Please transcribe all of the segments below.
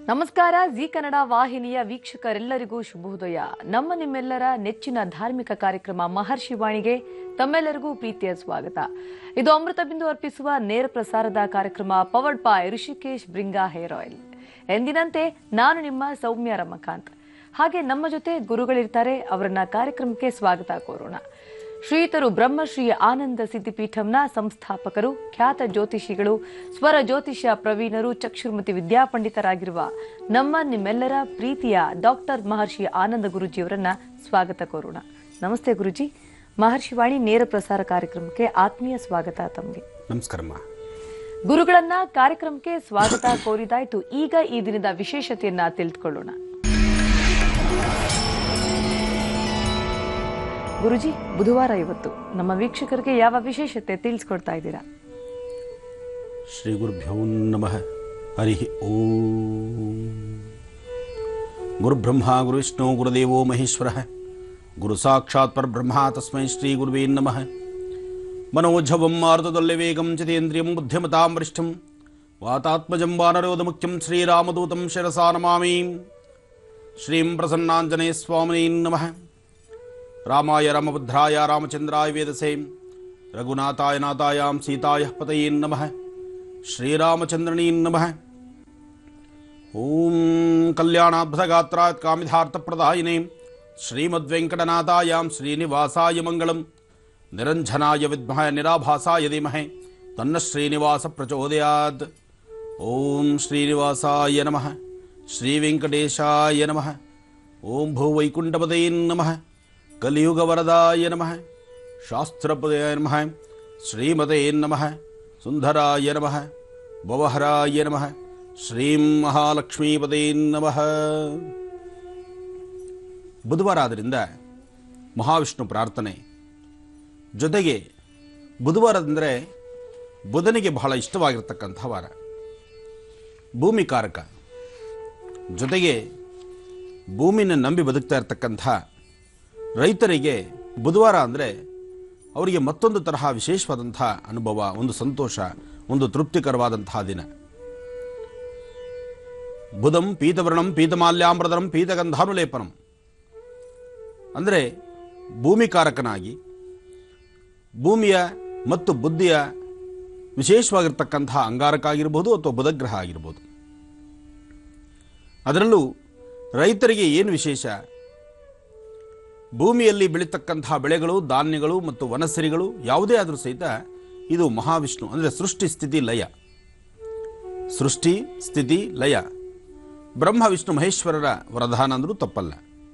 ನಮಸ್ಕಾರ ಜಿ ಕನ್ನಡ ವಾಹಿನಿಯ ವೀಕ್ಷಕರೆಲ್ಲರಿಗೂ ಶುಭೋದಯ ನಮ್ಮ ನಿಮ್ಮೆಲ್ಲರ ನೆಚ್ಚಿನ ಧಾರ್ಮಿಕ ಕಾರ್ಯಕ್ರಮ ಮಹರ್ಷಿ ವಾಣಿಗೆ ತಮ್ಮೆಲ್ಲರಿಗೂ ಪ್ರೀತಿಯ ಸ್ವಾಗತ ಇದು ಅಮೃತ ಬಿಂದು ಅರ್ಪಿಸುವ ನೇರ ಪ್ರಸಾರದ ಕಾರ್ಯಕ್ರಮ powered by Rishikesh Bhringa hair oil ಎಂದಿನಂತೆ ನಾನು ನಿಮ್ಮ ಸೌಮ್ಯ ರಮಕಾಂತ್ ಹಾಗೆ ನಮ್ಮ ಜೊತೆ ಗುರುಗಳಿರ್ತಾರೆ ಅವರನ್ನ ಕಾರ್ಯಕ್ರಮಕ್ಕೆ ಸ್ವಾಗತ ಕೋರೋಣ ಶ್ರೀತರು ಬ್ರಹ್ಮಶ್ರೀ ಆನಂದ ಸಿದ್ಧಿಪೀಠಂನ ಸಂಸ್ಥಾಪಕರು ಖ್ಯಾತ ಜ್ಯೋತಿಷಿಗಳು ಸ್ವರ ಜ್ಯೋತಿಷ್ಯ ಪ್ರವೀಣರು ಚಕ್ಷುರ್ಮತಿ ವಿದ್ಯಾಪಂಡಿತರಾಗಿರುವ ನಮ್ಮ ನಿಮ್ಮೆಲ್ಲರ ಪ್ರೀತಿಯ ಡಾಕ್ಟರ್ ಮಹರ್ಷಿ ಆನಂದ ಗುರುಜಿಯವರನ್ನ ಸ್ವಾಗತ ಕೋರೋಣ ನಮಸ್ತೆ ಗುರುಜಿ ಮಹರ್ಷಿ ವಾಣಿ ನೇರ ಪ್ರಸಾರ ಕಾರ್ಯಕ್ರಮಕ್ಕೆ ಆತ್ಮೀಯ ಸ್ವಾಗತ ತಮಗೆ ನಮಸ್ಕಾರಮ್ಮ ಗುರುಗಳನ್ನ ಕಾರ್ಯಕ್ರಮಕ್ಕೆ ಸ್ವಾಗತ ಕೋರಿದಾಯ್ತು ಈಗ ಈ ದಿನದ ವಿಶೇಷತೆಯನ್ನ ತಿಳಿದುಕೊಳ್ಳೋಣ ಗುರುಜಿ ಬುಧವಾರ ಇವತ್ತು ನಮ್ಮ ವೀಕ್ಷಕರಿಗೆ ಯಾವ ವಿಶೇಷತೆ ತಿಳಿಸ್ಕೊಡ್ತಾ ಇದ್ದೀರಾ ಶ್ರೀ ಗುರುಭ್ಯೋ ನಮಃ ಹರಿ ಓಂ ಗುರುಬ್ರಹ್ಮ ಗುರುವಿಷ್ಣು ಗುರುದೇವೋ ಮಹೇಶ್ವರ ಗುರು ಸಾಕ್ಷಾತ್ ಪರಬ್ರಹ್ಮ ತಸ್ಮೈ ಶ್ರೀ ಗುರುವೇ ನಮಃ ಮನೋಜವಂ ಮಾರುತದೊಲ್ಲೆ ವೇಗಂ ಚಿತೇಂದ್ರಿಯಂ ಬುದ್ಧಿಮತಾಂ ವರಿಷ್ಠಂ ವಾತಾತ್ಮಜಂ ವಾನರೋಧಮುಖ್ಯಂ ಶ್ರೀರಾಮದೂತಂ ಶಿರಸಾ ನಮಾಮಿ ಶ್ರೀಂ ಪ್ರಸನ್ನಾಂಜನೇಯ ಸ್ವಾಮಿನೇ ನಮಃ ರಾಮಾಯ ರಾಮಭದ್ರಾಯ ರಾಮಚಂದ್ರಾಯ ವೇದಸೇ ರಘುನಾಥಾಯ ನಾಥಾಯಾಂ ಸೀತಾಯ ಪತಯೇ ನಮಃ ಶ್ರೀರಾಮಚಂದ್ರನೇ ನಮಃ ಓಂ ಕಲ್ಯಾಣಾದ್ಭುತಗಾತ್ರಾತ್ ಕಾಮಿಧಾರ್ಥಪ್ರದಾಯಿನೇ ಶ್ರೀಮದ್ವೆಂಕಟನಾಥಾಯಾಂ ಶ್ರೀನಿವಾಸಾಯ ಮಂಗಳಂ ನಿರಂಜನಾಯ ವಿದ್ಮಹ ನಿರಾಭಾಸಾಯ ಧೀಮಹಿ ತನ್ನ ಶ್ರೀನಿವಾಸ ಪ್ರಚೋದಯಾತ್ ಓಂ ಶ್ರೀನಿವಾಸಾಯ ನಮಃ ಶ್ರೀವೆಂಕಟೇಶಾಯ ನಮಃ ಓಂ ಭೂವೈಕುಂಠಪದಯೇ ನಮಃ ಕಲಿಯುಗವರದಾಯ ನಮಃ ಶಾಸ್ತ್ರಪದಯ ನಮಃ ಶ್ರೀಮತೆ ನಮಃ ಸುಂದರಾಯ ನಮಃ ಭವಹರಾಯ ನಮಃ ಶ್ರೀಂ ಮಹಾಲಕ್ಷ್ಮೀಪದೇ ನಮಃ ಬುಧವಾರ ಆದ್ದರಿಂದ ಮಹಾವಿಷ್ಣು ಪ್ರಾರ್ಥನೆ ಜೊತೆಗೆ ಬುಧವಾರದಂದರೆ ಬುಧನಿಗೆ ಬಹಳ ಇಷ್ಟವಾಗಿರ್ತಕ್ಕಂಥ ವಾರ ಭೂಮಿಕಾರಕ ಜೊತೆಗೆ ಭೂಮಿನ ನಂಬಿ ಬದುಕ್ತಾ ಇರತಕ್ಕಂಥ ರೈತರಿಗೆ ಬುಧವಾರ ಅಂದರೆ ಅವರಿಗೆ ಮತ್ತೊಂದು ತರಹ ವಿಶೇಷವಾದಂಥ ಅನುಭವ ಒಂದು ಸಂತೋಷ ಒಂದು ತೃಪ್ತಿಕರವಾದಂತಹ ದಿನ ಬುಧಂ ಪೀತವರ್ಣಂ ಪೀತಮಾಲ್ಯಾಂಬ್ರದರಂ ಪೀತಗಂಧಾನುಲೇಪನಂ ಅಂದರೆ ಭೂಮಿಕಾರಕನಾಗಿ ಭೂಮಿಯ ಮತ್ತು ಬುದ್ಧಿಯ ವಿಶೇಷವಾಗಿರ್ತಕ್ಕಂತಹ ಅಂಗಾರಕ ಆಗಿರ್ಬೋದು ಅಥವಾ ಬುಧಗ್ರಹ ಆಗಿರ್ಬೋದು ಅದರಲ್ಲೂ ರೈತರಿಗೆ ಏನು ವಿಶೇಷ ಭೂಮಿಯಲ್ಲಿ ಬೆಳೀತಕ್ಕಂತಹ ಬೆಳೆಗಳು ಧಾನ್ಯಗಳು ಮತ್ತು ವನಸಿರಿಗಳು ಯಾವುದೇ ಆದರೂ ಸಹಿತ ಇದು ಮಹಾವಿಷ್ಣು ಅಂದರೆ ಸೃಷ್ಟಿ ಸ್ಥಿತಿ ಲಯ ಸೃಷ್ಟಿ ಸ್ಥಿತಿ ಲಯ ಬ್ರಹ್ಮ ವಿಷ್ಣು ಮಹೇಶ್ವರರ ವರದಾನ ಅಂದರೂ ತಪ್ಪಲ್ಲ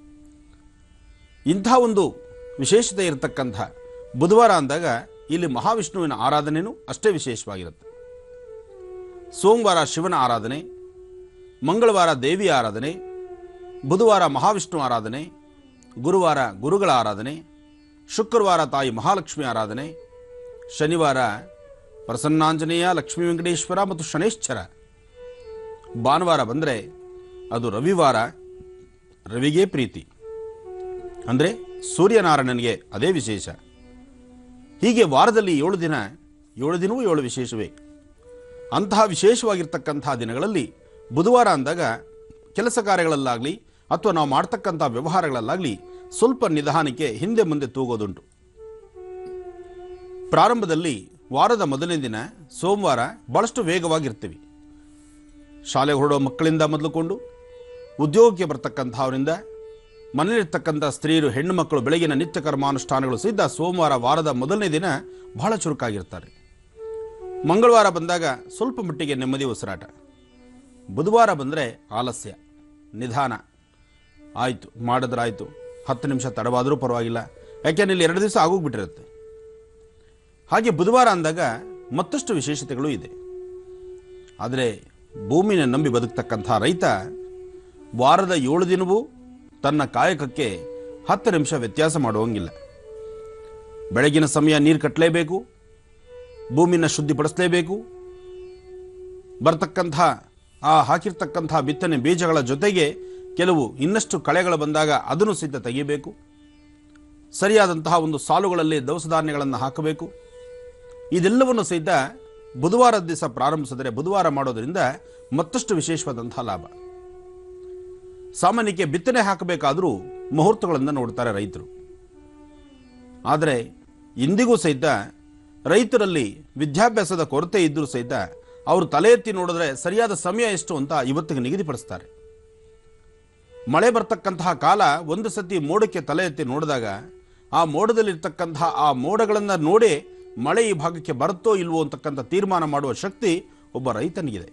ಇಂಥ ಒಂದು ವಿಶೇಷತೆ ಇರತಕ್ಕಂಥ ಬುಧವಾರ ಅಂದಾಗ ಇಲ್ಲಿ ಮಹಾವಿಷ್ಣುವಿನ ಆರಾಧನೆಯೂ ಅಷ್ಟೇ ವಿಶೇಷವಾಗಿರುತ್ತೆ ಸೋಮವಾರ ಶಿವನ ಆರಾಧನೆ ಮಂಗಳವಾರ ದೇವಿಯ ಆರಾಧನೆ ಬುಧವಾರ ಮಹಾವಿಷ್ಣು ಆರಾಧನೆ ಗುರುವಾರ ಗುರುಗಳ ಆರಾಧನೆ ಶುಕ್ರವಾರ ತಾಯಿ ಮಹಾಲಕ್ಷ್ಮಿ ಆರಾಧನೆ ಶನಿವಾರ ಪ್ರಸನ್ನಾಂಜನೇಯ ಲಕ್ಷ್ಮೀ ವೆಂಕಟೇಶ್ವರ ಮತ್ತು ಶನೇಶ್ವರ ಭಾನುವಾರ ಬಂದರೆ ಅದು ರವಿವಾರ ರವಿಗೆ ಪ್ರೀತಿ ಅಂದರೆ ಸೂರ್ಯನಾರಾಯಣನಿಗೆ ಅದೇ ವಿಶೇಷ ಹೀಗೆ ವಾರದಲ್ಲಿ ಏಳು ದಿನ ಏಳು ದಿನವೂ ಏಳು ವಿಶೇಷವೇ ಅಂತಹ ವಿಶೇಷವಾಗಿರ್ತಕ್ಕಂಥ ದಿನಗಳಲ್ಲಿ ಬುಧವಾರ ಅಂದಾಗ ಕೆಲಸ ಕಾರ್ಯಗಳಲ್ಲಾಗಲಿ ಅಥವಾ ನಾವು ಮಾಡ್ತಕ್ಕಂಥ ವ್ಯವಹಾರಗಳಲ್ಲಾಗಲಿ ಸ್ವಲ್ಪ ನಿಧಾನಕ್ಕೆ ಹಿಂದೆ ಮುಂದೆ ತೂಗೋದುಂಟು ಪ್ರಾರಂಭದಲ್ಲಿ ವಾರದ ಮೊದಲನೇ ದಿನ ಸೋಮವಾರ ಭಾಳಷ್ಟು ವೇಗವಾಗಿರ್ತೀವಿ ಶಾಲೆಗೆ ಹೊರಡೋ ಮಕ್ಕಳಿಂದ ಮೊದಲುಕೊಂಡು ಉದ್ಯೋಗಕ್ಕೆ ಬರ್ತಕ್ಕಂಥವರಿಂದ ಮನೆಯಲ್ಲಿರ್ತಕ್ಕಂಥ ಸ್ತ್ರೀಯರು ಹೆಣ್ಣು ಮಕ್ಕಳು ಬೆಳಗಿನ ನಿತ್ಯ ಕರ್ಮಾನುಷ್ಠಾನಗಳು ಸಹಿತ ಸೋಮವಾರ ವಾರದ ಮೊದಲನೇ ದಿನ ಬಹಳ ಚುರುಕಾಗಿರ್ತಾರೆ ಮಂಗಳವಾರ ಬಂದಾಗ ಸ್ವಲ್ಪ ಮಟ್ಟಿಗೆ ನೆಮ್ಮದಿ ಉಸಿರಾಟ ಬುಧವಾರ ಬಂದರೆ ಆಲಸ್ಯ ನಿಧಾನ ಆಯಿತು ಮಾಡಿದ್ರಾಯ್ತು ಹತ್ತು ನಿಮಿಷ ತಡವಾದರೂ ಪರವಾಗಿಲ್ಲ ಯಾಕೆಂದ್ರೆ ಇಲ್ಲಿ ಎರಡು ದಿವಸ ಆಗೋಗ್ಬಿಟ್ಟಿರುತ್ತೆ ಹಾಗೆ ಬುಧವಾರ ಅಂದಾಗ ಮತ್ತಷ್ಟು ವಿಶೇಷತೆಗಳು ಇದೆ ಆದರೆ ಭೂಮಿನ ನಂಬಿ ಬದುಕ್ತಕ್ಕಂಥ ರೈತ ವಾರದ ಏಳು ದಿನವೂ ತನ್ನ ಕಾಯಕಕ್ಕೆ ಹತ್ತು ನಿಮಿಷ ವ್ಯತ್ಯಾಸ ಮಾಡುವಂಗಿಲ್ಲ ಬೆಳಗಿನ ಸಮಯ ನೀರು ಕಟ್ಟಲೇಬೇಕು ಭೂಮಿನ ಶುದ್ಧಿಪಡಿಸಲೇಬೇಕು ಬರ್ತಕ್ಕಂಥ ಆ ಹಾಕಿರ್ತಕ್ಕಂಥ ಬಿತ್ತನೆ ಬೀಜಗಳ ಜೊತೆಗೆ ಕೆಲವು ಇನ್ನಷ್ಟು ಕಳೆಗಳು ಬಂದಾಗ ಅದನ್ನು ಸಹಿತ ತೆಗಿಬೇಕು ಸರಿಯಾದಂತಹ ಒಂದು ಸಾಲುಗಳಲ್ಲಿ ದವಸ ಧಾನ್ಯಗಳನ್ನು ಹಾಕಬೇಕು ಇದೆಲ್ಲವನ್ನು ಸಹಿತ ಬುಧವಾರದ ದಿವಸ ಪ್ರಾರಂಭಿಸಿದರೆ ಬುಧವಾರ ಮಾಡೋದರಿಂದ ಮತ್ತಷ್ಟು ವಿಶೇಷವಾದಂತಹ ಲಾಭ ಸಾಮಾನ್ಯಕ್ಕೆ ಬಿತ್ತನೆ ಹಾಕಬೇಕಾದರೂ ಮುಹೂರ್ತಗಳನ್ನು ನೋಡ್ತಾರೆ ರೈತರು ಆದರೆ ಇಂದಿಗೂ ಸಹಿತ ರೈತರಲ್ಲಿ ವಿದ್ಯಾಭ್ಯಾಸದ ಕೊರತೆ ಇದ್ದರೂ ಸಹಿತ ಅವರು ತಲೆ ಎತ್ತಿ ನೋಡಿದ್ರೆ ಸರಿಯಾದ ಸಮಯ ಎಷ್ಟು ಅಂತ ಇವತ್ತಿಗೆ ನಿಗದಿಪಡಿಸ್ತಾರೆ ಮಳೆ ಬರ್ತಕ್ಕಂತಹ ಕಾಲ ಒಂದು ಸತಿ ಮೋಡಕ್ಕೆ ತಲೆ ಎತ್ತಿ ನೋಡಿದಾಗ ಆ ಮೋಡದಲ್ಲಿರ್ತಕ್ಕಂತಹ ಆ ಮೋಡಗಳನ್ನು ನೋಡಿ ಮಳೆ ಈ ಭಾಗಕ್ಕೆ ಬರುತ್ತೋ ಇಲ್ವೋ ಅಂತಕ್ಕಂಥ ತೀರ್ಮಾನ ಮಾಡುವ ಶಕ್ತಿ ಒಬ್ಬ ರೈತನಿಗಿದೆ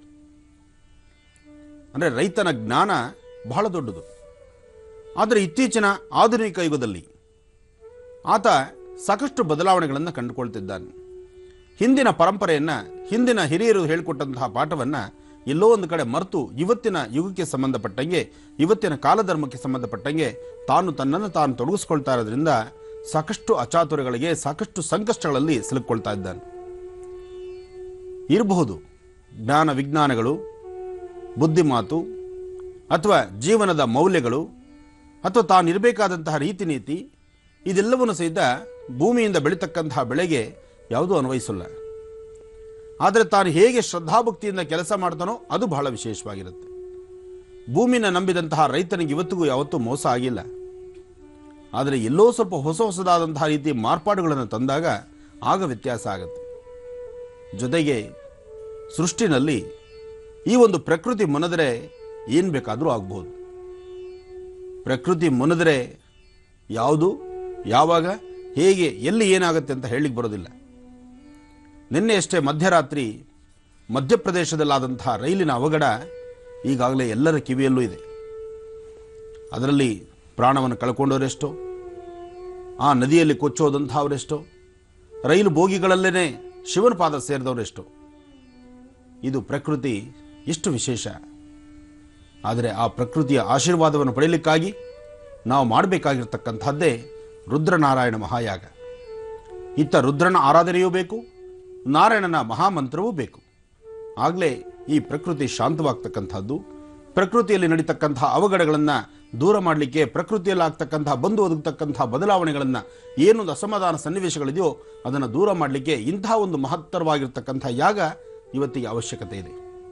ಅಂದರೆ ರೈತನ ಜ್ಞಾನ ಬಹಳ ದೊಡ್ಡದು ಆದರೆ ಇತ್ತೀಚಿನ ಆಧುನಿಕ ಯುಗದಲ್ಲಿ ಆತ ಸಾಕಷ್ಟು ಬದಲಾವಣೆಗಳನ್ನು ಕಂಡುಕೊಳ್ತಿದ್ದಾನೆ ಹಿಂದಿನ ಪರಂಪರೆಯನ್ನು ಹಿಂದಿನ ಹಿರಿಯರು ಹೇಳಿಕೊಟ್ಟಂತಹ ಪಾಠವನ್ನು ಎಲ್ಲೋ ಒಂದು ಕಡೆ ಮರೆತು ಇವತ್ತಿನ ಯುಗಕ್ಕೆ ಸಂಬಂಧಪಟ್ಟಂಗೆ ಇವತ್ತಿನ ಕಾಲಧರ್ಮಕ್ಕೆ ಸಂಬಂಧಪಟ್ಟಂಗೆ ತಾನು ತನ್ನನ್ನು ತಾನು ತೊಡಗಿಸ್ಕೊಳ್ತಾ ಇರೋದ್ರಿಂದ ಸಾಕಷ್ಟು ಅಚಾತುರ್ಯಗಳಿಗೆ ಸಾಕಷ್ಟು ಸಂಕಷ್ಟಗಳಲ್ಲಿ ಸಿಲುಕೊಳ್ತಾ ಇದ್ದಾನೆ ಇರಬಹುದು ಜ್ಞಾನ ವಿಜ್ಞಾನಗಳು ಬುದ್ಧಿಮಾತು ಅಥವಾ ಜೀವನದ ಮೌಲ್ಯಗಳು ಅಥವಾ ತಾನಿರಬೇಕಾದಂತಹ ರೀತಿ ನೀತಿ ಇದೆಲ್ಲವನ್ನು ಸಹಿತ ಭೂಮಿಯಿಂದ ಬೆಳೀತಕ್ಕಂತಹ ಬೆಳೆಗೆ ಯಾವುದೂ ಅನ್ವಯಿಸಲ್ಲ ಆದರೆ ತಾನು ಹೇಗೆ ಶ್ರದ್ಧಾಭಕ್ತಿಯಿಂದ ಕೆಲಸ ಮಾಡ್ತಾನೋ ಅದು ಬಹಳ ವಿಶೇಷವಾಗಿರುತ್ತೆ ಭೂಮಿನ ನಂಬಿದಂತಹ ರೈತನಿಗೆ ಇವತ್ತಿಗೂ ಯಾವತ್ತೂ ಮೋಸ ಆಗಿಲ್ಲ ಆದರೆ ಎಲ್ಲೋ ಸ್ವಲ್ಪ ಹೊಸ ಹೊಸದಾದಂತಹ ರೀತಿ ಮಾರ್ಪಾಡುಗಳನ್ನು ತಂದಾಗ ಆಗ ವ್ಯತ್ಯಾಸ ಆಗುತ್ತೆ ಜೊತೆಗೆ ಸೃಷ್ಟಿನಲ್ಲಿ ಈ ಒಂದು ಪ್ರಕೃತಿ ಮುನದರೆ ಏನು ಬೇಕಾದರೂ ಆಗ್ಬೋದು ಪ್ರಕೃತಿ ಮುನಿದ್ರೆ ಯಾವುದು ಯಾವಾಗ ಹೇಗೆ ಎಲ್ಲಿ ಏನಾಗುತ್ತೆ ಅಂತ ಹೇಳಿಕ್ಕೆ ಬರೋದಿಲ್ಲ ನಿನ್ನೆ ಅಷ್ಟೇ ಮಧ್ಯರಾತ್ರಿ ಮಧ್ಯಪ್ರದೇಶದಲ್ಲಾದಂತಹ ರೈಲಿನ ಅವಘಡ ಈಗಾಗಲೇ ಎಲ್ಲರ ಕಿವಿಯಲ್ಲೂ ಇದೆ ಅದರಲ್ಲಿ ಪ್ರಾಣವನ್ನು ಕಳ್ಕೊಂಡವರೆಷ್ಟೋ ಆ ನದಿಯಲ್ಲಿ ಕೊಚ್ಚೋದಂಥವರೆಷ್ಟೋ ರೈಲು ಬೋಗಿಗಳಲ್ಲೇ ಶಿವನ ಪಾದ ಸೇರಿದವರೆಷ್ಟೋ ಇದು ಪ್ರಕೃತಿ ಎಷ್ಟು ವಿಶೇಷ ಆದರೆ ಆ ಪ್ರಕೃತಿಯ ಆಶೀರ್ವಾದವನ್ನು ಪಡೆಯಲಿಕ್ಕಾಗಿ ನಾವು ಮಾಡಬೇಕಾಗಿರ್ತಕ್ಕಂಥದ್ದೇ ರುದ್ರನಾರಾಯಣ ಮಹಾಯಾಗ ಇತ್ತ ರುದ್ರನ ಆರಾಧನೆಯೂ ಬೇಕು ನಾರಾಯಣನ ಮಹಾಮಂತ್ರವೂ ಬೇಕು ಆಗಲೇ ಈ ಪ್ರಕೃತಿ ಶಾಂತವಾಗ್ತಕ್ಕಂಥದ್ದು ಪ್ರಕೃತಿಯಲ್ಲಿ ನಡೀತಕ್ಕಂತಹ ಅವಘಡಗಳನ್ನು ದೂರ ಮಾಡಲಿಕ್ಕೆ ಪ್ರಕೃತಿಯಲ್ಲಿ ಆಗ್ತಕ್ಕಂತಹ ಬಂದು ಒದಗತಕ್ಕಂತಹ ಬದಲಾವಣೆಗಳನ್ನು ಏನೊಂದು ಅಸಮಾಧಾನ ಸನ್ನಿವೇಶಗಳಿದೆಯೋ ಅದನ್ನು ದೂರ ಮಾಡಲಿಕ್ಕೆ ಇಂತಹ ಒಂದು ಮಹತ್ತರವಾಗಿರ್ತಕ್ಕಂಥ ಯಾಗ ಇವತ್ತಿಗೆ ಅವಶ್ಯಕತೆ ಇದೆ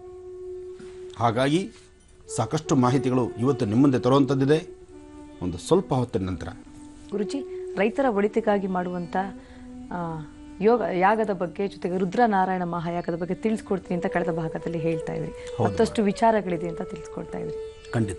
ಹಾಗಾಗಿ ಸಾಕಷ್ಟು ಮಾಹಿತಿಗಳು ಇವತ್ತು ನಿಮ್ಮ ಮುಂದೆ ತರುವಂಥದ್ದಿದೆ ಒಂದು ಸ್ವಲ್ಪ ಹೊತ್ತಿನ ನಂತರ ಗುರುಜಿ ರೈತರ ಒಳಿತಿಗಾಗಿ ಮಾಡುವಂತ ಆ, ಯೋಗ ಯಾಗದ ಬಗ್ಗೆ ಜೊತೆಗೆ ರುದ್ರನಾರಾಯಣ ಮಹಾಯಾಗದ ಬಗ್ಗೆ ತಿಳಿಸ್ಕೊಡ್ತೀನಿ ಅಂತ ಕಳೆದ ಭಾಗದಲ್ಲಿ ಹೇಳ್ತಾ ಇದ್ರಿ ಮತ್ತಷ್ಟು ವಿಚಾರಗಳಿದೆ ಅಂತ ತಿಳಿಸ್ಕೊಡ್ತಾ ಇದ್ರಿ ಖಂಡಿತ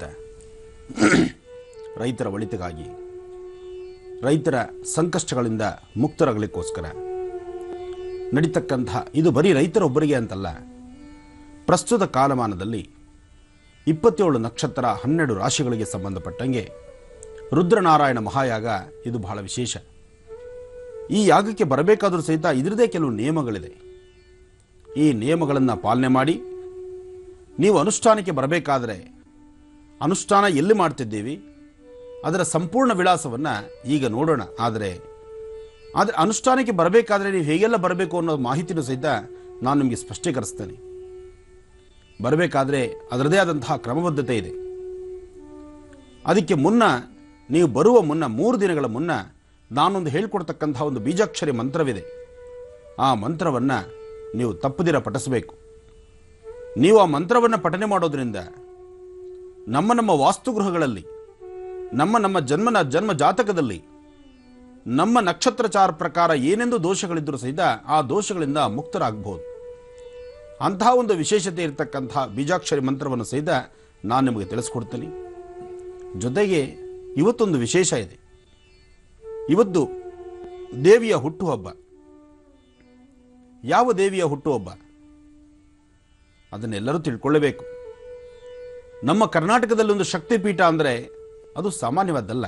ರೈತರ ಒಳಿತಿಗಾಗಿ ರೈತರ ಸಂಕಷ್ಟಗಳಿಂದ ಮುಕ್ತರಾಗಲಿಕ್ಕೋಸ್ಕರ ನಡೀತಕ್ಕಂತಹ ಇದು ಬರೀ ರೈತರೊಬ್ಬರಿಗೆ ಅಂತಲ್ಲ ಪ್ರಸ್ತುತ ಕಾಲಮಾನದಲ್ಲಿ ಇಪ್ಪತ್ತೇಳು ನಕ್ಷತ್ರ ಹನ್ನೆರಡು ರಾಶಿಗಳಿಗೆ ಸಂಬಂಧಪಟ್ಟಂಗೆ ರುದ್ರನಾರಾಯಣ ಮಹಾಯಾಗ ಇದು ಬಹಳ ವಿಶೇಷ ಈ ಯಾಗಕ್ಕೆ ಬರಬೇಕಾದರೂ ಸಹಿತ ಇದರದೇ ಕೆಲವು ನಿಯಮಗಳಿದೆ ಈ ನಿಯಮಗಳನ್ನು ಪಾಲನೆ ಮಾಡಿ ನೀವು ಅನುಷ್ಠಾನಕ್ಕೆ ಬರಬೇಕಾದ್ರೆ ಅನುಷ್ಠಾನ ಎಲ್ಲಿ ಮಾಡ್ತಿದ್ದೀವಿ ಅದರ ಸಂಪೂರ್ಣ ವಿಳಾಸವನ್ನು ಈಗ ನೋಡೋಣ ಆದರೆ ಆದರೆ ಅನುಷ್ಠಾನಕ್ಕೆ ಬರಬೇಕಾದ್ರೆ ನೀವು ಹೇಗೆಲ್ಲ ಬರಬೇಕು ಅನ್ನೋ ಮಾಹಿತಿನೂ ಸಹಿತ ನಾನು ನಿಮಗೆ ಸ್ಪಷ್ಟೀಕರಿಸ್ತೇನೆ ಬರಬೇಕಾದ್ರೆ ಅದರದೇ ಆದಂತಹ ಕ್ರಮಬದ್ಧತೆ ಇದೆ ಅದಕ್ಕೆ ಮುನ್ನ ನೀವು ಬರುವ ಮುನ್ನ ಮೂರು ದಿನಗಳ ಮುನ್ನ ನಾನೊಂದು ಹೇಳ್ಕೊಡ್ತಕ್ಕಂತಹ ಒಂದು ಬೀಜಾಕ್ಷರಿ ಮಂತ್ರವಿದೆ ಆ ಮಂತ್ರವನ್ನು ನೀವು ತಪ್ಪದಿರ ಪಠಿಸಬೇಕು ನೀವು ಆ ಮಂತ್ರವನ್ನು ಪಠನೆ ಮಾಡೋದ್ರಿಂದ ನಮ್ಮ ನಮ್ಮ ವಾಸ್ತುಗೃಹಗಳಲ್ಲಿ ನಮ್ಮ ನಮ್ಮ ಜನ್ಮನ ಜನ್ಮ ಜಾತಕದಲ್ಲಿ ನಮ್ಮ ನಕ್ಷತ್ರಚಾರ ಪ್ರಕಾರ ಏನೆಂದು ದೋಷಗಳಿದ್ದರೂ ಸಹಿತ ಆ ದೋಷಗಳಿಂದ ಮುಕ್ತರಾಗಬಹುದು ಅಂತಹ ಒಂದು ವಿಶೇಷತೆ ಇರತಕ್ಕಂತಹ ಬೀಜಾಕ್ಷರಿ ಮಂತ್ರವನ್ನು ಸಹಿತ ನಾನು ನಿಮಗೆ ತಿಳಿಸ್ಕೊಡ್ತೀನಿ ಜೊತೆಗೆ ಇವತ್ತೊಂದು ವಿಶೇಷ ಇದೆ ಇವತ್ತು ದೇವಿಯ ಹುಟ್ಟುಹಬ್ಬ ಯಾವ ದೇವಿಯ ಹುಟ್ಟುಹಬ್ಬ ಅದನ್ನೆಲ್ಲರೂ ತಿಳ್ಕೊಳ್ಳಬೇಕು ನಮ್ಮ ಕರ್ನಾಟಕದಲ್ಲಿ ಒಂದು ಶಕ್ತಿಪೀಠ ಅಂದರೆ ಅದು ಸಾಮಾನ್ಯವಾದ್ದಲ್ಲ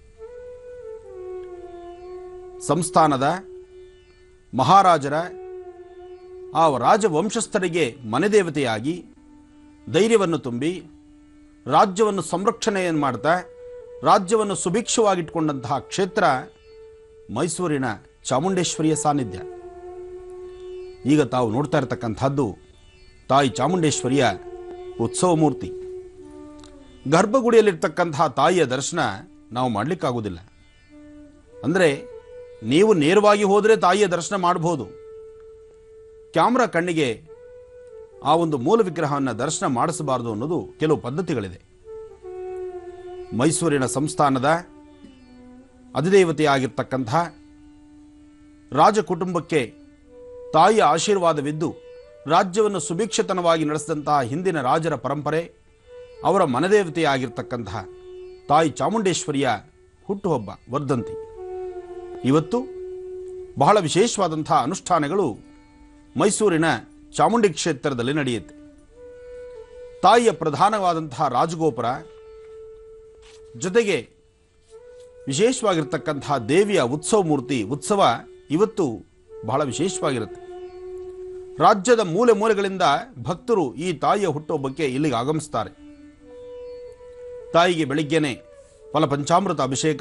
ಸಂಸ್ಥಾನದ ಮಹಾರಾಜರ ಆ ರಾಜವಂಶಸ್ಥರಿಗೆ ಮನೆದೇವತೆಯಾಗಿ ಧೈರ್ಯವನ್ನು ತುಂಬಿ ರಾಜ್ಯವನ್ನು ಸಂರಕ್ಷಣೆಯನ್ನು ಮಾಡ್ತಾ ರಾಜ್ಯವನ್ನು ಸುಭಿಕ್ಷವಾಗಿಟ್ಕೊಂಡಂತಹ ಕ್ಷೇತ್ರ ಮೈಸೂರಿನ ಚಾಮುಂಡೇಶ್ವರಿಯ ಸಾನ್ನಿಧ್ಯ ಈಗ ತಾವು ನೋಡ್ತಾ ಇರತಕ್ಕಂಥದ್ದು ತಾಯಿ ಚಾಮುಂಡೇಶ್ವರಿಯ ಉತ್ಸವ ಮೂರ್ತಿ ಗರ್ಭಗುಡಿಯಲ್ಲಿರ್ತಕ್ಕಂತಹ ತಾಯಿಯ ದರ್ಶನ ನಾವು ಮಾಡಲಿಕ್ಕಾಗೋದಿಲ್ಲ ಅಂದರೆ ನೀವು ನೇರವಾಗಿ ಹೋದರೆ ತಾಯಿಯ ದರ್ಶನ ಮಾಡಬಹುದು ಕ್ಯಾಮ್ರಾ ಕಣ್ಣಿಗೆ ಆ ಒಂದು ಮೂಲ ವಿಗ್ರಹವನ್ನು ದರ್ಶನ ಮಾಡಿಸಬಾರದು ಅನ್ನೋದು ಕೆಲವು ಪದ್ಧತಿಗಳಿದೆ ಮೈಸೂರಿನ ಸಂಸ್ಥಾನದ ಅಧಿದೇವತೆಯಾಗಿರ್ತಕ್ಕಂಥ ರಾಜ ಕುಟುಂಬಕ್ಕೆ ತಾಯಿಯ ಆಶೀರ್ವಾದವಿದ್ದು ರಾಜ್ಯವನ್ನು ಸುಭಿಕ್ಷತನವಾಗಿ ನಡೆಸಿದಂತಹ ಹಿಂದಿನ ರಾಜರ ಪರಂಪರೆ ಅವರ ಮನದೇವತೆಯಾಗಿರ್ತಕ್ಕಂತಹ ತಾಯಿ ಚಾಮುಂಡೇಶ್ವರಿಯ ಹುಟ್ಟುಹಬ್ಬ ವರ್ಧಂತಿ ಇವತ್ತು ಬಹಳ ವಿಶೇಷವಾದಂತಹ ಅನುಷ್ಠಾನಗಳು ಮೈಸೂರಿನ ಚಾಮುಂಡಿ ಕ್ಷೇತ್ರದಲ್ಲಿ ನಡೆಯುತ್ತೆ ತಾಯಿಯ ಪ್ರಧಾನವಾದಂತಹ ರಾಜಗೋಪುರ ಜೊತೆಗೆ ವಿಶೇಷವಾಗಿರ್ತಕ್ಕಂತಹ ದೇವಿಯ ಉತ್ಸವ ಮೂರ್ತಿ ಉತ್ಸವ ಇವತ್ತು ಬಹಳ ವಿಶೇಷವಾಗಿರುತ್ತೆ ರಾಜ್ಯದ ಮೂಲೆ ಮೂಲೆಗಳಿಂದ ಭಕ್ತರು ಈ ತಾಯಿಯ ಹುಟ್ಟುಹಬ್ಬಕ್ಕೆ ಇಲ್ಲಿಗೆ ಆಗಮಿಸ್ತಾರೆ ತಾಯಿಗೆ ಬೆಳಿಗ್ಗೆನೆ ಫಲಪಂಚಾಮೃತ ಅಭಿಷೇಕ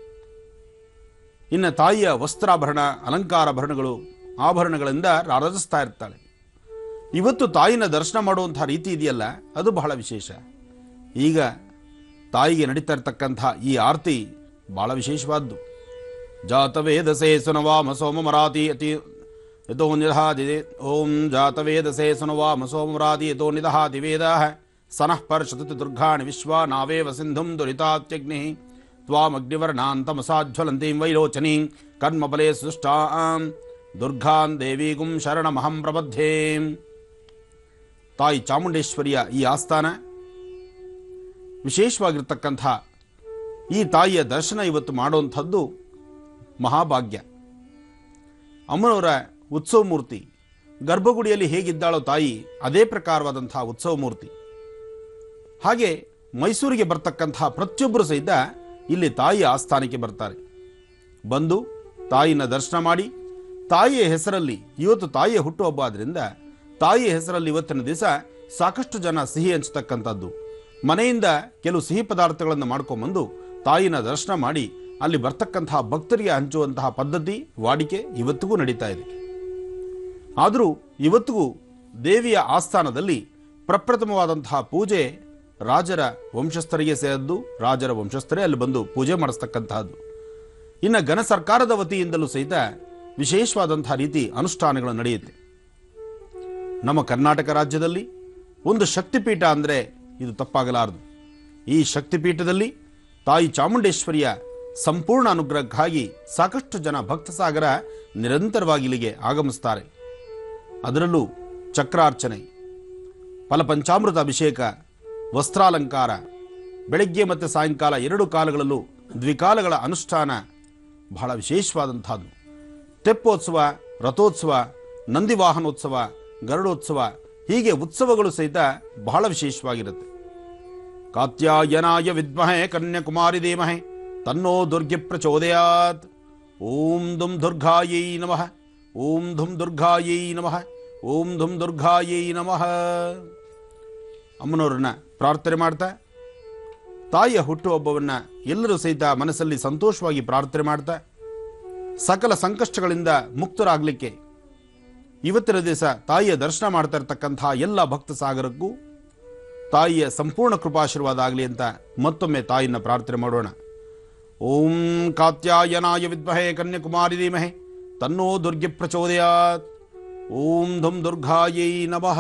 ಇನ್ನು ತಾಯಿಯ ವಸ್ತ್ರಾಭರಣ ಅಲಂಕಾರಾಭರಣಗಳು ಆಭರಣಗಳಿಂದ ರಾರಾಜಿಸ್ತಾ ಇರ್ತಾಳೆ ಇವತ್ತು ತಾಯಿನ ದರ್ಶನ ಮಾಡುವಂಥ ರೀತಿ ಇದೆಯಲ್ಲ ಅದು ಬಹಳ ವಿಶೇಷ ಈಗ ತಾಯಿಗೆ ನಡೀತಾ ಇರ್ತಕ್ಕಂಥ ಈ ಆರತಿ ಬಹಳ ವಿಶೇಷವಾದ್ದು ಜಾತವೇದಸೇ ಸುನವಾಮ ಸೋಮಮರಾತಿ ಅತಿ ಯಥೋ ನಿದಹಾದಿ ಓಂ ಜಾತವೇದಸೇ ಸುನವಾಮ ಸೋಮಮರಾತಿ ಯಥೋ ನಿದಹಾದಿ ವೇದ ಸನಃ ಪರ್ಷತಿ ದುರ್ಗಾಣಿ ವಿಶ್ವ ನಾವೇವ ಸಿಂಧುಂ ದುರಿತಾತ್ಯಗ್ನಿ ತ್ವಾಮಗ್ನಿವರ್ಣಾಂತಮಸಾಜ್ವಲಂತೀಂ ವೈಲೋಚನೀಂ ಕರ್ಮಫಲೇ ಸೃಷ್ಟಾಂ ದುರ್ಗಾನ್ ದೇವೀಗುಂ ಶರಣಮಹಂ ಪ್ರಬದ್ಧೇ ತಾಯಿ ಚಾಮುಂಡೇಶ್ವರಿಯ ಈ ಆಸ್ಥಾನ ವಿಶೇಷವಾಗಿರ್ತಕ್ಕಂಥ ಈ ತಾಯಿಯ ದರ್ಶನ ಇವತ್ತು ಮಾಡುವಂಥದ್ದು ಮಹಾಭಾಗ್ಯ ಅಮ್ಮನವರ ಉತ್ಸವ ಮೂರ್ತಿ ಗರ್ಭಗುಡಿಯಲ್ಲಿ ಹೇಗಿದ್ದಾಳೋ ತಾಯಿ ಅದೇ ಪ್ರಕಾರವಾದಂತಹ ಉತ್ಸವ ಮೂರ್ತಿ ಹಾಗೆ ಮೈಸೂರಿಗೆ ಬರ್ತಕ್ಕಂತಹ ಪ್ರತಿಯೊಬ್ಬರು ಸಹಿತ ಇಲ್ಲಿ ತಾಯಿಯ ಆಸ್ಥಾನಕ್ಕೆ ಬರ್ತಾರೆ ಬಂದು ತಾಯಿನ ದರ್ಶನ ಮಾಡಿ ತಾಯಿಯ ಹೆಸರಲ್ಲಿ ಇವತ್ತು ತಾಯಿಯ ಹುಟ್ಟುಹಬ್ಬ ಆದ್ರಿಂದ ತಾಯಿಯ ಹೆಸರಲ್ಲಿ ಇವತ್ತಿನ ದಿವಸ ಸಾಕಷ್ಟು ಜನ ಸಿಹಿ ಹಂಚತಕ್ಕಂಥದ್ದು ಮನೆಯಿಂದ ಕೆಲವು ಸಿಹಿ ಪದಾರ್ಥಗಳನ್ನು ಮಾಡ್ಕೊಂಬಂದು ತಾಯಿನ ದರ್ಶನ ಮಾಡಿ ಅಲ್ಲಿ ಬರ್ತಕ್ಕಂತಹ ಭಕ್ತರಿಗೆ ಹಂಚುವಂತಹ ಪದ್ಧತಿ ವಾಡಿಕೆ ಇವತ್ತಿಗೂ ನಡೀತಾ ಇದೆ ಆದರೂ ಇವತ್ತಿಗೂ ದೇವಿಯ ಆಸ್ಥಾನದಲ್ಲಿ ಪ್ರಪ್ರಥಮವಾದಂತಹ ಪೂಜೆ ರಾಜರ ವಂಶಸ್ಥರಿಗೆ ಸೇರಿದ್ದು ರಾಜರ ವಂಶಸ್ಥರೇ ಅಲ್ಲಿ ಬಂದು ಪೂಜೆ ಮಾಡಿಸ್ತಕ್ಕಂತಹದ್ದು ಇನ್ನು ಘನ ಸರ್ಕಾರದ ವತಿಯಿಂದಲೂ ಸಹಿತ ವಿಶೇಷವಾದಂತಹ ರೀತಿ ಅನುಷ್ಠಾನಗಳು ನಡೆಯುತ್ತೆ ನಮ್ಮ ಕರ್ನಾಟಕ ರಾಜ್ಯದಲ್ಲಿ ಒಂದು ಶಕ್ತಿಪೀಠ ಅಂದರೆ ಇದು ತಪ್ಪಾಗಲಾರದು ಈ ಶಕ್ತಿಪೀಠದಲ್ಲಿ ತಾಯಿ ಚಾಮುಂಡೇಶ್ವರಿಯ ಸಂಪೂರ್ಣ ಅನುಗ್ರಹಕ್ಕಾಗಿ ಸಾಕಷ್ಟು ಜನ ಭಕ್ತ ಸಾಗರ ನಿರಂತರವಾಗಿ ಇಲ್ಲಿಗೆ ಆಗಮಿಸ್ತಾರೆ ಅದರಲ್ಲೂ ಚಕ್ರಾರ್ಚನೆ ಫಲಪಂಚಾಮೃತ ಅಭಿಷೇಕ ವಸ್ತ್ರಾಲಂಕಾರ ಬೆಳಗ್ಗೆ ಮತ್ತು ಸಾಯಂಕಾಲ ಎರಡು ಕಾಲಗಳಲ್ಲೂ ದ್ವಿಕಾಲಗಳ ಅನುಷ್ಠಾನ ಬಹಳ ವಿಶೇಷವಾದಂಥದ್ದು ತೆಪ್ಪೋತ್ಸವ ರಥೋತ್ಸವ ನಂದಿವಾಹನೋತ್ಸವ ಗರುಡೋತ್ಸವ ಹೀಗೆ ಉತ್ಸವಗಳು ಸಹಿತ ಬಹಳ ವಿಶೇಷವಾಗಿರುತ್ತೆ ಕಾತ್ಯಾಯನಾಯ ವಿದ್ಮಹೆ ಕನ್ಯಾಕುಮಾರಿ ಧೀಮಹೆ ತನ್ನೋ ದುರ್ಗಿ ಪ್ರಚೋದಯಾತ್ ಓಂ ದುಂ ದುರ್ಗಾಯೈ ನಮಃ ಓಂ ಧುಂ ದುರ್ಗಾಯೈ ನಮಃ ಓಂ ಧುಂ ದುರ್ಗಾಯೈ ನಮಃ ಅಮ್ಮನವ್ರನ್ನ ಪ್ರಾರ್ಥನೆ ಮಾಡ್ತಾ ತಾಯಿಯ ಹುಟ್ಟುಹಬ್ಬವನ್ನು ಎಲ್ಲರೂ ಸಹಿತ ಮನಸ್ಸಲ್ಲಿ ಸಂತೋಷವಾಗಿ ಪ್ರಾರ್ಥನೆ ಮಾಡ್ತಾ ಸಕಲ ಸಂಕಷ್ಟಗಳಿಂದ ಮುಕ್ತರಾಗಲಿಕ್ಕೆ ಇವತ್ತಿನ ದಿವಸ ತಾಯಿಯ ದರ್ಶನ ಮಾಡ್ತಾ ಇರತಕ್ಕಂತಹ ಎಲ್ಲ ಭಕ್ತ ಸಾಗರಕ್ಕೂ ತಾಯಿಯ ಸಂಪೂರ್ಣ ಕೃಪಾಶೀರ್ವಾದ ಆಗಲಿ ಅಂತ ಮತ್ತೊಮ್ಮೆ ತಾಯಿನ ಪ್ರಾರ್ಥನೆ ಮಾಡೋಣ ಓಂ ಕಾತ್ಯಾಯನಾಯ ವಿದ್ಮಹೆ ಕನ್ಯಾಕುಮಾರಿ ಧೀಮಹೆ ತನ್ನೋ ದುರ್ಗಿ ಪ್ರಚೋದಯಾತ್ ಓಂ ಧುಂ ದುರ್ಗಾಯೈ ನಮಃ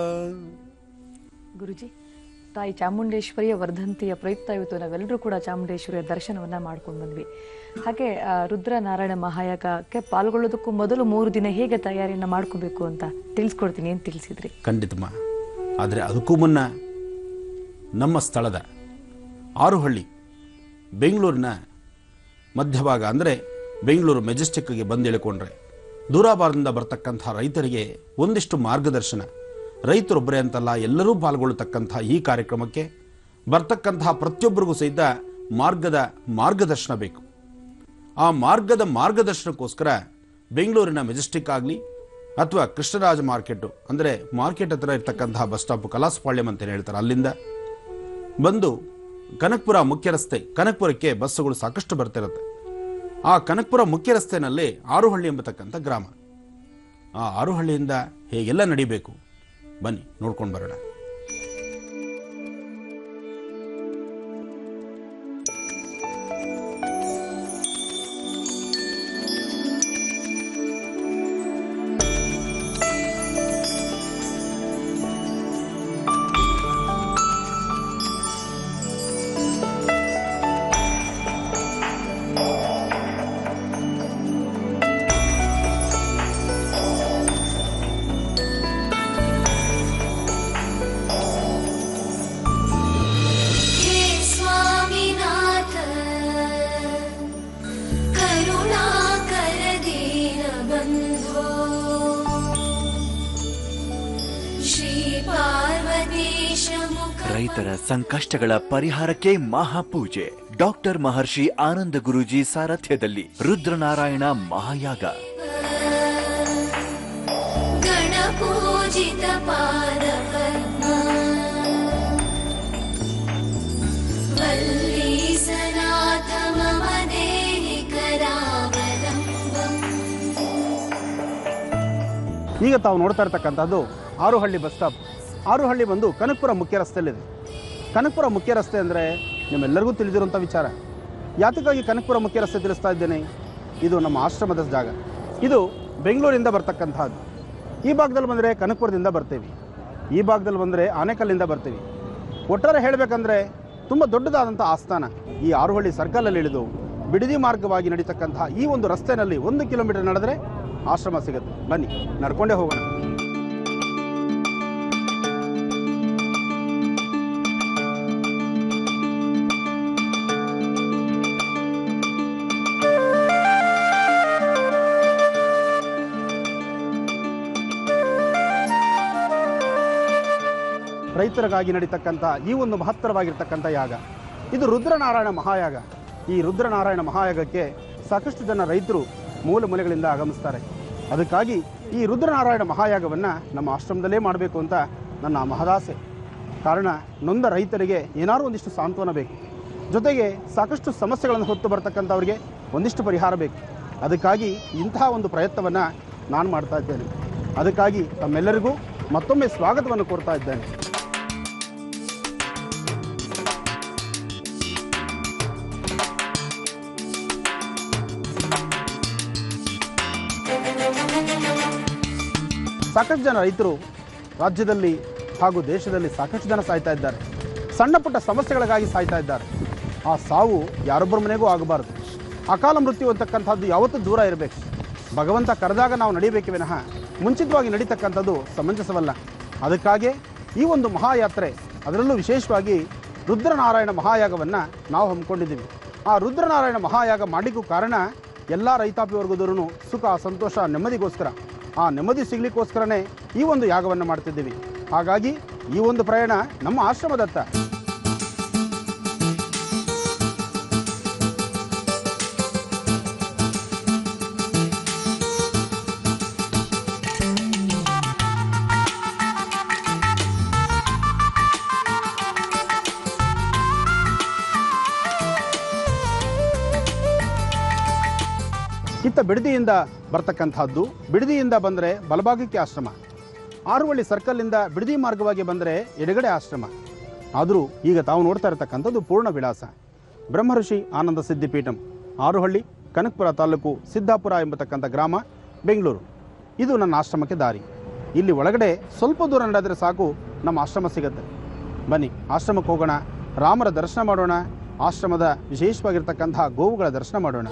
ಗುರುಜಿ ತಾಯಿ ಚಾಮುಂಡೇಶ್ವರಿಯ ವರ್ಧಂತಿಯ ಪ್ರಯುಕ್ತ ಇವತ್ತು ನಾವೆಲ್ಲರೂ ಕೂಡ ಚಾಮುಂಡೇಶ್ವರಿಯ ದರ್ಶನವನ್ನ ಮಾಡ್ಕೊಂಡು ಬಂದ್ವಿ ಹಾಗೆ ಆ, ರುದ್ರ ನಾರಾಯಣ ಮಹಾಯಾಗಕ್ಕೆ ಪಾಲ್ಗೊಳ್ಳೋದಕ್ಕೂ ಮೊದಲು ಮೂರು ದಿನ ಹೇಗೆ ತಯಾರಿಯನ್ನ ಮಾಡ್ಕೋಬೇಕು ಅಂತ ತಿಳಿಸ್ಕೊಡ್ತೀನಿ ಅಂತ ತಿಳಿಸಿದ್ರಿ ಖಂಡಿತಮ್ಮ ಆದರೆ ಅದಕ್ಕೂ ಮುನ್ನ ನಮ್ಮ ಸ್ಥಳದ ಆರುಹಳ್ಳಿ ಬೆಂಗಳೂರಿನ ಮಧ್ಯಭಾಗ ಅಂದರೆ ಬೆಂಗಳೂರು ಮೆಜೆಸ್ಟಿಕ್ಗೆ ಬಂದು ಇಳ್ಕೊಂಡ್ರೆ ದೂರಾಭಾರದಿಂದ ಬರ್ತಕ್ಕಂಥ ರೈತರಿಗೆ ಒಂದಿಷ್ಟು ಮಾರ್ಗದರ್ಶನ ರೈತರೊಬ್ಬರೇ ಅಂತಲ್ಲ ಎಲ್ಲರೂ ಪಾಲ್ಗೊಳ್ಳತಕ್ಕಂಥ ಈ ಕಾರ್ಯಕ್ರಮಕ್ಕೆ ಬರ್ತಕ್ಕಂತಹ ಪ್ರತಿಯೊಬ್ಬರಿಗೂ ಸಹಿತ ಮಾರ್ಗದ ಮಾರ್ಗದರ್ಶನ ಬೇಕು ಆ ಮಾರ್ಗದ ಮಾರ್ಗದರ್ಶನಕ್ಕೋಸ್ಕರ ಬೆಂಗಳೂರಿನ ಮೆಜೆಸ್ಟಿಕ್ ಆಗಲಿ ಅಥವಾ ಕೃಷ್ಣರಾಜ ಮಾರ್ಕೆಟು ಅಂದರೆ ಮಾರ್ಕೆಟ್ ಹತ್ರ ಇರ್ತಕ್ಕಂತಹ ಬಸ್ ಸ್ಟಾಪ್ ಕಲಾಸಪಾಳ್ಯಂ ಅಂತ ಹೇಳ್ತಾರೆ ಅಲ್ಲಿಂದ ಬಂದು ಕನಕಪುರ ಮುಖ್ಯ ರಸ್ತೆ ಕನಕಪುರಕ್ಕೆ ಬಸ್ಸುಗಳು ಸಾಕಷ್ಟು ಬರ್ತಿರುತ್ತೆ ಆ ಕನಕಪುರ ಮುಖ್ಯ ರಸ್ತೆನಲ್ಲಿ ಆರುಹಳ್ಳಿ ಎಂಬತಕ್ಕಂಥ ಗ್ರಾಮ ಆ ಆರುಹಳ್ಳಿಯಿಂದ ಹೇಗೆಲ್ಲ ನಡಿಬೇಕು ಬನ್ನಿ ನೋಡ್ಕೊಂಡು ಬರೋಣ ರೈತರ ಸಂಕಷ್ಟಗಳ ಪರಿಹಾರಕ್ಕೆ ಮಹಾಪೂಜೆ ಡಾಕ್ಟರ್ ಮಹರ್ಷಿ ಆನಂದ ಗುರೂಜಿ ಸಾರಥ್ಯದಲ್ಲಿ ರುದ್ರನಾರಾಯಣ ಮಹಾಯಾಗ गणपूजित पादपद्मा वल्लीसनाथ मम देहि करावलम्बम् ಈಗ ತಾವು ನೋಡ್ತಾ ಇರ್ತಕ್ಕಂಥದ್ದು ಆರುಹಳ್ಳಿ ಬಸ್ ಸ್ಟಾಪ್ ಆರುಹಳ್ಳಿ ಬಂದು ಕನಕಪುರ ಮುಖ್ಯ ರಸ್ತೆಯಲ್ಲಿದೆ ಕನಕಪುರ ಮುಖ್ಯ ರಸ್ತೆ ಅಂದರೆ ನಿಮ್ಮೆಲ್ಲರಿಗೂ ತಿಳಿದಿರುವಂಥ ವಿಚಾರ ಯಾತಕ್ಕಾಗಿ ಕನಕಪುರ ಮುಖ್ಯ ರಸ್ತೆ ತಿಳಿಸ್ತಾ ಇದ್ದೇನೆ ಇದು ನಮ್ಮ ಆಶ್ರಮದ ಜಾಗ ಇದು ಬೆಂಗಳೂರಿಂದ ಬರ್ತಕ್ಕಂಥದ್ದು ಈ ಭಾಗದಲ್ಲಿ ಬಂದರೆ ಕನಕಪುರದಿಂದ ಬರ್ತೀವಿ ಈ ಭಾಗದಲ್ಲಿ ಬಂದರೆ ಆನೆಕಲ್ಲಿಂದ ಬರ್ತೀವಿ ಒಟ್ಟಾರೆ ಹೇಳಬೇಕಂದ್ರೆ ತುಂಬ ದೊಡ್ಡದಾದಂಥ ಆಸ್ಥಾನ ಈ ಆರುಹಳ್ಳಿ ಸರ್ಕಲಲ್ಲಿ ಇಳಿದು ಬಿಡದಿ ಮಾರ್ಗವಾಗಿ ನಡೀತಕ್ಕಂತಹ ಈ ಒಂದು ರಸ್ತೆಯಲ್ಲಿ ಒಂದು ಕಿಲೋಮೀಟರ್ ನಡೆದ್ರೆ ಆಶ್ರಮ ಸಿಗುತ್ತೆ ಬನ್ನಿ ನಡ್ಕೊಂಡೇ ಹೋಗೋಣ ರೈತರಿಗಾಗಿ ನಡೀತಕ್ಕಂಥ ಈ ಒಂದು ಮಹತ್ತರವಾಗಿರ್ತಕ್ಕಂಥ ಯಾಗ ಇದು ರುದ್ರನಾರಾಯಣ ಮಹಾಯಾಗ ಈ ರುದ್ರನಾರಾಯಣ ಮಹಾಯಾಗಕ್ಕೆ ಸಾಕಷ್ಟು ಜನ ರೈತರು ಮೂಲ ಮೂಲೆಗಳಿಂದ ಆಗಮಿಸ್ತಾರೆ ಅದಕ್ಕಾಗಿ ಈ ರುದ್ರನಾರಾಯಣ ಮಹಾಯಾಗವನ್ನು ನಮ್ಮ ಆಶ್ರಮದಲ್ಲೇ ಮಾಡಬೇಕು ಅಂತ ನನ್ನ ಮಹದಾಸೆ ಕಾರಣ ನೊಂದ ರೈತರಿಗೆ ಏನಾದರೂ ಒಂದಿಷ್ಟು ಸಾಂತ್ವನ ಬೇಕು ಜೊತೆಗೆ ಸಾಕಷ್ಟು ಸಮಸ್ಯೆಗಳನ್ನು ಹೊತ್ತು ಬರ್ತಕ್ಕಂಥವ್ರಿಗೆ ಒಂದಿಷ್ಟು ಪರಿಹಾರ ಬೇಕು ಅದಕ್ಕಾಗಿ ಇಂತಹ ಒಂದು ಪ್ರಯತ್ನವನ್ನು ನಾನು ಮಾಡ್ತಾ ಇದ್ದೇನೆ ಅದಕ್ಕಾಗಿ ತಮ್ಮೆಲ್ಲರಿಗೂ ಮತ್ತೊಮ್ಮೆ ಸ್ವಾಗತವನ್ನು ಕೋರ್ತಾ ಇದ್ದೇನೆ ಸಾಕಷ್ಟು ಜನ ರೈತರು ರಾಜ್ಯದಲ್ಲಿ ಹಾಗೂ ದೇಶದಲ್ಲಿ ಸಾಕಷ್ಟು ಜನ ಸಾಯ್ತಾ ಇದ್ದಾರೆ ಸಣ್ಣ ಪುಟ್ಟ ಸಮಸ್ಯೆಗಳಿಗಾಗಿ ಸಾಯ್ತಾ ಇದ್ದಾರೆ ಆ ಸಾವು ಯಾರೊಬ್ಬರ ಮನೆಗೂ ಆಗಬಾರ್ದು ಅಕಾಲ ಮೃತ್ಯು ಅಂತಕ್ಕಂಥದ್ದು ಯಾವತ್ತೂ ದೂರ ಇರಬೇಕು ಭಗವಂತ ಕರೆದಾಗ ನಾವು ನಡಿಬೇಕೆ ವಿನಃ ಮುಂಚಿತವಾಗಿ ನಡೀತಕ್ಕಂಥದ್ದು ಸಮಂಜಸವಲ್ಲ ಅದಕ್ಕಾಗಿ ಈ ಒಂದು ಮಹಾಯಾತ್ರೆ ಅದರಲ್ಲೂ ವಿಶೇಷವಾಗಿ ರುದ್ರನಾರಾಯಣ ಮಹಾಯಾಗವನ್ನು ನಾವು ಹಮ್ಮಿಕೊಂಡಿದ್ದೀವಿ ಆ ರುದ್ರನಾರಾಯಣ ಮಹಾಯಾಗ ಮಾಡಲಿಕ್ಕೂ ಕಾರಣ ಎಲ್ಲ ರೈತಾಪಿ ವರ್ಗದವರು ಸುಖ ಸಂತೋಷ ನೆಮ್ಮದಿಗೋಸ್ಕರ ಆ ನೆಮ್ಮದಿ ಸಿಗ್ಲಿಕ್ಕೋಸ್ಕರನೇ ಈ ಒಂದು ಯಾಗವನ್ನು ಮಾಡ್ತಿದ್ದೀವಿ ಹಾಗಾಗಿ ಈ ಒಂದು ಪ್ರಯಾಣ ನಮ್ಮ ಆಶ್ರಮದತ್ತ ಇತ್ತ ಬಿಡದಿಯಿಂದ ಬರ್ತಕ್ಕಂಥದ್ದು ಬಿಡದಿಯಿಂದ ಬಂದರೆ ಬಲಭಾಗಕ್ಕೆ ಆಶ್ರಮ ಆರುವಳ್ಳಿ ಸರ್ಕಲ್ನಿಂದ ಬಿಡದಿ ಮಾರ್ಗವಾಗಿ ಬಂದರೆ ಎಡಗಡೆ ಆಶ್ರಮ ಆದರೂ ಈಗ ತಾವು ನೋಡ್ತಾ ಇರತಕ್ಕಂಥದ್ದು ಪೂರ್ಣ ವಿಳಾಸ ಬ್ರಹ್ಮಋಷಿ ಆನಂದ ಸಿದ್ಧಿಪೀಠಂ ಆರುಹಳ್ಳಿ ಕನಕಪುರ ತಾಲೂಕು ಸಿದ್ದಾಪುರ ಎಂಬತಕ್ಕಂಥ ಗ್ರಾಮ ಬೆಂಗಳೂರು ಇದು ನನ್ನ ಆಶ್ರಮಕ್ಕೆ ದಾರಿ ಇಲ್ಲಿ ಒಳಗಡೆ ಸ್ವಲ್ಪ ದೂರ ನಡೆದರೆ ಸಾಕು ನಮ್ಮ ಆಶ್ರಮ ಸಿಗುತ್ತೆ ಬನ್ನಿ ಆಶ್ರಮಕ್ಕೆ ಹೋಗೋಣ ರಾಮರ ದರ್ಶನ ಮಾಡೋಣ ಆಶ್ರಮದ ವಿಶೇಷವಾಗಿರ್ತಕ್ಕಂತಹ ಗೋವುಗಳ ದರ್ಶನ ಮಾಡೋಣ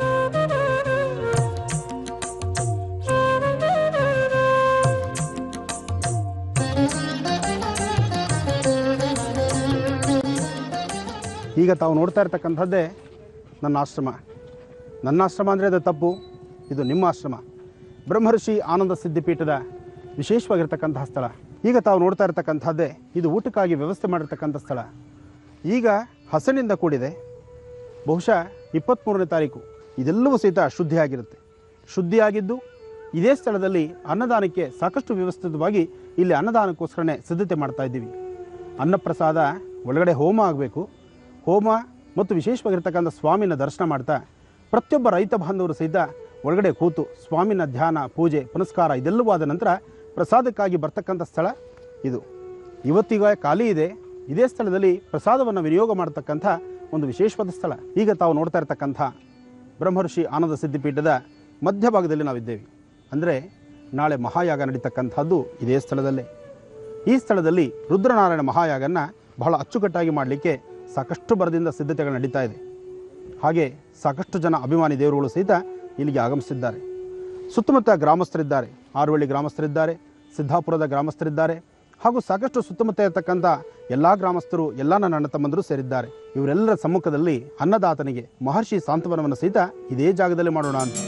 ಈಗ ತಾವು ನೋಡ್ತಾ ಇರ್ತಕ್ಕಂಥದ್ದೇ ನನ್ನ ಆಶ್ರಮ ನನ್ನ ಆಶ್ರಮ ಅಂದರೆ ಅದು ತಪ್ಪು ಇದು ನಿಮ್ಮ ಆಶ್ರಮ ಬ್ರಹ್ಮರ್ಷಿ ಆನಂದ ಸಿದ್ಧಿಪೀಠದ ವಿಶೇಷವಾಗಿರ್ತಕ್ಕಂತಹ ಸ್ಥಳ ಈಗ ತಾವು ನೋಡ್ತಾ ಇರ್ತಕ್ಕಂಥದ್ದೇ ಇದು ಊಟಕ್ಕಾಗಿ ವ್ಯವಸ್ಥೆ ಮಾಡಿರ್ತಕ್ಕಂಥ ಸ್ಥಳ ಈಗ ಹಸನಿಂದ ಕೂಡಿದೆ ಬಹುಶಃ ಇಪ್ಪತ್ತ್ಮೂರನೇ ತಾರೀಕು ಇದೆಲ್ಲವೂ ಸಹಿತ ಶುದ್ಧಿಯಾಗಿರುತ್ತೆ ಶುದ್ಧಿಯಾಗಿದ್ದು ಇದೇ ಸ್ಥಳದಲ್ಲಿ ಅನ್ನದಾನಕ್ಕೆ ಸಾಕಷ್ಟು ವ್ಯವಸ್ಥಿತವಾಗಿ ಇಲ್ಲಿ ಅನ್ನದಾನಕ್ಕೋಸ್ಕರನೇ ಸಿದ್ಧತೆ ಮಾಡ್ತಾ ಇದ್ದೀವಿ ಅನ್ನಪ್ರಸಾದ ಒಳಗಡೆ ಹೋಮ ಆಗಬೇಕು ಹೋಮ ಮತ್ತು ವಿಶೇಷವಾಗಿರ್ತಕ್ಕಂಥ ಸ್ವಾಮಿನ ದರ್ಶನ ಮಾಡ್ತಾ ಪ್ರತಿಯೊಬ್ಬ ರೈತ ಬಾಂಧವರು ಸಹಿತ ಒಳಗಡೆ ಕೂತು ಸ್ವಾಮಿನ ಧ್ಯಾನ ಪೂಜೆ ಪುನಸ್ಕಾರ ಇದೆಲ್ಲವೂ ಆದ ನಂತರ ಪ್ರಸಾದಕ್ಕಾಗಿ ಬರ್ತಕ್ಕಂಥ ಸ್ಥಳ ಇದು ಇವತ್ತೀಗ ಖಾಲಿ ಇದೆ ಇದೇ ಸ್ಥಳದಲ್ಲಿ ಪ್ರಸಾದವನ್ನು ವಿನಿಯೋಗ ಮಾಡತಕ್ಕಂಥ ಒಂದು ವಿಶೇಷವಾದ ಸ್ಥಳ ಈಗ ತಾವು ನೋಡ್ತಾ ಇರ್ತಕ್ಕಂಥ ಬ್ರಹ್ಮರ್ಷಿ ಆನಂದ ಸಿದ್ಧಿಪೀಠದ ಮಧ್ಯಭಾಗದಲ್ಲಿ ನಾವಿದ್ದೇವೆ ಅಂದರೆ ನಾಳೆ ಮಹಾಯಾಗ ನಡೀತಕ್ಕಂಥದ್ದು ಇದೇ ಸ್ಥಳದಲ್ಲೇ ಈ ಸ್ಥಳದಲ್ಲಿ ರುದ್ರನಾರಾಯಣ ಮಹಾಯಾಗನ ಬಹಳ ಅಚ್ಚುಕಟ್ಟಾಗಿ ಮಾಡಲಿಕ್ಕೆ ಸಾಕಷ್ಟು ಬರದಿಂದ ಸಿದ್ಧತೆಗಳು ನಡೀತಾ ಇದೆ ಹಾಗೆ ಸಾಕಷ್ಟು ಜನ ಅಭಿಮಾನಿ ದೇವರುಗಳು ಸಹಿತ ಇಲ್ಲಿಗೆ ಆಗಮಿಸಿದ್ದಾರೆ ಸುತ್ತಮುತ್ತ ಗ್ರಾಮಸ್ಥರಿದ್ದಾರೆ ಆರುವಳ್ಳಿ ಗ್ರಾಮಸ್ಥರಿದ್ದಾರೆ ಸಿದ್ದಾಪುರದ ಗ್ರಾಮಸ್ಥರಿದ್ದಾರೆ ಹಾಗೂ ಸಾಕಷ್ಟು ಸುತ್ತಮುತ್ತ ಇರತಕ್ಕಂಥ ಎಲ್ಲ ಗ್ರಾಮಸ್ಥರು ಎಲ್ಲ ನನ್ನ ಅಣ್ಣ ತಮ್ಮಂದರು ಸೇರಿದ್ದಾರೆ ಇವರೆಲ್ಲರ ಸಮ್ಮುಖದಲ್ಲಿ ಅನ್ನದಾತನಿಗೆ ಮಹರ್ಷಿ ಸಾಂತ್ವನವನ್ನು ಸಹಿತ ಇದೇ ಜಾಗದಲ್ಲಿ ಮಾಡೋಣ ಅಂತ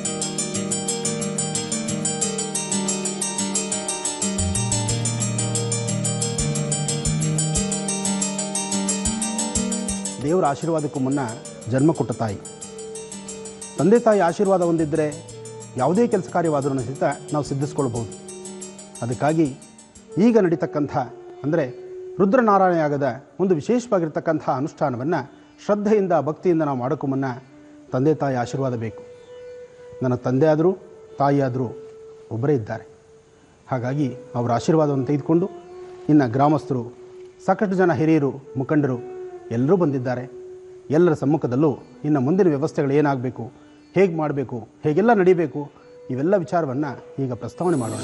ದೇವರ ಆಶೀರ್ವಾದಕ್ಕೂ ಮುನ್ನ ಜನ್ಮ ಕೊಟ್ಟ ತಾಯಿ ತಂದೆ ತಾಯಿ ಆಶೀರ್ವಾದ ಹೊಂದಿದ್ದರೆ ಯಾವುದೇ ಕೆಲಸ ಕಾರ್ಯವಾದರೂ ಸಹಿತ ನಾವು ಸಿದ್ಧಿಸ್ಕೊಳ್ಬೋದು ಅದಕ್ಕಾಗಿ ಈಗ ನಡೀತಕ್ಕಂಥ ಅಂದರೆ ರುದ್ರನಾರಾಯಣಯಾಗದ ಒಂದು ವಿಶೇಷವಾಗಿರ್ತಕ್ಕಂಥ ಅನುಷ್ಠಾನವನ್ನು ಶ್ರದ್ಧೆಯಿಂದ ಭಕ್ತಿಯಿಂದ ನಾವು ಮಾಡೋಕ್ಕೂ ಮುನ್ನ ತಂದೆ ತಾಯಿ ಆಶೀರ್ವಾದ ಬೇಕು ನನ್ನ ತಂದೆ ಆದರೂ ತಾಯಿ ಆದರೂ ಒಬ್ಬರೇ ಇದ್ದಾರೆ ಹಾಗಾಗಿ ಅವರ ಆಶೀರ್ವಾದವನ್ನು ತೆಗೆದುಕೊಂಡು ಇನ್ನು ಗ್ರಾಮಸ್ಥರು ಸಾಕಷ್ಟು ಜನ ಹಿರಿಯರು ಮುಖಂಡರು ಎಲ್ಲರೂ ಬಂದಿದ್ದಾರೆ ಎಲ್ಲರ ಸಮ್ಮುಖದಲ್ಲೂ ಇನ್ನು ಮುಂದಿನ ವ್ಯವಸ್ಥೆಗಳು ಏನಾಗಬೇಕು ಹೇಗೆ ಮಾಡಬೇಕು ಹೇಗೆಲ್ಲ ನಡೀಬೇಕು ಇವೆಲ್ಲ ವಿಚಾರವನ್ನು ಈಗ ಪ್ರಸ್ತಾವನೆ ಮಾಡೋಣ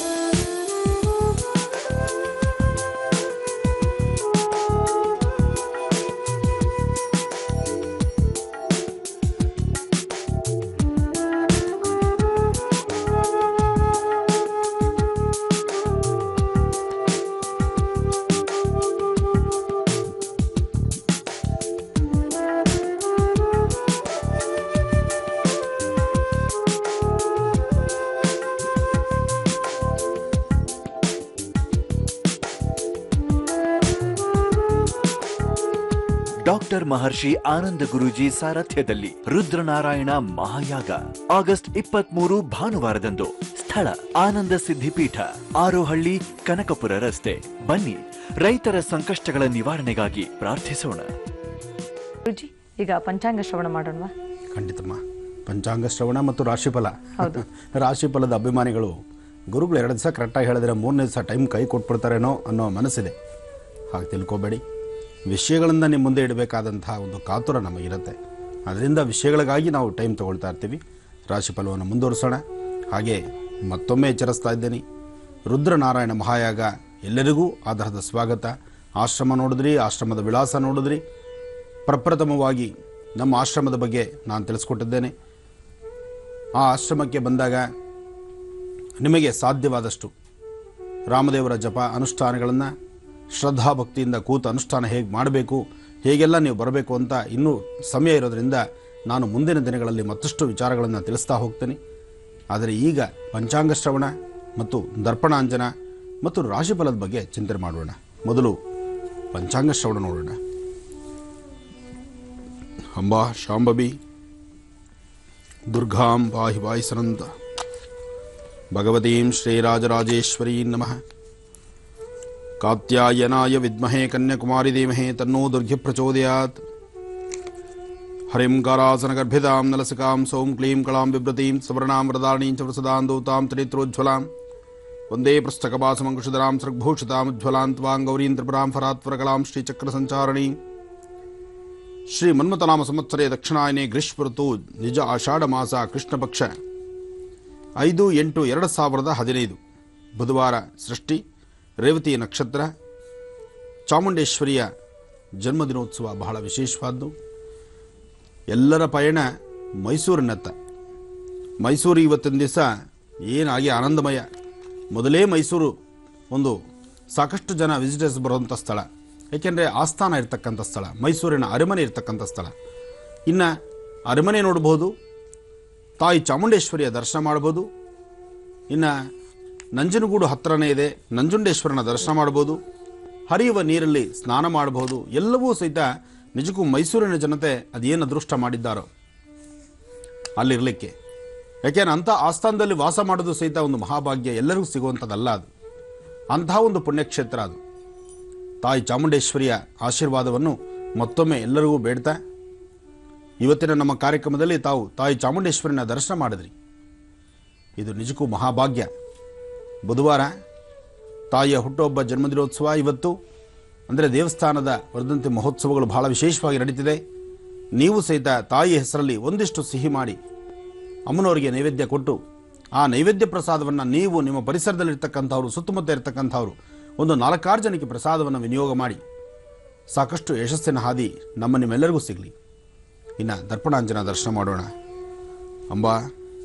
ಡಾಕ್ಟರ್ ಮಹರ್ಷಿ ಆನಂದ ಗುರೂಜಿ ಸಾರಥ್ಯದಲ್ಲಿ ರುದ್ರನಾರಾಯಣ ಮಹಾಯಾಗ ಆಗಸ್ಟ್ ಇಪ್ಪತ್ಮೂರು ಭಾನುವಾರದಂದು ಸ್ಥಳ ಆನಂದ ಸಿದ್ಧಿಪೀಠ ಆರೋಹಳ್ಳಿ ಕನಕಪುರ ರಸ್ತೆ ಬನ್ನಿ ರೈತರ ಸಂಕಷ್ಟಗಳ ನಿವಾರಣೆಗಾಗಿ ಪ್ರಾರ್ಥಿಸೋಣ ಗುರುಜಿ ಈಗ ಪಂಚಾಂಗ ಶ್ರವಣ ಮಾಡೋಣವಾ ಖಂಡಿತಮ್ಮ ಪಂಚಾಂಗ ಶ್ರವಣ ಮತ್ತು ರಾಶಿಫಲ ಹೌದು. ರಾಶಿಫಲದ ಅಭಿಮಾನಿಗಳು ಗುರುಗಳು ಎರಡು ದಿವಸ ಕರೆಕ್ಟಾಗಿ ಹೇಳಿದ್ರೆ ಮೂರನೇ ದಿವಸ ಟೈಮ್ ಕೈ ಕೊಟ್ಬಿಡ್ತಾರೇನೋ ಅನ್ನೋ ಮನಸ್ಸಿದೆ ಹಾಗೆ ತಿಳ್ಕೊಬೇಡಿ ವಿಷಯಗಳಿಂದ ನಿಮ್ಮ ಮುಂದೆ ಇಡಬೇಕಾದಂತಹ ಒಂದು ಕಾತುರ ನಮಗಿರುತ್ತೆ ಅದರಿಂದ ವಿಷಯಗಳಿಗಾಗಿ ನಾವು ಟೈಮ್ ತಗೊಳ್ತಾ ಇರ್ತೀವಿ ರಾಶಿಫಲವನ್ನು ಮುಂದುವರಿಸೋಣ ಹಾಗೆ ಮತ್ತೊಮ್ಮೆ ಎಚ್ಚರಿಸ್ತಾ ಇದ್ದೇನೆ ರುದ್ರನಾರಾಯಣ ಮಹಾಯಾಗ ಎಲ್ಲರಿಗೂ ಆಧಾರದ ಸ್ವಾಗತ ಆಶ್ರಮ ನೋಡಿದ್ರಿ ಆಶ್ರಮದ ವಿಳಾಸ ನೋಡಿದ್ರಿ ಪ್ರಪ್ರಥಮವಾಗಿ ನಮ್ಮ ಆಶ್ರಮದ ಬಗ್ಗೆ ನಾನು ತಿಳಿಸ್ಕೊಟ್ಟಿದ್ದೇನೆ ಆ ಆಶ್ರಮಕ್ಕೆ ಬಂದಾಗ ನಿಮಗೆ ಸಾಧ್ಯವಾದಷ್ಟು ರಾಮದೇವರ ಜಪ ಅನುಷ್ಠಾನಗಳನ್ನು ಶ್ರದ್ಧಾಭಕ್ತಿಯಿಂದ ಕೂತು ಅನುಷ್ಠಾನ ಹೇಗೆ ಮಾಡಬೇಕು ಹೇಗೆಲ್ಲ ನೀವು ಬರಬೇಕು ಅಂತ ಇನ್ನೂ ಸಮಯ ಇರೋದ್ರಿಂದ ನಾನು ಮುಂದಿನ ದಿನಗಳಲ್ಲಿ ಮತ್ತಷ್ಟು ವಿಚಾರಗಳನ್ನು ತಿಳಿಸ್ತಾ ಹೋಗ್ತೇನೆ ಆದರೆ ಈಗ ಪಂಚಾಂಗ ಶ್ರವಣ ಮತ್ತು ದರ್ಪಣಾಂಜನ ಮತ್ತು ರಾಶಿಫಲದ ಬಗ್ಗೆ ಚಿಂತನೆ ಮಾಡೋಣ ಮೊದಲು ಪಂಚಾಂಗ ಶ್ರವಣ ನೋಡೋಣ ಅಂಬಾ ಶಾಂಬಬಿ ದುರ್ಗಾಂ ಪಾಹಿ ಪಾಹಿ ಸನಂತ ಭಗವತೀಂ ಶ್ರೀರಾಜರಾಜೇಶ್ವರೀ ನಮಃ ಕಾತ್ಯಾಯನಾಯ ವಿದ್ಮಹೇ ಕನ್ಯಾಕುಮಾರಿ ಧೀಮಹೇ ತನ್ನೋ ದುರ್ಗಿ ಪ್ರಚೋದಯಾತ್ ಹರಿಂ ಕಾರಾಸನಗರ್ಭಿತಾಂ ನಲಸಿಕಾಂ ಸೌಂ ಕ್ಲೀಂ ಕಳಾಂ ಬಿಭ್ರತೀಂ ಸವರ್ಣಾಂ ವರದಾಣೀಂ ಚ ವೃಸದಾಂ ದೌತಾಂ ತ್ರಿನೇತ್ರೋಜ್ವಲಾಂ ವಂದೇ ಪೃಷ್ಠಕಪಾಸಮಂಕುಶಧರಾಂ ಸೃಗ್ಭೂಷಿತಾಂ ತ್ವಾಂ ಗೌರೀಂ ತ್ರಿಪುರಾಂ ಫರಾತ್ವರಕಲಾಂ ಶ್ರೀಚಕ್ರಸಂಚಾರಣೀಂ ಶ್ರೀ ಮನ್ಮಥನಾಮ ಸಂವತ್ಸರೇ ದಕ್ಷಿಣಾಯನೆ ಗ್ರೀಷ್ಮ ಋತು ನಿಜ ಆಷಾಢ ಮಾಸ ಕೃಷ್ಣ ಪಕ್ಷ ಐದು ಎಂಟು ಎರಡು ಸಾವಿರದ ಹದಿನೈದು ಬುಧವಾರ ಸೃಷ್ಟಿ ರೇವತಿ ನಕ್ಷತ್ರ ಚಾಮುಂಡೇಶ್ವರಿಯ ಜನ್ಮದಿನೋತ್ಸವ ಬಹಳ ವಿಶೇಷವಾದ್ದು ಎಲ್ಲರ ಪಯಣ ಮೈಸೂರಿನತ್ತ ಮೈಸೂರು ಇವತ್ತಿನ ದಿವಸ ಏನಾಗಿ ಆನಂದಮಯ ಮೊದಲೇ ಮೈಸೂರು ಒಂದು ಸಾಕಷ್ಟು ಜನ ವಿಸಿಟರ್ಸ್ ಬರುವಂಥ ಸ್ಥಳ ಏಕೆಂದರೆ ಆಸ್ಥಾನ ಇರ್ತಕ್ಕಂಥ ಸ್ಥಳ ಮೈಸೂರಿನ ಅರಮನೆ ಇರ್ತಕ್ಕಂಥ ಸ್ಥಳ ಇನ್ನು ಅರಮನೆ ನೋಡ್ಬೋದು ತಾಯಿ ಚಾಮುಂಡೇಶ್ವರಿಯ ದರ್ಶನ ಮಾಡ್ಬೋದು ಇನ್ನು ನಂಜನಗೂಡು ಹತ್ತಿರನೇ ಇದೆ ನಂಜುಂಡೇಶ್ವರನ ದರ್ಶನ ಮಾಡ್ಬೋದು ಹರಿಯುವ ನೀರಲ್ಲಿ ಸ್ನಾನ ಮಾಡಬಹುದು ಎಲ್ಲವೂ ಸಹಿತ ನಿಜಕ್ಕೂ ಮೈಸೂರಿನ ಜನತೆ ಅದೇನು ಅದೃಷ್ಟ ಮಾಡಿದ್ದಾರೋ ಅಲ್ಲಿರಲಿಕ್ಕೆ ಯಾಕೆಂದ್ರೆ ಅಂಥ ಆಸ್ಥಾನದಲ್ಲಿ ವಾಸ ಮಾಡೋದು ಸಹಿತ ಒಂದು ಮಹಾಭಾಗ್ಯ ಎಲ್ಲರಿಗೂ ಸಿಗುವಂಥದ್ದಲ್ಲ ಅದು ಅಂತಹ ಒಂದು ಪುಣ್ಯಕ್ಷೇತ್ರ ಅದು ತಾಯಿ ಚಾಮುಂಡೇಶ್ವರಿಯ ಆಶೀರ್ವಾದವನ್ನು ಮತ್ತೊಮ್ಮೆ ಎಲ್ಲರಿಗೂ ಬೇಡ್ತಾ ಇವತ್ತಿನ ನಮ್ಮ ಕಾರ್ಯಕ್ರಮದಲ್ಲಿ ತಾವು ತಾಯಿ ಚಾಮುಂಡೇಶ್ವರಿನ ದರ್ಶನ ಮಾಡಿದ್ರಿ ಇದು ನಿಜಕ್ಕೂ ಮಹಾಭಾಗ್ಯ ಬುಧವಾರ ತಾಯಿಯ ಹುಟ್ಟುಹಬ್ಬ ಜನ್ಮದಿನೋತ್ಸವ ಇವತ್ತು ಅಂದರೆ ದೇವಸ್ಥಾನದ ವರ್ಧಂತಿ ಮಹೋತ್ಸವಗಳು ಬಹಳ ವಿಶೇಷವಾಗಿ ನಡೀತಿದೆ ನೀವು ಸಹಿತ ತಾಯಿ ಹೆಸರಲ್ಲಿ ಒಂದಿಷ್ಟು ಸಿಹಿ ಮಾಡಿ ಅಮ್ಮನವರಿಗೆ ನೈವೇದ್ಯ ಕೊಟ್ಟು ಆ ನೈವೇದ್ಯ ಪ್ರಸಾದವನ್ನು ನೀವು ನಿಮ್ಮ ಪರಿಸರದಲ್ಲಿರ್ತಕ್ಕಂಥವ್ರು ಸುತ್ತಮುತ್ತ ಇರ್ತಕ್ಕಂಥವ್ರು ಒಂದು ನಾಲ್ಕಾರು ಜನಕ್ಕೆ ಪ್ರಸಾದವನ್ನು ವಿನಿಯೋಗ ಮಾಡಿ ಸಾಕಷ್ಟು ಯಶಸ್ಸಿನ ಹಾದಿ ನಮ್ಮ ನಿಮ್ಮೆಲ್ಲರಿಗೂ ಸಿಗಲಿ ಇನ್ನು ದರ್ಪಣಾಂಜನ ದರ್ಶನ ಮಾಡೋಣ ಅಂಬಾ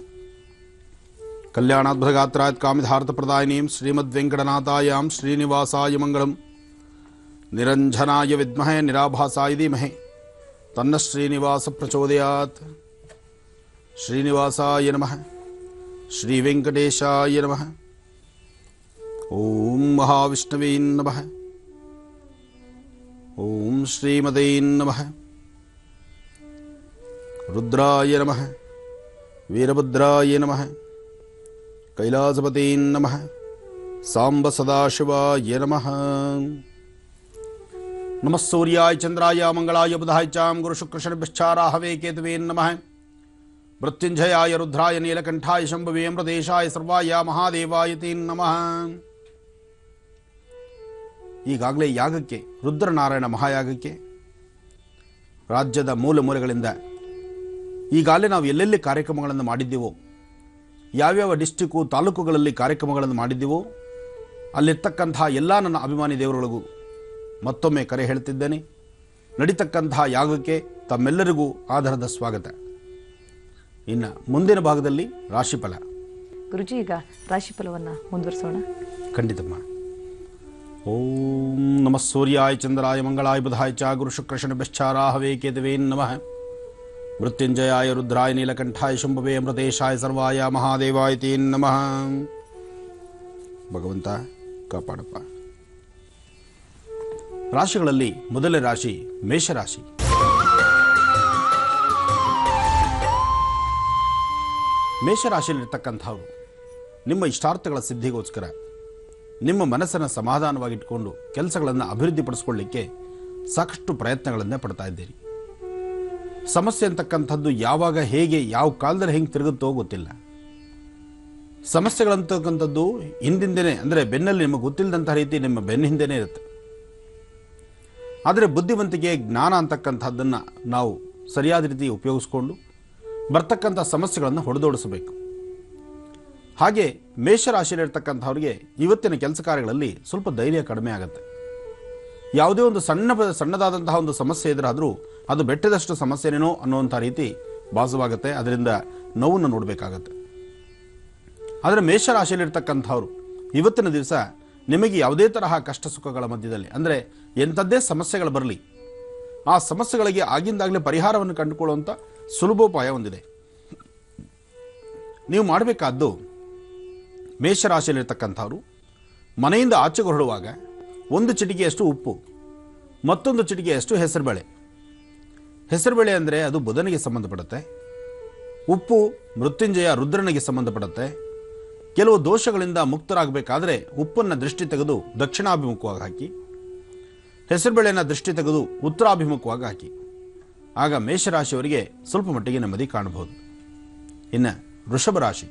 ಕಲ್ಯಾಣಾದ್ಭುತಗಾತ್ರಾತ್ ಕಾಮಿಧಾರ್ಥ ಪ್ರದಾಯಿನೀಂ ಶ್ರೀಮದ್ ವೆಂಕಟನಾಥಾಯಾಂ ಶ್ರೀನಿವಾಸಾಯ ಮಂಗಳಂ ನಿರಂಜನಾಯ ವಿದ್ಮಹೆ ನಿರಾಭಾಸಾಯ ಧೀಮಹೆ ತನ್ನ ಶ್ರೀನಿವಾಸ ಪ್ರಚೋದಯಾತ್ ಶ್ರೀನಿವಾಸಾಯ ನಮಃ ಶ್ರೀ ವೆಂಕಟೇಶಾಯ ನಮಃ ಓಂ ಮಹಾವಿಷ್ಣವೇ ನಮಃ ಓಂ ಶ್ರೀಮದೇ ನಮಃ ರುದ್ರಾಯ ನಮಃ ವೀರಭದ್ರಾಯ ನಮಃ ಕೈಲಾಸಪತೀನ್ ನಮಃ ಸಾಂಬ ಸದಾಶಿವಾಯ ನಮಃ ನಮಃ ಸೂರ್ಯಾಯ ಚಂದ್ರಾಯ ಮಂಗಳಾಯ ಬುಧಾಯ ಚಾಂ ಗುರು ಶುಕ್ರಶನಿಭ್ಯಶ್ಚಾರಾಹವೇ ಕೇತುವೇ ನಮಃ ಮೃತ್ಯುಂಜಯಾಯ ರುದ್ರಾಯ ನೀಲಕಂಠಾಯ ಶಂಭವೇ ಅಮೃತೇಶಾಯ ಸರ್ವಾಯ ಮಹಾದೇವಾಯ ತೇನ್ ನಮಃ ಈಗಾಗಲೇ ಯಾಗಕ್ಕೆ ರುದ್ರನಾರಾಯಣ ಮಹಾಯಾಗಕ್ಕೆ ರಾಜ್ಯದ ಮೂಲೆ ಮೂಲೆಗಳಿಂದ ಈಗಾಗಲೇ ನಾವು ಎಲ್ಲೆಲ್ಲಿ ಕಾರ್ಯಕ್ರಮಗಳನ್ನು ಮಾಡಿದ್ದೀವೋ ಯಾವ್ಯಾವ ಡಿಸ್ಟಿಕ್ಕು ತಾಲೂಕುಗಳಲ್ಲಿ ಕಾರ್ಯಕ್ರಮಗಳನ್ನು ಮಾಡಿದ್ದೀವೋ ಅಲ್ಲಿರ್ತಕ್ಕಂತಹ ಎಲ್ಲ ನನ್ನ ಅಭಿಮಾನಿ ದೇವರುಗಳಿಗೂ ಮತ್ತೊಮ್ಮೆ ಕರೆ ಹೇಳ್ತಿದ್ದೇನೆ ನಡೀತಕ್ಕಂತಹ ಯಾಗಕ್ಕೆ ತಮ್ಮೆಲ್ಲರಿಗೂ ಆಧಾರದ ಸ್ವಾಗತ ಇನ್ನು ಮುಂದಿನ ಭಾಗದಲ್ಲಿ ರಾಶಿಫಲ ಗುರುಜಿ ಈಗ ರಾಶಿಫಲವನ್ನ ಮುಂದುವರಿಸೋಣ ಖಂಡಿತಮ್ಮ ಓಂ ನಮಃ ಸೂರ್ಯಾಯ ಚಂದ್ರಾಯ ಮಂಗಳಾಯ ಬುಧಾಯ ಚ ಗುರು ಶುಕ್ರಶನ ಬೆಶ್ಚಾರಾಹವೇ ಕೇತವೇ ನಮಃ ಮೃತ್ಯುಂಜಯಾಯ ರುದ್ರಾಯ ನೀಲಕಂಠಾಯ ಶಂಭವೇ ಅಮೃತೇಶಾಯ ಸರ್ವಾಯ ಮಹಾದೇವಾಯ ತೇ ನಮಃ ಭಗವಂತ ಕಾಪಾಡಪ್ಪ ರಾಶಿಗಳಲ್ಲಿ ಮೊದಲನೇ ರಾಶಿ ಮೇಷರಾಶಿ ಮೇಷರಾಶಿಯಲ್ಲಿರ್ತಕ್ಕಂಥವ್ರು ನಿಮ್ಮ ಇಷ್ಟಾರ್ಥಗಳ ಸಿದ್ಧಿಗೋಸ್ಕರ ನಿಮ್ಮ ಮನಸ್ಸನ್ನು ಸಮಾಧಾನವಾಗಿಟ್ಕೊಂಡು ಕೆಲಸಗಳನ್ನು ಅಭಿವೃದ್ಧಿಪಡಿಸ್ಕೊಳ್ಳಿಕ್ಕೆ ಸಾಕಷ್ಟು ಪ್ರಯತ್ನಗಳನ್ನೇ ಪಡ್ತಾ ಇದ್ದೀರಿ ಸಮಸ್ಯೆ ಅಂತಕ್ಕಂಥದ್ದು ಯಾವಾಗ ಹೇಗೆ ಯಾವ ಕಾಲದಲ್ಲಿ ಹೆಂಗೆ ತಿರುಗುತ್ತೋ ಗೊತ್ತಿಲ್ಲ ಸಮಸ್ಯೆಗಳಂತಕ್ಕಂಥದ್ದು ಹಿಂದಿಂದೇನೆ ಅಂದರೆ ಬೆನ್ನಲ್ಲಿ ನಿಮಗೆ ಗೊತ್ತಿಲ್ಲದಂಥ ರೀತಿ ನಿಮ್ಮ ಬೆನ್ನ ಹಿಂದೆನೇ ಇರುತ್ತೆ ಆದರೆ ಬುದ್ಧಿವಂತಿಕೆ ಜ್ಞಾನ ಅಂತಕ್ಕಂಥದ್ದನ್ನು ನಾವು ಸರಿಯಾದ ರೀತಿ ಉಪಯೋಗಿಸ್ಕೊಂಡು ಬರ್ತಕ್ಕಂಥ ಸಮಸ್ಯೆಗಳನ್ನು ಹೊಡೆದೋಡಿಸಬೇಕು ಹಾಗೆ ಮೇಷರಾಶಿಯಲ್ಲಿರ್ತಕ್ಕಂಥವ್ರಿಗೆ ಇವತ್ತಿನ ಕೆಲಸ ಕಾರ್ಯಗಳಲ್ಲಿ ಸ್ವಲ್ಪ ಧೈರ್ಯ ಕಡಿಮೆ ಆಗುತ್ತೆ ಯಾವುದೇ ಒಂದು ಸಣ್ಣ ಬ- ಸಣ್ಣದಾದಂತಹ ಒಂದು ಸಮಸ್ಯೆ ಎದುರಾದರೂ ಅದು ಬೆಟ್ಟದಷ್ಟು ಸಮಸ್ಯೆನೇನೋ ಅನ್ನುವಂಥ ರೀತಿ ಭಾಸವಾಗುತ್ತೆ ಅದರಿಂದ ನೋವನ್ನು ನೋಡಬೇಕಾಗತ್ತೆ ಆದರೆ ಮೇಷರಾಶಿಯಲ್ಲಿರ್ತಕ್ಕಂಥವ್ರು ಇವತ್ತಿನ ದಿವಸ ನಿಮಗೆ ಯಾವುದೇ ತರಹ ಕಷ್ಟ ಸುಖಗಳ ಮಧ್ಯದಲ್ಲಿ ಅಂದರೆ ಎಂಥದ್ದೇ ಸಮಸ್ಯೆಗಳು ಬರಲಿ ಆ ಸಮಸ್ಯೆಗಳಿಗೆ ಆಗಿಂದಾಗಲೇ ಪರಿಹಾರವನ್ನು ಕಂಡುಕೊಳ್ಳುವಂಥ ಸುಲಭೋಪಾಯ ಹೊಂದಿದೆ ನೀವು ಮಾಡಬೇಕಾದ್ದು ಮೇಷರಾಶಿಯಲ್ಲಿರ್ತಕ್ಕಂಥವ್ರು ಮನೆಯಿಂದ ಆಚೆಗೆ ಹೊರಡುವಾಗ ಒಂದು ಚಿಟಿಕೆಯಷ್ಟು ಉಪ್ಪು ಮತ್ತೊಂದು ಚಿಟಿಕೆಯಷ್ಟು ಹೆಸರುಬೇಳೆ ಹೆಸರುಬೇಳೆ ಅಂದರೆ ಅದು ಬುಧನಿಗೆ ಸಂಬಂಧಪಡುತ್ತೆ ಉಪ್ಪು ಮೃತ್ಯುಂಜಯ ರುದ್ರನಿಗೆ ಸಂಬಂಧಪಡುತ್ತೆ ಕೆಲವು ದೋಷಗಳಿಂದ ಮುಕ್ತರಾಗಬೇಕಾದ್ರೆ ಉಪ್ಪನ್ನು ದೃಷ್ಟಿ ತೆಗೆದು ದಕ್ಷಿಣಾಭಿಮುಖವಾಗಿ ಹಾಕಿ ಹೆಸರುಬೇಳೆಯನ್ನು ದೃಷ್ಟಿ ತೆಗೆದು ಉತ್ತರಾಭಿಮುಖವಾಗಿ ಹಾಕಿ ಆಗ ಮೇಷರಾಶಿಯವರಿಗೆ ಸ್ವಲ್ಪ ಮಟ್ಟಿಗೆ ನೆಮ್ಮದಿ ಕಾಣಬಹುದು ಇನ್ನು ವೃಷಭ ರಾಶಿ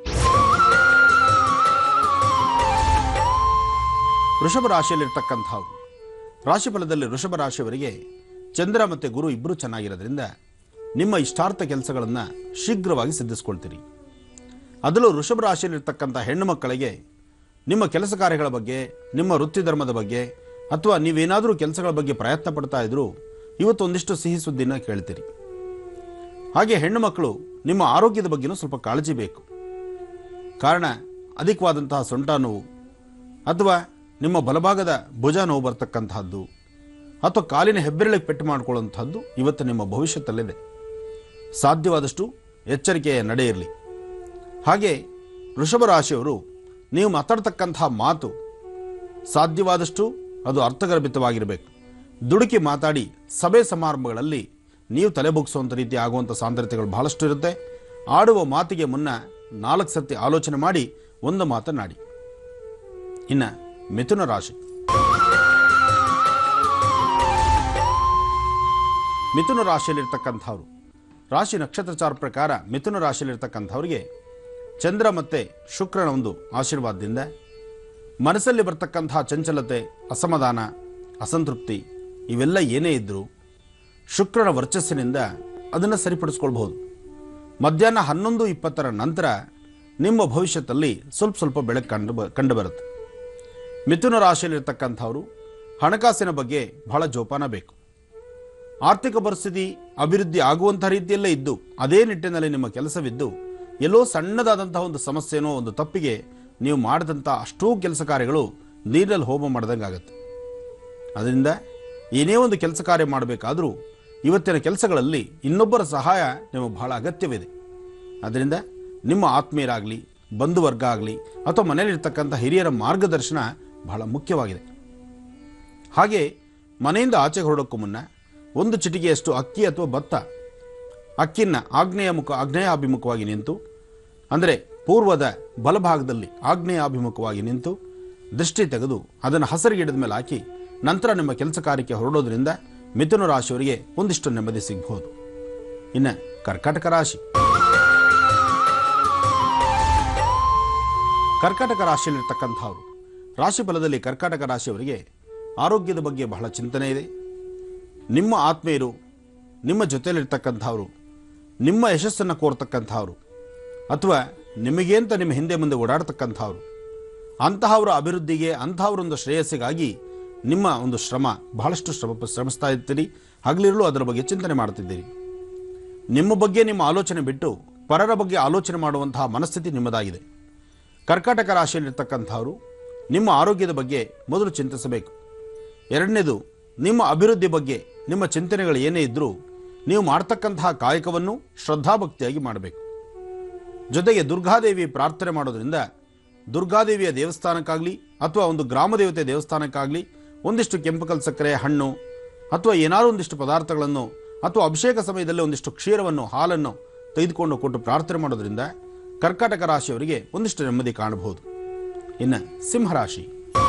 ವೃಷಭ ರಾಶಿಯಲ್ಲಿರ್ತಕ್ಕಂಥವು ರಾಶಿಫಲದಲ್ಲಿ ವೃಷಭ ರಾಶಿಯವರಿಗೆ ಚಂದ್ರ ಮತ್ತು ಗುರು ಇಬ್ಬರು ಚೆನ್ನಾಗಿರೋದ್ರಿಂದ ನಿಮ್ಮ ಇಷ್ಟಾರ್ಥ ಕೆಲಸಗಳನ್ನು ಶೀಘ್ರವಾಗಿ ಸಿದ್ಧಿಸ್ಕೊಳ್ತೀರಿ ಅದರಲ್ಲೂ ವೃಷಭ ರಾಶಿಯಲ್ಲಿರ್ತಕ್ಕಂಥ ಹೆಣ್ಣು ಮಕ್ಕಳಿಗೆ ನಿಮ್ಮ ಕೆಲಸ ಕಾರ್ಯಗಳ ಬಗ್ಗೆ ನಿಮ್ಮ ವೃತ್ತಿ ಧರ್ಮದ ಬಗ್ಗೆ ಅಥವಾ ನೀವೇನಾದರೂ ಕೆಲಸಗಳ ಬಗ್ಗೆ ಪ್ರಯತ್ನ ಪಡ್ತಾ ಇದ್ರೂ ಇವತ್ತು ಒಂದಿಷ್ಟು ಸಿಹಿ ಸುದ್ದಿನ ಕೇಳ್ತೀರಿ ಹಾಗೆ ಹೆಣ್ಣು ಮಕ್ಕಳು ನಿಮ್ಮ ಆರೋಗ್ಯದ ಬಗ್ಗೆನೂ ಸ್ವಲ್ಪ ಕಾಳಜಿ ಬೇಕು ಕಾರಣ ಅಧಿಕವಾದಂತಹ ಸೊಂಟ ನೋವು ಅಥವಾ ನಿಮ್ಮ ಬಲಭಾಗದ ಭುಜ ನೋವು ಬರ್ತಕ್ಕಂತಹದ್ದು ಅಥವಾ ಕಾಲಿನ ಹೆಬ್ಬೆರಳಿಗೆ ಪೆಟ್ಟು ಮಾಡಿಕೊಳ್ಳುವಂಥದ್ದು ಇವತ್ತು ನಿಮ್ಮ ಭವಿಷ್ಯದಲ್ಲಿದೆ ಸಾಧ್ಯವಾದಷ್ಟು ಎಚ್ಚರಿಕೆಯ ನಡೆ ಇರಲಿ ಹಾಗೆ ವೃಷಭ ರಾಶಿಯವರು ನೀವು ಮಾತಾಡ್ತಕ್ಕಂತಹ ಮಾತು ಸಾಧ್ಯವಾದಷ್ಟು ಅದು ಅರ್ಥಗರ್ಭಿತವಾಗಿರಬೇಕು ದುಡುಕಿ ಮಾತಾಡಿ ಸಭೆ ಸಮಾರಂಭಗಳಲ್ಲಿ ನೀವು ತಲೆಬುಗ್ಸುವಂಥ ರೀತಿ ಆಗುವಂಥ ಸಾಂದ್ರತೆಗಳು ಬಹಳಷ್ಟು ಇರುತ್ತೆ ಆಡುವ ಮಾತಿಗೆ ಮುನ್ನ ನಾಲ್ಕು ಸತಿ ಆಲೋಚನೆ ಮಾಡಿ ಒಂದು ಮಾತನಾಡಿ ಇನ್ನು ಮಿಥುನ ರಾಶಿ ಮಿಥುನ ರಾಶಿಯಲ್ಲಿರ್ತಕ್ಕಂಥವ್ರು ರಾಶಿ ನಕ್ಷತ್ರಚಾರ ಪ್ರಕಾರ ಮಿಥುನ ರಾಶಿಯಲ್ಲಿರ್ತಕ್ಕಂಥವ್ರಿಗೆ ಚಂದ್ರ ಮತ್ತು ಶುಕ್ರನ ಒಂದು ಆಶೀರ್ವಾದದಿಂದ ಮನಸ್ಸಲ್ಲಿ ಬರ್ತಕ್ಕಂತಹ ಚಂಚಲತೆ ಅಸಮಾಧಾನ ಅಸಂತೃಪ್ತಿ ಇವೆಲ್ಲ ಏನೇ ಇದ್ದರೂ ಶುಕ್ರನ ವರ್ಚಸ್ಸಿನಿಂದ ಅದನ್ನು ಸರಿಪಡಿಸ್ಕೊಳ್ಬಹುದು ಮಧ್ಯಾಹ್ನ ಹನ್ನೊಂದು ಇಪ್ಪತ್ತರ ನಂತರ ನಿಮ್ಮ ಭವಿಷ್ಯದಲ್ಲಿ ಸ್ವಲ್ಪ ಸ್ವಲ್ಪ ಬೆಳಕು ಕಂಡು ಬ ಕಂಡುಬರುತ್ತೆ ಮಿಥುನ ರಾಶಿಯಲ್ಲಿರ್ತಕ್ಕಂಥವರು ಹಣಕಾಸಿನ ಬಗ್ಗೆ ಬಹಳ ಜೋಪಾನ ಬೇಕು ಆರ್ಥಿಕ ಪರಿಸ್ಥಿತಿ ಅಭಿವೃದ್ಧಿ ಆಗುವಂಥ ರೀತಿಯಲ್ಲೇ ಇದ್ದು ಅದೇ ನಿಟ್ಟಿನಲ್ಲಿ ನಿಮ್ಮ ಕೆಲಸವಿದ್ದು ಎಲ್ಲೋ ಸಣ್ಣದಾದಂತಹ ಒಂದು ಸಮಸ್ಯೆನೋ ಒಂದು ತಪ್ಪಿಗೆ ನೀವು ಮಾಡಿದಂಥ ಅಷ್ಟೂ ಕೆಲಸ ಕಾರ್ಯಗಳು ನೀರಲ್ಲಿ ಹೋಮ ಮಾಡ್ದಂಗೆ ಆಗುತ್ತೆ ಅದರಿಂದ ಏನೇ ಒಂದು ಕೆಲಸ ಕಾರ್ಯ ಮಾಡಬೇಕಾದರೂ ಇವತ್ತಿನ ಕೆಲಸಗಳಲ್ಲಿ ಇನ್ನೊಬ್ಬರ ಸಹಾಯ ನಿಮಗೆ ಬಹಳ ಅಗತ್ಯವಿದೆ ಅದರಿಂದ ನಿಮ್ಮ ಆತ್ಮೀಯರಾಗಲಿ ಬಂಧುವರ್ಗ ಆಗಲಿ ಅಥವಾ ಮನೆಯಲ್ಲಿರ್ತಕ್ಕಂಥ ಹಿರಿಯರ ಮಾರ್ಗದರ್ಶನ ಬಹಳ ಮುಖ್ಯವಾಗಿದೆ ಹಾಗೆ ಮನೆಯಿಂದ ಆಚೆ ಹೊರಡೋಕ್ಕೂ ಮುನ್ನ ಒಂದು ಚಿಟಿಕೆಯಷ್ಟು ಅಕ್ಕಿ ಅಥವಾ ಭತ್ತ ಅಕ್ಕಿನ ಆಗ್ನೇಯ ಮುಖ ಆಗ್ನೇಯಾಭಿಮುಖವಾಗಿ ನಿಂತು ಅಂದರೆ ಪೂರ್ವದ ಬಲಭಾಗದಲ್ಲಿ ಆಗ್ನೇಯಾಭಿಮುಖವಾಗಿ ನಿಂತು ದೃಷ್ಟಿ ತೆಗೆದು ಅದನ್ನು ಹಸರಿಗಿಡದ ಮೇಲೆ ಹಾಕಿ ನಂತರ ನಿಮ್ಮ ಕೆಲಸ ಕಾರ್ಯಕ್ಕೆ ಹೊರಡೋದ್ರಿಂದ ಮಿಥುನ ರಾಶಿಯವರಿಗೆ ಒಂದಿಷ್ಟು ನೆಮ್ಮದಿ ಸಿಗಬಹುದು ಇನ್ನು ಕರ್ಕಾಟಕ ರಾಶಿ ಕರ್ಕಾಟಕ ರಾಶಿಯಲ್ಲಿರ್ತಕ್ಕಂಥವ್ರು ರಾಶಿ ಫಲದಲ್ಲಿ ಕರ್ಕಾಟಕ ರಾಶಿಯವರಿಗೆ ಆರೋಗ್ಯದ ಬಗ್ಗೆ ಬಹಳ ಚಿಂತನೆ ಇದೆ ನಿಮ್ಮ ಆತ್ಮೀಯರು ನಿಮ್ಮ ಜೊತೆಯಲ್ಲಿರ್ತಕ್ಕಂಥವ್ರು ನಿಮ್ಮ ಯಶಸ್ಸನ್ನು ಕೋರ್ತಕ್ಕಂಥವ್ರು ಅಥವಾ ನಿಮಗೆ ಅಂತ ನಿಮ್ಮ ಹಿಂದೆ ಮುಂದೆ ಓಡಾಡ್ತಕ್ಕಂಥವ್ರು ಅಂತಹವರ ಅಭಿವೃದ್ಧಿಗೆ ಅಂತಹವರೊಂದು ಶ್ರೇಯಸ್ಸಿಗಾಗಿ ನಿಮ್ಮ ಒಂದು ಶ್ರಮ ಬಹಳಷ್ಟು ಶ್ರಮ ಶ್ರಮಿಸ್ತಾ ಇರ್ತೀರಿ ಹಗಲಿರಲು ಅದರ ಬಗ್ಗೆ ಚಿಂತನೆ ಮಾಡ್ತಿದ್ದೀರಿ ನಿಮ್ಮ ಬಗ್ಗೆ ನಿಮ್ಮ ಆಲೋಚನೆ ಬಿಟ್ಟು ಪರರ ಬಗ್ಗೆ ಆಲೋಚನೆ ಮಾಡುವಂತಹ ಮನಸ್ಥಿತಿ ನಿಮ್ಮದಾಗಿದೆ ಕರ್ಕಾಟಕ ರಾಶಿಯಲ್ಲಿರ್ತಕ್ಕಂಥವರು ನಿಮ್ಮ ಆರೋಗ್ಯದ ಬಗ್ಗೆ ಮೊದಲು ಚಿಂತಿಸಬೇಕು ಎರಡನೇದು ನಿಮ್ಮ ಅಭಿವೃದ್ಧಿ ಬಗ್ಗೆ ನಿಮ್ಮ ಚಿಂತನೆಗಳು ಏನೇ ಇದ್ದರೂ ನೀವು ಮಾಡ್ತಕ್ಕಂತಹ ಕಾಯಕವನ್ನು ಶ್ರದ್ಧಾಭಕ್ತಿಯಾಗಿ ಮಾಡಬೇಕು ಜೊತೆಗೆ ದುರ್ಗಾದೇವಿ ಪ್ರಾರ್ಥನೆ ಮಾಡೋದ್ರಿಂದ ದುರ್ಗಾದೇವಿಯ ದೇವಸ್ಥಾನಕ್ಕಾಗಲಿ ಅಥವಾ ಒಂದು ಗ್ರಾಮ ದೇವತೆ ದೇವಸ್ಥಾನಕ್ಕಾಗಲಿ ಒಂದಿಷ್ಟು ಕೆಂಪು ಸಕ್ಕರೆ ಹಣ್ಣು ಅಥವಾ ಏನಾದರೂ ಒಂದಿಷ್ಟು ಪದಾರ್ಥಗಳನ್ನು ಅಥವಾ ಅಭಿಷೇಕ ಸಮಯದಲ್ಲಿ ಒಂದಿಷ್ಟು ಕ್ಷೀರವನ್ನು ಹಾಲನ್ನು ತೆಗೆದುಕೊಂಡು ಕೊಟ್ಟು ಪ್ರಾರ್ಥನೆ ಮಾಡೋದ್ರಿಂದ ಕರ್ಕಾಟಕ ರಾಶಿಯವರಿಗೆ ಒಂದಿಷ್ಟು ನೆಮ್ಮದಿ ಕಾಣಬಹುದು ಇನ್ನು ಸಿಂಹರಾಶಿ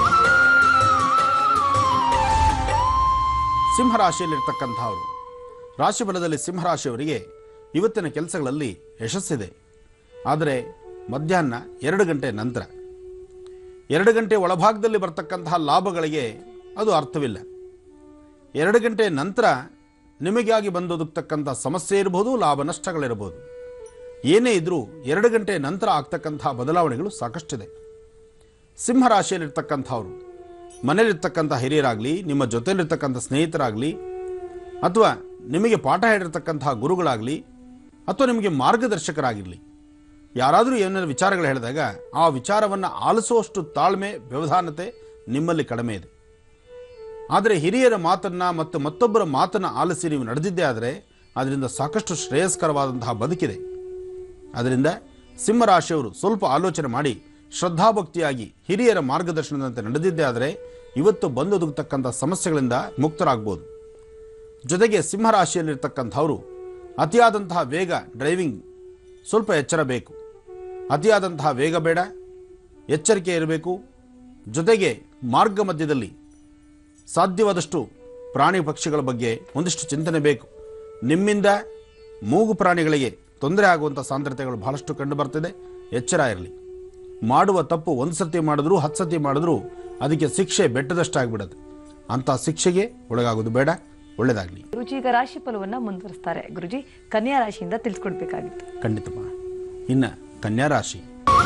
ಸಿಂಹರಾಶಿಯಲ್ಲಿರ್ತಕ್ಕಂಥವರು ರಾಶಿ ಬಲದಲ್ಲಿ ಸಿಂಹರಾಶಿಯವರಿಗೆ ಇವತ್ತಿನ ಕೆಲಸಗಳಲ್ಲಿ ಯಶಸ್ಸಿದೆ ಆದರೆ ಮಧ್ಯಾಹ್ನ ಎರಡು ಗಂಟೆ ನಂತರ ಎರಡು ಗಂಟೆ ಒಳಭಾಗದಲ್ಲಿ ಬರ್ತಕ್ಕಂತಹ ಲಾಭಗಳಿಗೆ ಅದು ಅರ್ಥವಿಲ್ಲ ಎರಡು ಗಂಟೆ ನಂತರ ನಿಮಗಾಗಿ ಬಂದೊದಗ್ತಕ್ಕಂಥ ಸಮಸ್ಯೆ ಇರಬಹುದು ಲಾಭ ನಷ್ಟಗಳಿರಬಹುದು ಏನೇ ಇದ್ರೂ ಎರಡು ಗಂಟೆ ನಂತರ ಆಗ್ತಕ್ಕಂತಹ ಬದಲಾವಣೆಗಳು ಸಾಕಷ್ಟಿದೆ ಸಿಂಹರಾಶಿಯಲ್ಲಿರ್ತಕ್ಕಂಥವ್ರು ಮನೇಲಿರ್ತಕ್ಕಂಥ ಹಿರಿಯರಾಗಲಿ ನಿಮ್ಮ ಜೊತೆಲಿರ್ತಕ್ಕಂಥ ಸ್ನೇಹಿತರಾಗಲಿ ಅಥವಾ ನಿಮಗೆ ಪಾಠ ಹೇಳಿರ್ತಕ್ಕಂತಹ ಗುರುಗಳಾಗಲಿ ಅಥವಾ ನಿಮಗೆ ಮಾರ್ಗದರ್ಶಕರಾಗಿರಲಿ ಯಾರಾದರೂ ಏನಾದ್ರು ವಿಚಾರಗಳು ಹೇಳಿದಾಗ ಆ ವಿಚಾರವನ್ನು ಆಲಿಸುವಷ್ಟು ತಾಳ್ಮೆ ವ್ಯವಧಾನತೆ ನಿಮ್ಮಲ್ಲಿ ಕಡಿಮೆ ಇದೆ ಆದರೆ ಹಿರಿಯರ ಮಾತನ್ನ ಮತ್ತು ಮತ್ತೊಬ್ಬರ ಮಾತನ್ನು ಆಲಿಸಿ ನೀವು ನಡೆದಿದ್ದೇ ಆದರೆ ಅದರಿಂದ ಸಾಕಷ್ಟು ಶ್ರೇಯಸ್ಕರವಾದಂತಹ ಬದುಕಿದೆ ಅದರಿಂದ ಸಿಂಹರಾಶಿಯವರು ಸ್ವಲ್ಪ ಆಲೋಚನೆ ಮಾಡಿ ಶ್ರದ್ಧಾಭಕ್ತಿಯಾಗಿ ಹಿರಿಯರ ಮಾರ್ಗದರ್ಶನದಂತೆ ನಡೆದಿದ್ದೇ ಆದರೆ ಇವತ್ತು ಬಂದೊದಗತಕ್ಕಂಥ ಸಮಸ್ಯೆಗಳಿಂದ ಮುಕ್ತರಾಗ್ಬೋದು ಜೊತೆಗೆ ಸಿಂಹರಾಶಿಯಲ್ಲಿರ್ತಕ್ಕಂಥವರು ಅತಿಯಾದಂತಹ ವೇಗ ಡ್ರೈವಿಂಗ್ ಸ್ವಲ್ಪ ಎಚ್ಚರ ಬೇಕು ಅತಿಯಾದಂತಹ ವೇಗ ಬೇಡ ಎಚ್ಚರಿಕೆ ಇರಬೇಕು ಜೊತೆಗೆ ಮಾರ್ಗ ಮಧ್ಯದಲ್ಲಿ ಸಾಧ್ಯವಾದಷ್ಟು ಪ್ರಾಣಿ ಪಕ್ಷಿಗಳ ಬಗ್ಗೆ ಒಂದಿಷ್ಟು ಚಿಂತನೆ ಬೇಕು ನಿಮ್ಮಿಂದ ಮೂಗು ಪ್ರಾಣಿಗಳಿಗೆ ತೊಂದರೆ ಆಗುವಂಥ ಸಾಂದ್ರತೆಗಳು ಬಹಳಷ್ಟು ಕಂಡು ಬರ್ತಿದೆ ಎಚ್ಚರ ಇರಲಿ ಮಾಡುವ ತಪ್ಪು ಒಂದು ಸತಿ ಮಾಡಿದ್ರು ಹತ್ತು ಸತಿ ಮಾಡಿದ್ರು ಅದಕ್ಕೆ ಶಿಕ್ಷೆ ಬೆಟ್ಟದಷ್ಟಾಗ್ಬಿಡುತ್ತೆ ಅಂಥ ಶಿಕ್ಷೆಗೆ ಒಳಗಾಗೋದು ಬೇಡ ಒಳ್ಳೆಯದಾಗಲಿ ಗುರುಜಿ ಈಗ ರಾಶಿ ಫಲವನ್ನ ಮುಂದುವರಿಸ್ತಾರೆ ಗುರುಜಿ ಕನ್ಯಾ ರಾಶಿಯಿಂದ ತಿಳಿಸ್ಕೊಡ್ಬೇಕಾಗಿತ್ತು ಖಂಡಿತಮ್ಮ ಇನ್ನು ಕನ್ಯಾ ರಾಶಿ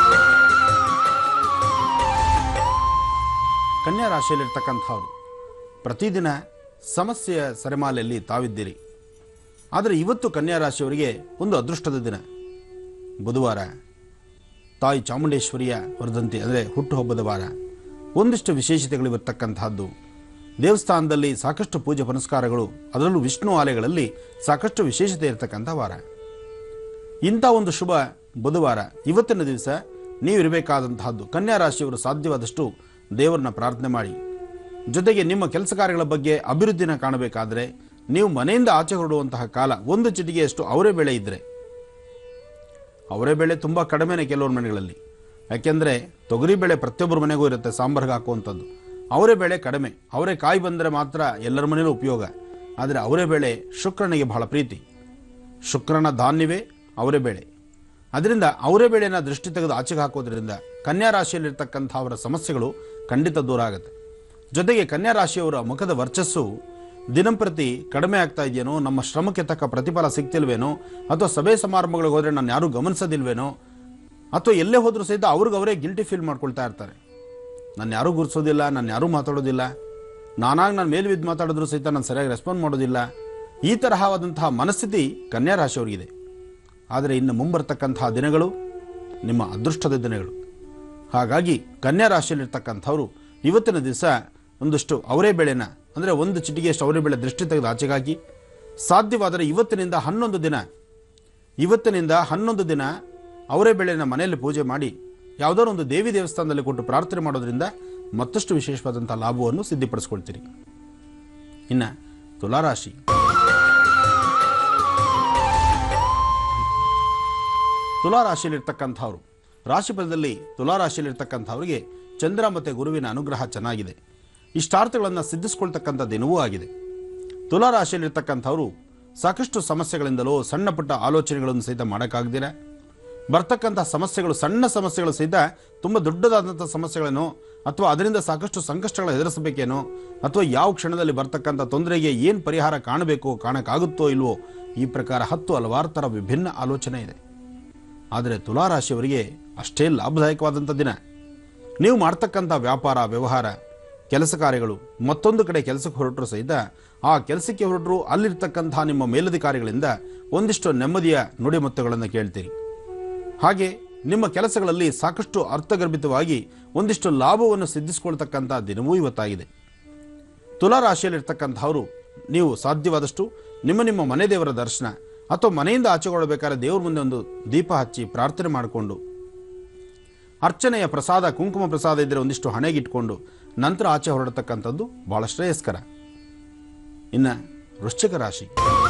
ಕನ್ಯಾ ರಾಶಿಯಲ್ಲಿರ್ತಕ್ಕಂಥವ್ರು ಪ್ರತಿದಿನ ಸಮಸ್ಯೆಯ ಸರೆಮಾಲೆಯಲ್ಲಿ ತಾವಿದ್ದೀರಿ ಆದರೆ ಇವತ್ತು ಕನ್ಯಾ ರಾಶಿಯವರಿಗೆ ಒಂದು ಅದೃಷ್ಟದ ದಿನ ಬುಧವಾರ ತಾಯಿ ಚಾಮುಂಡೇಶ್ವರಿಯ ವರ್ಧಂತಿ ಅಂದರೆ ಹುಟ್ಟುಹಬ್ಬದ ವಾರ ಒಂದಿಷ್ಟು ವಿಶೇಷತೆಗಳಿರತಕ್ಕಂತಹದ್ದು ದೇವಸ್ಥಾನದಲ್ಲಿ ಸಾಕಷ್ಟು ಪೂಜೆ ಪುನಸ್ಕಾರಗಳು ಅದರಲ್ಲೂ ವಿಷ್ಣು ಆಲಯಗಳಲ್ಲಿ ಸಾಕಷ್ಟು ವಿಶೇಷತೆ ಇರತಕ್ಕಂಥ ವಾರ ಇಂಥ ಒಂದು ಶುಭ ಬುಧವಾರ ಇವತ್ತಿನ ದಿವಸ ನೀವಿರಬೇಕಾದಂತಹದ್ದು ಕನ್ಯಾ ರಾಶಿಯವರು ಸಾಧ್ಯವಾದಷ್ಟು ದೇವರನ್ನ ಪ್ರಾರ್ಥನೆ ಮಾಡಿ ಜೊತೆಗೆ ನಿಮ್ಮ ಕೆಲಸ ಕಾರ್ಯಗಳ ಬಗ್ಗೆ ಅಭಿವೃದ್ಧಿನ ಕಾಣಬೇಕಾದರೆ ನೀವು ಮನೆಯಿಂದ ಆಚೆ ಹೊರಡುವಂತಹ ಕಾಲ ಒಂದು ಚಿಟಿಗೆಯಷ್ಟು ಅವರೇ ಬೆಳೆ ಇದ್ದರೆ ಅವರೇ ಬೆಳೆ ತುಂಬ ಕಡಿಮೆನೇ ಕೆಲವ್ರ ಮನೆಗಳಲ್ಲಿ ಯಾಕೆಂದರೆ ತೊಗರಿ ಬೆಳೆ ಪ್ರತಿಯೊಬ್ಬರ ಮನೆಗೂ ಇರುತ್ತೆ ಸಾಂಬಾರ್ಗೆ ಹಾಕುವಂಥದ್ದು ಅವರೇ ಬೆಳೆ ಕಡಿಮೆ ಅವರೇ ಕಾಯಿ ಬಂದರೆ ಮಾತ್ರ ಎಲ್ಲರ ಮನೇಲೂ ಉಪಯೋಗ ಆದರೆ ಅವರೇ ಬೆಳೆ ಶುಕ್ರನಿಗೆ ಬಹಳ ಪ್ರೀತಿ ಶುಕ್ರನ ಧಾನ್ಯವೇ ಅವರೇ ಬೆಳೆ ಅದರಿಂದ ಅವರೇ ಬೆಳೆನ ದೃಷ್ಟಿ ತೆಗೆದು ಆಚೆಗೆ ಹಾಕೋದ್ರಿಂದ ಕನ್ಯಾ ರಾಶಿಯಲ್ಲಿರ್ತಕ್ಕಂಥ ಅವರ ಸಮಸ್ಯೆಗಳು ಖಂಡಿತ ದೂರ ಆಗುತ್ತೆ ಜೊತೆಗೆ ಕನ್ಯಾ ರಾಶಿಯವರ ಮುಖದ ವರ್ಚಸ್ಸು ದಿನಂಪ್ರತಿ ಕಡಿಮೆ ಆಗ್ತಾ ಇದೆಯೇನೋ ನಮ್ಮ ಶ್ರಮಕ್ಕೆ ತಕ್ಕ ಪ್ರತಿಫಲ ಸಿಗ್ತಿಲ್ವೇನೋ ಅಥವಾ ಸಭೆ ಸಮಾರಂಭಗಳಿಗೆ ಹೋದರೆ ನಾನು ಯಾರೂ ಗಮನಿಸೋದಿಲ್ವೇನೋ ಅಥವಾ ಎಲ್ಲೇ ಹೋದರೂ ಸಹಿತ ಅವ್ರಿಗೆ ಅವರೇ ಗಿಲ್ಟಿ ಫೀಲ್ ಮಾಡ್ಕೊಳ್ತಾ ಇರ್ತಾರೆ ನಾನು ಯಾರೂ ಗುರುಸೋದಿಲ್ಲ ನಾನು ಯಾರೂ ಮಾತಾಡೋದಿಲ್ಲ ನಾನಾಗಿ ನಾನು ಮೇಲ್ವಿದ್ದು ಮಾತಾಡಿದ್ರು ಸಹಿತ ನಾನು ಸರಿಯಾಗಿ ರೆಸ್ಪಾಂಡ್ ಮಾಡೋದಿಲ್ಲ ಈ ತರಹವಾದಂತಹ ಮನಸ್ಥಿತಿ ಕನ್ಯಾ ರಾಶಿಯವರಿಗಿದೆ ಆದರೆ ಇನ್ನು ಮುಂಬರ್ತಕ್ಕಂತಹ ದಿನಗಳು ನಿಮ್ಮ ಅದೃಷ್ಟದ ದಿನಗಳು ಹಾಗಾಗಿ ಕನ್ಯಾ ರಾಶಿಯಲ್ಲಿರ್ತಕ್ಕಂಥವ್ರು ಇವತ್ತಿನ ದಿವಸ ಒಂದಷ್ಟು ಅವರೇ ಬೆಳೆನ ಅಂದರೆ ಒಂದು ಚಿಟಿಗೆಯಷ್ಟು ಅವರೇ ಬೆಳೆ ದೃಷ್ಟಿ ತೆಗೆದು ಆಚೆಗಾಗಿ ಸಾಧ್ಯವಾದರೆ ಇವತ್ತಿನಿಂದ ಹನ್ನೊಂದು ದಿನ ಇವತ್ತಿನಿಂದ ಹನ್ನೊಂದು ದಿನ ಅವರೇ ಬೆಳೆನ ಮನೆಯಲ್ಲಿ ಪೂಜೆ ಮಾಡಿ ಯಾವುದಾದ್ರು ಒಂದು ದೇವಿ ದೇವಸ್ಥಾನದಲ್ಲಿ ಕೊಟ್ಟು ಪ್ರಾರ್ಥನೆ ಮಾಡೋದ್ರಿಂದ ಮತ್ತಷ್ಟು ವಿಶೇಷವಾದಂಥ ಲಾಭವನ್ನು ಸಿದ್ಧಿಪಡಿಸ್ಕೊಳ್ತೀರಿ ಇನ್ನು ತುಲಾರಾಶಿ ತುಲಾ ರಾಶಿಯಲ್ಲಿರ್ತಕ್ಕಂಥವ್ರು ರಾಶಿಫಲದಲ್ಲಿ ತುಲಾ ರಾಶಿಯಲ್ಲಿರ್ತಕ್ಕಂಥವ್ರಿಗೆ ಚಂದ್ರ ಮತ್ತು ಗುರುವಿನ ಅನುಗ್ರಹ ಚೆನ್ನಾಗಿದೆ ಇಷ್ಟಾರ್ಥಗಳನ್ನು ಸಿದ್ಧಿಸ್ಕೊಳ್ತಕ್ಕಂಥ ದಿನವೂ ಆಗಿದೆ ತುಲಾ ರಾಶಿಯಲ್ಲಿರ್ತಕ್ಕಂಥವ್ರು ಸಾಕಷ್ಟು ಸಮಸ್ಯೆಗಳಿಂದಲೂ ಸಣ್ಣ ಪುಟ್ಟ ಆಲೋಚನೆಗಳನ್ನು ಸಹಿತ ಮಾಡೋಕ್ಕಾಗ್ದಿರ ಬರ್ತಕ್ಕಂಥ ಸಮಸ್ಯೆಗಳು ಸಣ್ಣ ಸಮಸ್ಯೆಗಳು ಸಹಿತ ತುಂಬ ದೊಡ್ಡದಾದಂಥ ಸಮಸ್ಯೆಗಳೇನೋ ಅಥವಾ ಅದರಿಂದ ಸಾಕಷ್ಟು ಸಂಕಷ್ಟಗಳ ಎದುರಿಸಬೇಕೇನೋ ಅಥವಾ ಯಾವ ಕ್ಷಣದಲ್ಲಿ ಬರ್ತಕ್ಕಂಥ ತೊಂದರೆಗೆ ಏನು ಪರಿಹಾರ ಕಾಣಬೇಕು ಕಾಣಕ್ಕಾಗುತ್ತೋ ಇಲ್ವೋ ಈ ಪ್ರಕಾರ ಹತ್ತು ಹಲವಾರು ಥರ ವಿಭಿನ್ನ ಆಲೋಚನೆ ಇದೆ ಆದರೆ ತುಲಾರಾಶಿಯವರಿಗೆ ಅಷ್ಟೇ ಲಾಭದಾಯಕವಾದಂಥ ದಿನ ನೀವು ಮಾಡ್ತಕ್ಕಂಥ ವ್ಯಾಪಾರ ವ್ಯವಹಾರ ಕೆಲಸ ಕಾರ್ಯಗಳು ಮತ್ತೊಂದು ಕಡೆ ಕೆಲಸಕ್ಕೆ ಹೊರಟರು ಸಹಿತ ಆ ಕೆಲಸಕ್ಕೆ ಹೊರಟರು ಅಲ್ಲಿರ್ತಕ್ಕಂಥ ನಿಮ್ಮ ಮೇಲಧಿಕಾರಿಗಳಿಂದ ಒಂದಿಷ್ಟು ನೆಮ್ಮದಿಯ ನುಡಿಮುತ್ತುಗಳನ್ನು ಕೇಳ್ತೀರಿ ಹಾಗೆ ನಿಮ್ಮ ಕೆಲಸಗಳಲ್ಲಿ ಸಾಕಷ್ಟು ಅರ್ಥಗರ್ಭಿತವಾಗಿ ಒಂದಿಷ್ಟು ಲಾಭವನ್ನು ಸಿದ್ಧಿಸಿಕೊಳ್ತಕ್ಕಂಥ ದಿನವೂ ಇವತ್ತಾಗಿದೆ ತುಲಾ ರಾಶಿಯಲ್ಲಿರ್ತಕ್ಕಂಥವರು ನೀವು ಸಾಧ್ಯವಾದಷ್ಟು ನಿಮ್ಮ ನಿಮ್ಮ ಮನೆ ದೇವರ ದರ್ಶನ ಅಥವಾ ಮನೆಯಿಂದ ಆಚೆಗೊಳ್ಳಬೇಕಾದ್ರೆ ದೇವ್ರ ಮುಂದೆ ಒಂದು ದೀಪ ಹಚ್ಚಿ ಪ್ರಾರ್ಥನೆ ಮಾಡಿಕೊಂಡು ಅರ್ಚನೆಯ ಪ್ರಸಾದ ಕುಂಕುಮ ಪ್ರಸಾದ ಇದ್ದರೆ ಒಂದಿಷ್ಟು ಹಣೆಗಿಟ್ಕೊಂಡು ನಂತರ ಆಚೆ ಹೊರಡತಕ್ಕಂಥದ್ದು ಬಹಳ ಶ್ರೇಯಸ್ಕರ ಇನ್ನು ವೃಶ್ಚಿಕ ರಾಶಿ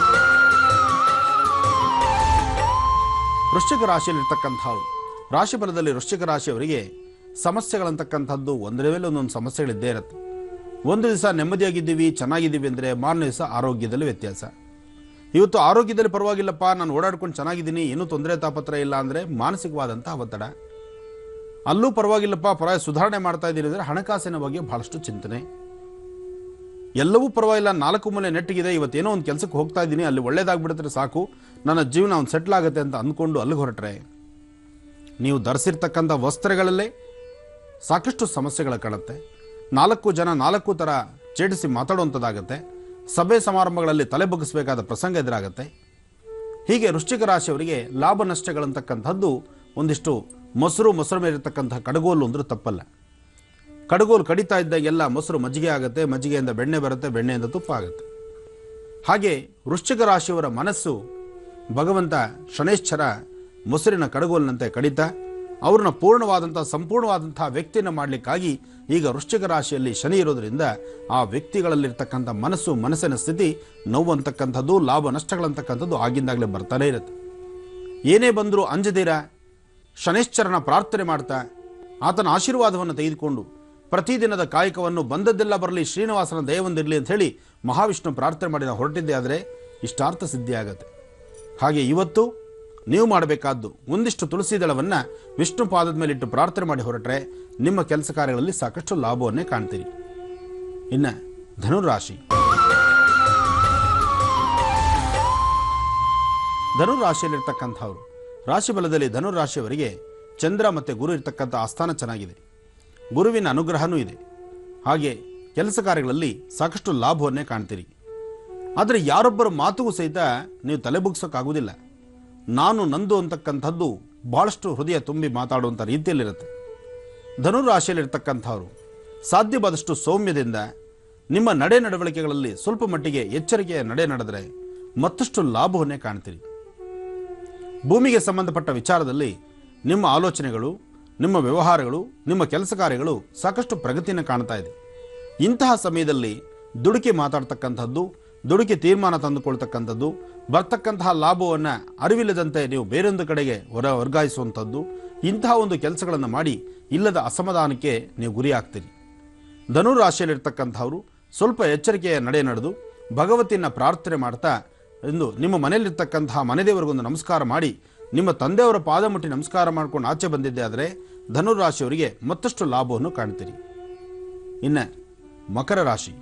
ವೃಶ್ಚಿಕ ರಾಶಿಯಲ್ಲಿರ್ತಕ್ಕಂಥವ್ರು ರಾಶಿ ಫಲದಲ್ಲಿ ವೃಶ್ಚಿಕ ರಾಶಿಯವರಿಗೆ ಸಮಸ್ಯೆಗಳಂತಕ್ಕಂಥದ್ದು ಒಂದರ ಮೇಲೆ ಒಂದೊಂದು ಸಮಸ್ಯೆಗಳಿದ್ದೇ ಇರುತ್ತೆ ಒಂದು ದಿವಸ ನೆಮ್ಮದಿಯಾಗಿದ್ದೀವಿ ಚೆನ್ನಾಗಿದ್ದೀವಿ ಅಂದರೆ ಮಾರನೇ ದಿವಸ ಆರೋಗ್ಯದಲ್ಲಿ ವ್ಯತ್ಯಾಸ ಇವತ್ತು ಆರೋಗ್ಯದಲ್ಲಿ ಪರವಾಗಿಲ್ಲಪ್ಪ ನಾನು ಓಡಾಡ್ಕೊಂಡು ಚೆನ್ನಾಗಿದ್ದೀನಿ ಏನೂ ತೊಂದರೆ ತಾಪತ್ರ ಇಲ್ಲ ಅಂದರೆ ಮಾನಸಿಕವಾದಂಥ ಒತ್ತಡ ಅಲ್ಲೂ ಪರವಾಗಿಲ್ಲಪ್ಪ ಪರ ಸುಧಾರಣೆ ಮಾಡ್ತಾ ಇದ್ದೀನಿ ಅಂದರೆ ಹಣಕಾಸಿನ ಬಗ್ಗೆ ಬಹಳಷ್ಟು ಚಿಂತನೆ ಎಲ್ಲವೂ ಪರವಾಗಿಲ್ಲ ನಾಲ್ಕು ಮೂಲೆ ನೆಟ್ಟಿಗಿದೆ ಇವತ್ತೇನೋ ಒಂದು ಕೆಲಸಕ್ಕೆ ಹೋಗ್ತಾ ಇದ್ದೀನಿ ಅಲ್ಲಿ ಒಳ್ಳೇದಾಗ್ಬಿಡುತ್ತೆ ಸಾಕು ನನ್ನ ಜೀವನ ಒಂದು ಸೆಟ್ಲ್ ಆಗುತ್ತೆ ಅಂತ ಅಂದ್ಕೊಂಡು ಅಲ್ಲಿಗೆ ಹೊರಟ್ರೆ ನೀವು ಧರಿಸಿರ್ತಕ್ಕಂಥ ವಸ್ತ್ರಗಳಲ್ಲೇ ಸಾಕಷ್ಟು ಸಮಸ್ಯೆಗಳು ಕಾಣುತ್ತೆ ನಾಲ್ಕು ಜನ ನಾಲ್ಕು ಥರ ಚೇಟಿಸಿ ಮಾತಾಡುವಂಥದ್ದಾಗತ್ತೆ ಸಭೆ ಸಮಾರಂಭಗಳಲ್ಲಿ ತಲೆ ಬಗ್ಗಿಸಬೇಕಾದ ಪ್ರಸಂಗ ಎದುರಾಗತ್ತೆ ಹೀಗೆ ವೃಶ್ಚಿಕ ರಾಶಿಯವರಿಗೆ ಲಾಭ ನಷ್ಟಗಳಂತಕ್ಕಂಥದ್ದು ಒಂದಿಷ್ಟು ಮೊಸರು ಮೊಸರು ಮೇಲಿರ್ತಕ್ಕಂಥ ಕಡಗೋಲು ಅಂದ್ರೂ ತಪ್ಪಲ್ಲ ಕಡಗೋಲು ಕಡಿತಾ ಇದ್ದಾಗೆಲ್ಲ ಮೊಸರು ಮಜ್ಜಿಗೆ ಆಗುತ್ತೆ ಮಜ್ಜಿಗೆಯಿಂದ ಬೆಣ್ಣೆ ಬರುತ್ತೆ ಬೆಣ್ಣೆಯಿಂದ ತುಪ್ಪ ಆಗುತ್ತೆ ಹಾಗೆ ವೃಶ್ಚಿಕ ರಾಶಿಯವರ ಮನಸ್ಸು ಭಗವಂತ ಶನೇಶ್ವರ ಮೊಸರಿನ ಕಡಗೋಲಿನಂತೆ ಕಡಿತಾ ಅವ್ರನ್ನ ಪೂರ್ಣವಾದಂಥ ಸಂಪೂರ್ಣವಾದಂಥ ವ್ಯಕ್ತಿಯನ್ನು ಮಾಡಲಿಕ್ಕಾಗಿ ಈಗ ವೃಶ್ಚಿಕ ರಾಶಿಯಲ್ಲಿ ಶನಿ ಇರೋದ್ರಿಂದ ಆ ವ್ಯಕ್ತಿಗಳಲ್ಲಿರ್ತಕ್ಕಂಥ ಮನಸ್ಸು ಮನಸ್ಸಿನ ಸ್ಥಿತಿ ನೋವು ಅಂತಕ್ಕಂಥದ್ದು ಲಾಭ ನಷ್ಟಗಳಂತಕ್ಕಂಥದ್ದು ಆಗಿಂದಾಗಲೇ ಬರ್ತಾನೇ ಇರುತ್ತೆ ಏನೇ ಬಂದರೂ ಅಂಜದಿರ ಶನೇಶ್ವರನ ಪ್ರಾರ್ಥನೆ ಮಾಡ್ತಾ ಆತನ ಆಶೀರ್ವಾದವನ್ನು ತೆಗೆದುಕೊಂಡು ಪ್ರತಿದಿನದ ಕಾಯಕವನ್ನು ಬಂದದ್ದೆಲ್ಲ ಬರಲಿ ಶ್ರೀನಿವಾಸನ ದಯವೊಂದಿರಲಿ ಅಂತ ಹೇಳಿ ಮಹಾವಿಷ್ಣು ಪ್ರಾರ್ಥನೆ ಮಾಡಿ ನಾವು ಹೊರಟಿದ್ದೆ ಆದರೆ ಇಷ್ಟಾರ್ಥ ಸಿದ್ಧಿ ಆಗತ್ತೆ ಹಾಗೆ ಇವತ್ತು ನೀವು ಮಾಡಬೇಕಾದ್ದು ಒಂದಿಷ್ಟು ತುಳಸಿ ದಳವನ್ನು ವಿಷ್ಣು ಪಾದದ ಮೇಲೆ ಇಟ್ಟು ಪ್ರಾರ್ಥನೆ ಮಾಡಿ ಹೊರಟ್ರೆ ನಿಮ್ಮ ಕೆಲಸ ಕಾರ್ಯಗಳಲ್ಲಿ ಸಾಕಷ್ಟು ಲಾಭವನ್ನೇ ಕಾಣ್ತೀರಿ ಇನ್ನು ಧನುರಾಶಿ ಧನುರಾಶಿಯಲ್ಲಿರ್ತಕ್ಕಂಥವ್ರು ರಾಶಿ ಬಲದಲ್ಲಿ ಧನುರಾಶಿಯವರಿಗೆ ಚಂದ್ರ ಮತ್ತು ಗುರು ಇರ್ತಕ್ಕಂಥ ಆಸ್ಥಾನ ಚೆನ್ನಾಗಿದೆ ಗುರುವಿನ ಅನುಗ್ರಹನೂ ಇದೆ ಹಾಗೆ ಕೆಲಸ ಕಾರ್ಯಗಳಲ್ಲಿ ಸಾಕಷ್ಟು ಲಾಭವನ್ನೇ ಕಾಣ್ತೀರಿ ಆದರೆ ಯಾರೊಬ್ಬರ ಮಾತುಗೂ ಸಹಿತ ನೀವು ತಲೆ ಬುಗ್ಸೋಕ್ಕಾಗೋದಿಲ್ಲ ನಾನು ನಂದು ಅಂತಕ್ಕಂಥದ್ದು ಬಹಳಷ್ಟು ಹೃದಯ ತುಂಬಿ ಮಾತಾಡುವಂಥ ರೀತಿಯಲ್ಲಿರುತ್ತೆ ಧನುರಾಶಿಯಲ್ಲಿರ್ತಕ್ಕಂಥವ್ರು ಸಾಧ್ಯವಾದಷ್ಟು ಸೌಮ್ಯದಿಂದ ನಿಮ್ಮ ನಡೆ ನಡವಳಿಕೆಗಳಲ್ಲಿ ಸ್ವಲ್ಪ ಮಟ್ಟಿಗೆ ಎಚ್ಚರಿಕೆಯ ನಡೆ ನಡೆದರೆ ಮತ್ತಷ್ಟು ಲಾಭವನ್ನೇ ಕಾಣ್ತೀರಿ ಭೂಮಿಗೆ ಸಂಬಂಧಪಟ್ಟ ವಿಚಾರದಲ್ಲಿ ನಿಮ್ಮ ಆಲೋಚನೆಗಳು ನಿಮ್ಮ ವ್ಯವಹಾರಗಳು ನಿಮ್ಮ ಕೆಲಸ ಕಾರ್ಯಗಳು ಸಾಕಷ್ಟು ಪ್ರಗತಿಯನ್ನು ಕಾಣ್ತಾ ಇದೆ ಇಂತಹ ಸಮಯದಲ್ಲಿ ದುಡುಕಿ ಮಾತಾಡ್ತಕ್ಕಂಥದ್ದು ದುಡುಕಿ ತೀರ್ಮಾನ ತಂದುಕೊಳ್ತಕ್ಕಂಥದ್ದು ಬರ್ತಕ್ಕಂತಹ ಲಾಭವನ್ನು ಅರಿವಿಲ್ಲದಂತೆ ನೀವು ಬೇರೊಂದು ಕಡೆಗೆ ಹೊರ ವರ್ಗಾಯಿಸುವಂಥದ್ದು ಇಂತಹ ಒಂದು ಕೆಲಸಗಳನ್ನು ಮಾಡಿ ಇಲ್ಲದ ಅಸಮಾಧಾನಕ್ಕೆ ನೀವು ಗುರಿ ಆಗ್ತೀರಿ ಧನುರಾಶಿಯಲ್ಲಿರ್ತಕ್ಕಂಥವರು ಸ್ವಲ್ಪ ಎಚ್ಚರಿಕೆಯ ನಡೆ ನಡೆದು ಭಗವತಿಯನ್ನು ಪ್ರಾರ್ಥನೆ ಮಾಡ್ತಾ ಇಂದು ನಿಮ್ಮ ಮನೆಯಲ್ಲಿರ್ತಕ್ಕಂತಹ ಮನೆದೇವರಿಗೊಂದು ನಮಸ್ಕಾರ ಮಾಡಿ ನಿಮ್ಮ ತಂದೆಯವರ ಪಾದ ಮುಟ್ಟಿ ನಮಸ್ಕಾರ ಮಾಡ್ಕೊಂಡು ಆಚೆ ಬಂದಿದ್ದೆ ಆದರೆ ಧನುರಾಶಿಯವರಿಗೆ ಮತ್ತಷ್ಟು ಲಾಭವನ್ನು ಕಾಣ್ತೀರಿ ಇನ್ನು ಮಕರ ರಾಶಿ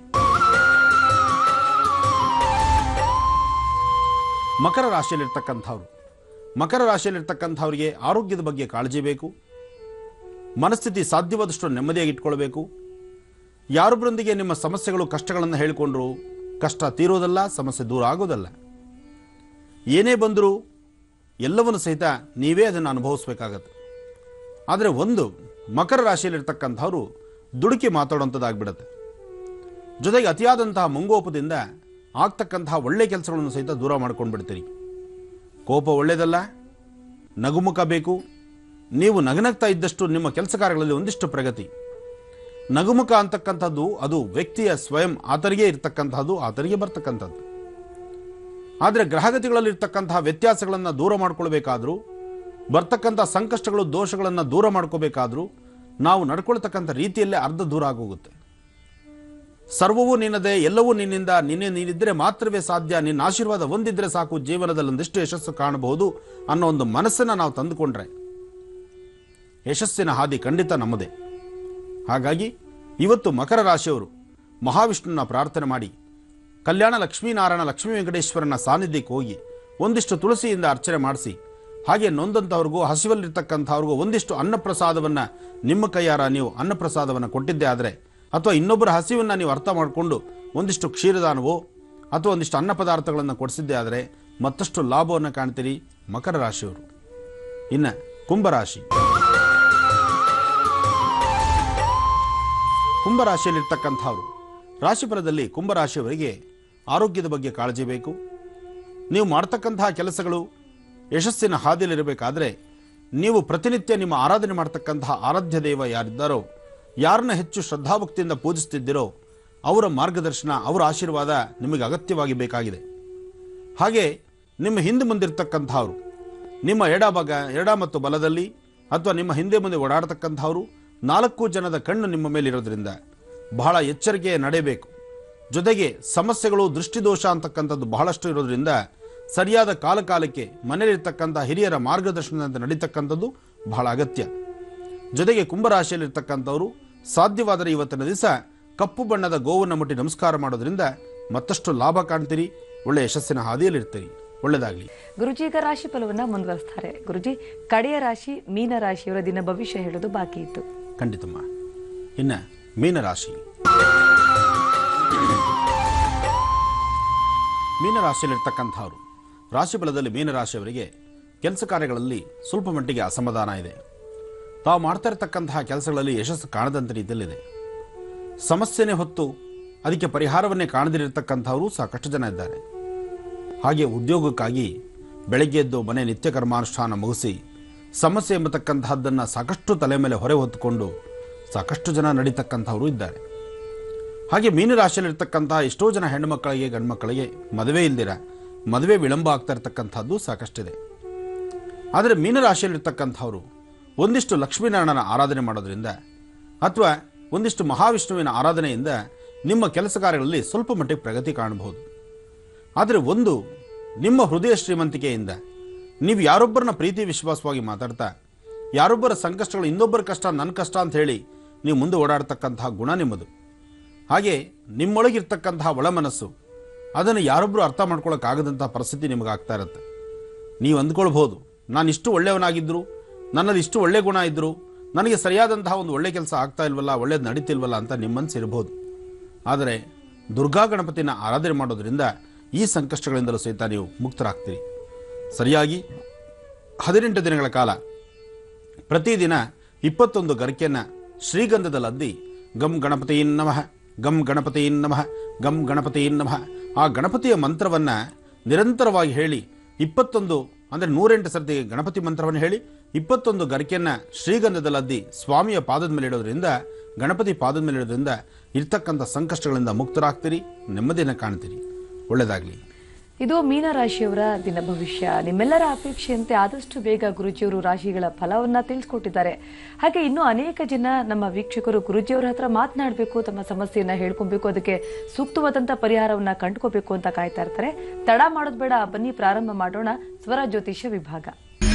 ಮಕರ ರಾಶಿಯಲ್ಲಿರ್ತಕ್ಕಂಥವ್ರು ಮಕರ ರಾಶಿಯಲ್ಲಿರ್ತಕ್ಕಂಥವ್ರಿಗೆ ಆರೋಗ್ಯದ ಬಗ್ಗೆ ಕಾಳಜಿ ಬೇಕು ಮನಸ್ಥಿತಿ ಸಾಧ್ಯವಾದಷ್ಟು ನೆಮ್ಮದಿಯಾಗಿ ಇಟ್ಕೊಳ್ಬೇಕು ಯಾರೊಬ್ಬರೊಂದಿಗೆ ನಿಮ್ಮ ಸಮಸ್ಯೆಗಳು ಕಷ್ಟಗಳನ್ನು ಹೇಳಿಕೊಂಡ್ರು ಕಷ್ಟ ತೀರೋದಲ್ಲ ಸಮಸ್ಯೆ ದೂರ ಆಗೋದಲ್ಲ ಏನೇ ಬಂದರೂ ಎಲ್ಲವನ್ನು ಸಹಿತ ನೀವೇ ಅದನ್ನು ಅನುಭವಿಸ್ಬೇಕಾಗತ್ತೆ ಆದರೆ ಒಂದು ಮಕರ ರಾಶಿಯಲ್ಲಿರ್ತಕ್ಕಂಥವ್ರು ದುಡುಕಿ ಮಾತಾಡುವಂಥದ್ದಾಗ್ಬಿಡುತ್ತೆ ಜೊತೆಗೆ ಅತಿಯಾದಂತಹ ಮುಂಗೋಪದಿಂದ ಆಗ್ತಕ್ಕಂತಹ ಒಳ್ಳೆ ಕೆಲಸಗಳನ್ನು ಸಹಿತ ದೂರ ಮಾಡ್ಕೊಂಡು ಬಿಡ್ತೀರಿ ಕೋಪ ಒಳ್ಳೆಯದಲ್ಲ ನಗುಮುಖ ಬೇಕು ನೀವು ನಗನಗ್ತಾ ಇದ್ದಷ್ಟು ನಿಮ್ಮ ಕೆಲಸ ಕಾರ್ಯಗಳಲ್ಲಿ ಒಂದಿಷ್ಟು ಪ್ರಗತಿ ನಗುಮುಖ ಅಂತಕ್ಕಂಥದ್ದು ಅದು ವ್ಯಕ್ತಿಯ ಸ್ವಯಂ ಆತರಿಗೆ ಇರ್ತಕ್ಕಂಥದ್ದು ಆತರಿಗೆ ಬರ್ತಕ್ಕಂಥದ್ದು ಆದರೆ ಗ್ರಹಗತಿಗಳಲ್ಲಿರ್ತಕ್ಕಂತಹ ವ್ಯತ್ಯಾಸಗಳನ್ನು ದೂರ ಮಾಡ್ಕೊಳ್ಬೇಕಾದ್ರೂ ಬರ್ತಕ್ಕಂಥ ಸಂಕಷ್ಟಗಳು ದೋಷಗಳನ್ನು ದೂರ ಮಾಡ್ಕೋಬೇಕಾದ್ರೂ ನಾವು ನಡ್ಕೊಳ್ತಕ್ಕಂಥ ರೀತಿಯಲ್ಲೇ ಅರ್ಧ ದೂರ ಆಗೋಗುತ್ತೆ ಸರ್ವವೂ ನಿನ್ನದೇ ಎಲ್ಲವೂ ನಿನ್ನಿಂದ ನಿನ್ನೆ ನೀನಿದ್ರೆ ಮಾತ್ರವೇ ಸಾಧ್ಯ ನಿನ್ನ ಆಶೀರ್ವಾದ ಹೊಂದಿದ್ರೆ ಸಾಕು ಜೀವನದಲ್ಲಿ ಒಂದಿಷ್ಟು ಯಶಸ್ಸು ಕಾಣಬಹುದು ಅನ್ನೋ ಒಂದು ಮನಸ್ಸನ್ನು ನಾವು ತಂದುಕೊಂಡ್ರೆ ಯಶಸ್ಸಿನ ಹಾದಿ ಖಂಡಿತ ನಮ್ಮದೇ ಹಾಗಾಗಿ ಇವತ್ತು ಮಕರ ರಾಶಿಯವರು ಮಹಾವಿಷ್ಣುನ ಪ್ರಾರ್ಥನೆ ಮಾಡಿ ಕಲ್ಯಾಣ ಲಕ್ಷ್ಮೀನಾರಾಯಣ ಲಕ್ಷ್ಮೀ ವೆಂಕಟೇಶ್ವರನ ಸಾನ್ನಿಧ್ಯಕ್ಕೆ ಹೋಗಿ ಒಂದಿಷ್ಟು ತುಳಸಿಯಿಂದ ಅರ್ಚನೆ ಮಾಡಿಸಿ ಹಾಗೆ ನೊಂದಂಥವ್ರಿಗೂ ಹಸಿವಲ್ಲಿರ್ತಕ್ಕಂಥವ್ರಿಗೂ ಒಂದಿಷ್ಟು ಅನ್ನಪ್ರಸಾದವನ್ನು ನಿಮ್ಮ ಕೈಯಾರ ನೀವು ಅನ್ನಪ್ರಸಾದವನ್ನು ಕೊಟ್ಟಿದ್ದೇ ಆದರೆ ಅಥವಾ ಇನ್ನೊಬ್ಬರ ಹಸಿವನ್ನು ನೀವು ಅರ್ಥ ಮಾಡಿಕೊಂಡು ಒಂದಿಷ್ಟು ಕ್ಷೀರದಾನವೋ ಅಥವಾ ಒಂದಿಷ್ಟು ಅನ್ನ ಪದಾರ್ಥಗಳನ್ನು ಕೊಡಿಸಿದ್ದೇ ಆದರೆ ಮತ್ತಷ್ಟು ಲಾಭವನ್ನು ಕಾಣ್ತೀರಿ ಮಕರ ರಾಶಿಯವರು ಇನ್ನು ಕುಂಭರಾಶಿ ಕುಂಭರಾಶಿಯಲ್ಲಿರ್ತಕ್ಕಂಥವ್ರು ರಾಶಿಫಲದಲ್ಲಿ ಕುಂಭರಾಶಿಯವರಿಗೆ ಆರೋಗ್ಯದ ಬಗ್ಗೆ ಕಾಳಜಿ ಬೇಕು ನೀವು ಮಾಡ್ತಕ್ಕಂತಹ ಕೆಲಸಗಳು ಯಶಸ್ಸಿನ ಹಾದಿಯಲ್ಲಿರಬೇಕಾದ್ರೆ ನೀವು ಪ್ರತಿನಿತ್ಯ ನಿಮ್ಮ ಆರಾಧನೆ ಮಾಡ್ತಕ್ಕಂತಹ ಆರಾಧ್ಯ ದೇವ ಯಾರಿದ್ದಾರೋ ಯಾರನ್ನ ಹೆಚ್ಚು ಶ್ರದ್ಧಾಭಕ್ತಿಯಿಂದ ಪೂಜಿಸ್ತಿದ್ದೀರೋ ಅವರ ಮಾರ್ಗದರ್ಶನ ಅವರ ಆಶೀರ್ವಾದ ನಿಮಗೆ ಅಗತ್ಯವಾಗಿ ಬೇಕಾಗಿದೆ ಹಾಗೆ ನಿಮ್ಮ ಹಿಂದೆ ಮುಂದಿರ್ತಕ್ಕಂಥವ್ರು ನಿಮ್ಮ ಎಡಭಾಗ ಎಡ ಮತ್ತು ಬಲದಲ್ಲಿ ಅಥವಾ ನಿಮ್ಮ ಹಿಂದೆ ಮುಂದೆ ಓಡಾಡ್ತಕ್ಕಂಥವ್ರು ನಾಲ್ಕು ಜನದ ಕಣ್ಣು ನಿಮ್ಮ ಮೇಲೆ ಇರೋದ್ರಿಂದ ಬಹಳ ಎಚ್ಚರಿಕೆ ನಡೆಯಬೇಕು ಜೊತೆಗೆ ಸಮಸ್ಯೆಗಳು ದೃಷ್ಟಿದೋಷ ಅಂತಕ್ಕಂಥದ್ದು ಬಹಳಷ್ಟು ಇರೋದ್ರಿಂದ ಸರಿಯಾದ ಕಾಲ ಕಾಲಕ್ಕೆ ಮನೆಯಲ್ಲಿರ್ತಕ್ಕಂಥ ಹಿರಿಯರ ಮಾರ್ಗದರ್ಶನದಂತೆ ನಡೀತಕ್ಕಂಥದ್ದು ಬಹಳ ಅಗತ್ಯ ಜೊತೆಗೆ ಕುಂಭರಾಶಿಯಲ್ಲಿರ್ತಕ್ಕಂಥವರು ಸಾಧ್ಯವಾದರೆ ಇವತ್ತಿನ ದಿವಸ ಕಪ್ಪು ಬಣ್ಣದ ಗೋವನ್ನು ಮುಟ್ಟಿ ನಮಸ್ಕಾರ ಮಾಡೋದ್ರಿಂದ ಮತ್ತಷ್ಟು ಲಾಭ ಕಾಣ್ತೀರಿ ಒಳ್ಳೆ ಯಶಸ್ಸಿನ ಹಾದಿಯಲ್ಲಿರ್ತೀರಿ ಒಳ್ಳೆಯದಾಗಲಿ ಗುರುಜಿ ಈಗ ರಾಶಿ ಫಲವನ್ನ ಮುಂದುವರಿಸ್ತಾರೆ ಗುರುಜಿ ಕಡೆಯ ರಾಶಿ ಮೀನ ರಾಶಿಯವರ ದಿನ ಭವಿಷ್ಯ ಹೇಳೋದು ಬಾಕಿ ಇತ್ತು ಖಂಡಿತಮ್ಮ ಇನ್ನು ಮೀನರಾಶಿ ಮೀನರಾಶಿಯಲ್ಲಿರ್ತಕ್ಕಂಥವ್ರು ರಾಶಿ ಬಲದಲ್ಲಿ ಮೀನರಾಶಿಯವರಿಗೆ ಕೆಲಸ ಕಾರ್ಯಗಳಲ್ಲಿ ಸ್ವಲ್ಪ ಮಟ್ಟಿಗೆ ಅಸಮಾಧಾನ ಇದೆ ತಾವು ಮಾಡ್ತಾ ಇರತಕ್ಕಂತಹ ಕೆಲಸಗಳಲ್ಲಿ ಯಶಸ್ಸು ಕಾಣದಂಥ ರೀತಿಯಲ್ಲಿದೆ ಸಮಸ್ಯೆನೇ ಹೊತ್ತು ಅದಕ್ಕೆ ಪರಿಹಾರವನ್ನೇ ಕಾಣದಿರತಕ್ಕಂಥವರು ಸಾಕಷ್ಟು ಜನ ಇದ್ದಾರೆ ಹಾಗೆ ಉದ್ಯೋಗಕ್ಕಾಗಿ ಬೆಳಗ್ಗೆ ಎದ್ದು ಮನೆ ನಿತ್ಯ ಕರ್ಮಾನುಷ್ಠಾನ ಮುಗಿಸಿ ಸಮಸ್ಯೆ ಎಂಬತಕ್ಕಂತಹದ್ದನ್ನು ಸಾಕಷ್ಟು ತಲೆ ಮೇಲೆ ಹೊರೆ ಹೊತ್ತುಕೊಂಡು ಸಾಕಷ್ಟು ಜನ ನಡೀತಕ್ಕಂಥವರು ಇದ್ದಾರೆ ಹಾಗೆ ಮೀನು ರಾಶಿಯಲ್ಲಿರ್ತಕ್ಕಂತಹ ಎಷ್ಟೋ ಜನ ಹೆಣ್ಣುಮಕ್ಕಳಿಗೆ ಗಂಡ್ಮಕ್ಕಳಿಗೆ ಮದುವೆ ಇಲ್ದಿರ ಮದುವೆ ವಿಳಂಬ ಆಗ್ತಾ ಇರತಕ್ಕಂಥದ್ದು ಸಾಕಷ್ಟಿದೆ ಆದರೆ ಮೀನ ರಾಶಿಯಲ್ಲಿರ್ತಕ್ಕಂಥವ್ರು ಒಂದಿಷ್ಟು ಲಕ್ಷ್ಮೀನಾರಾಯಣನ ಆರಾಧನೆ ಮಾಡೋದ್ರಿಂದ ಅಥವಾ ಒಂದಿಷ್ಟು ಮಹಾವಿಷ್ಣುವಿನ ಆರಾಧನೆಯಿಂದ ನಿಮ್ಮ ಕೆಲಸ ಕಾರ್ಯಗಳಲ್ಲಿ ಸ್ವಲ್ಪ ಮಟ್ಟಿಗೆ ಪ್ರಗತಿ ಕಾಣಬಹುದು ಆದರೆ ಒಂದು ನಿಮ್ಮ ಹೃದಯ ಶ್ರೀಮಂತಿಕೆಯಿಂದ ನೀವು ಯಾರೊಬ್ಬರನ್ನ ಪ್ರೀತಿ ವಿಶ್ವಾಸವಾಗಿ ಮಾತಾಡ್ತಾ ಯಾರೊಬ್ಬರ ಸಂಕಷ್ಟಗಳು ಇನ್ನೊಬ್ಬರ ಕಷ್ಟ ನನ್ನ ಕಷ್ಟ ಅಂತ ಹೇಳಿ ನೀವು ಮುಂದೆ ಓಡಾಡ್ತಕ್ಕಂತಹ ಗುಣ ನಿಮ್ಮದು ಹಾಗೆ ನಿಮ್ಮೊಳಗಿರ್ತಕ್ಕಂತಹ ಒಳಮನಸ್ಸು ಅದನ್ನು ಯಾರೊಬ್ಬರು ಅರ್ಥ ಮಾಡ್ಕೊಳ್ಳೋಕ್ಕಾಗದಂತಹ ಪರಿಸ್ಥಿತಿ ನಿಮಗೆ ಆಗ್ತಾ ಇರುತ್ತೆ ನೀವು ಅಂದ್ಕೊಳ್ಬೋದು ನಾನು ಇಷ್ಟು ಒಳ್ಳೆಯವನಾಗಿದ್ದರು ನನ್ನಲ್ಲಿ ಇಷ್ಟು ಒಳ್ಳೆ ಗುಣ ಇದ್ದರು ನನಗೆ ಸರಿಯಾದಂತಹ ಒಂದು ಒಳ್ಳೆ ಕೆಲಸ ಆಗ್ತಾ ಇಲ್ವಲ್ಲ ಒಳ್ಳೇದು ನಡೀತಿಲ್ವಲ್ಲ ಅಂತ ನಿಮ್ಮ ಮನಸ್ಸು ಇರ್ಬೋದು ಆದರೆ ದುರ್ಗಾ ಗಣಪತಿನ ಆರಾಧನೆ ಮಾಡೋದ್ರಿಂದ ಈ ಸಂಕಷ್ಟಗಳಿಂದಲೂ ಸಹಿತ ನೀವು ಮುಕ್ತರಾಗ್ತೀರಿ ಸರಿಯಾಗಿ ಹದಿನೆಂಟು ದಿನಗಳ ಕಾಲ ಪ್ರತಿದಿನ ಇಪ್ಪತ್ತೊಂದು ಗರಿಕೆಯನ್ನು ಶ್ರೀಗಂಧದಲ್ಲಿ ಅದ್ದಿ ಗಂ ಗಣಪತಿ ನಮಃ ಗಂ ಗಣಪತಿ ನಮಃ ಗಂ ಗಣಪತಿ ನಮಃ ಆ ಗಣಪತಿಯ ಮಂತ್ರವನ್ನು ನಿರಂತರವಾಗಿ ಹೇಳಿ ಇಪ್ಪತ್ತೊಂದು ಅಂದರೆ ನೂರೆಂಟು ಸರ್ತಿ ಗಣಪತಿ ಮಂತ್ರವನ್ನು ಹೇಳಿ ಇಪ್ಪತ್ತೊಂದು ಗರಿಕೆಯನ್ನು ಶ್ರೀಗಂಧದಲ್ಲಿ ಅದ್ದಿ ಸ್ವಾಮಿಯ ಪಾದದ ಮೇಲೆ ಇಡೋದ್ರಿಂದ ಗಣಪತಿ ಪಾದದ ಮೇಲೆ ಇಡೋದ್ರಿಂದ ಇರ್ತಕ್ಕಂಥ ಸಂಕಷ್ಟಗಳಿಂದ ಮುಕ್ತರಾಗ್ತೀರಿ ನೆಮ್ಮದಿಯನ್ನು ಕಾಣ್ತೀರಿ ಒಳ್ಳೆಯದಾಗಲಿ ಇದು ಮೀನ ರಾಶಿಯವರ ದಿನ ಭವಿಷ್ಯ ನಿಮ್ಮೆಲ್ಲರ ಅಪೇಕ್ಷೆಯಂತೆ ಆದಷ್ಟು ಬೇಗ ಗುರುಜಿಯವರು ರಾಶಿಗಳ ಫಲವನ್ನ ತಿಳಿಸ್ಕೊಟ್ಟಿದ್ದಾರೆ ಹಾಗೆ ಇನ್ನೂ ಅನೇಕ ಜನ ನಮ್ಮ ವೀಕ್ಷಕರು ಗುರುಜಿಯವರ ಹತ್ರ ಮಾತನಾಡಬೇಕು ತಮ್ಮ ಸಮಸ್ಯೆಯನ್ನ ಹೇಳ್ಕೊಬೇಕು ಅದಕ್ಕೆ ಸೂಕ್ತವಾದಂತ ಪರಿಹಾರವನ್ನ ಕಂಡುಕೋಬೇಕು ಅಂತ ಕಾಯ್ತಾ ಇರ್ತಾರೆ ತಡ ಮಾಡೋದು ಬೇಡ ಬನ್ನಿ ಪ್ರಾರಂಭ ಮಾಡೋಣ ಸ್ವರ ಜ್ಯೋತಿಷ್ಯ ವಿಭಾಗ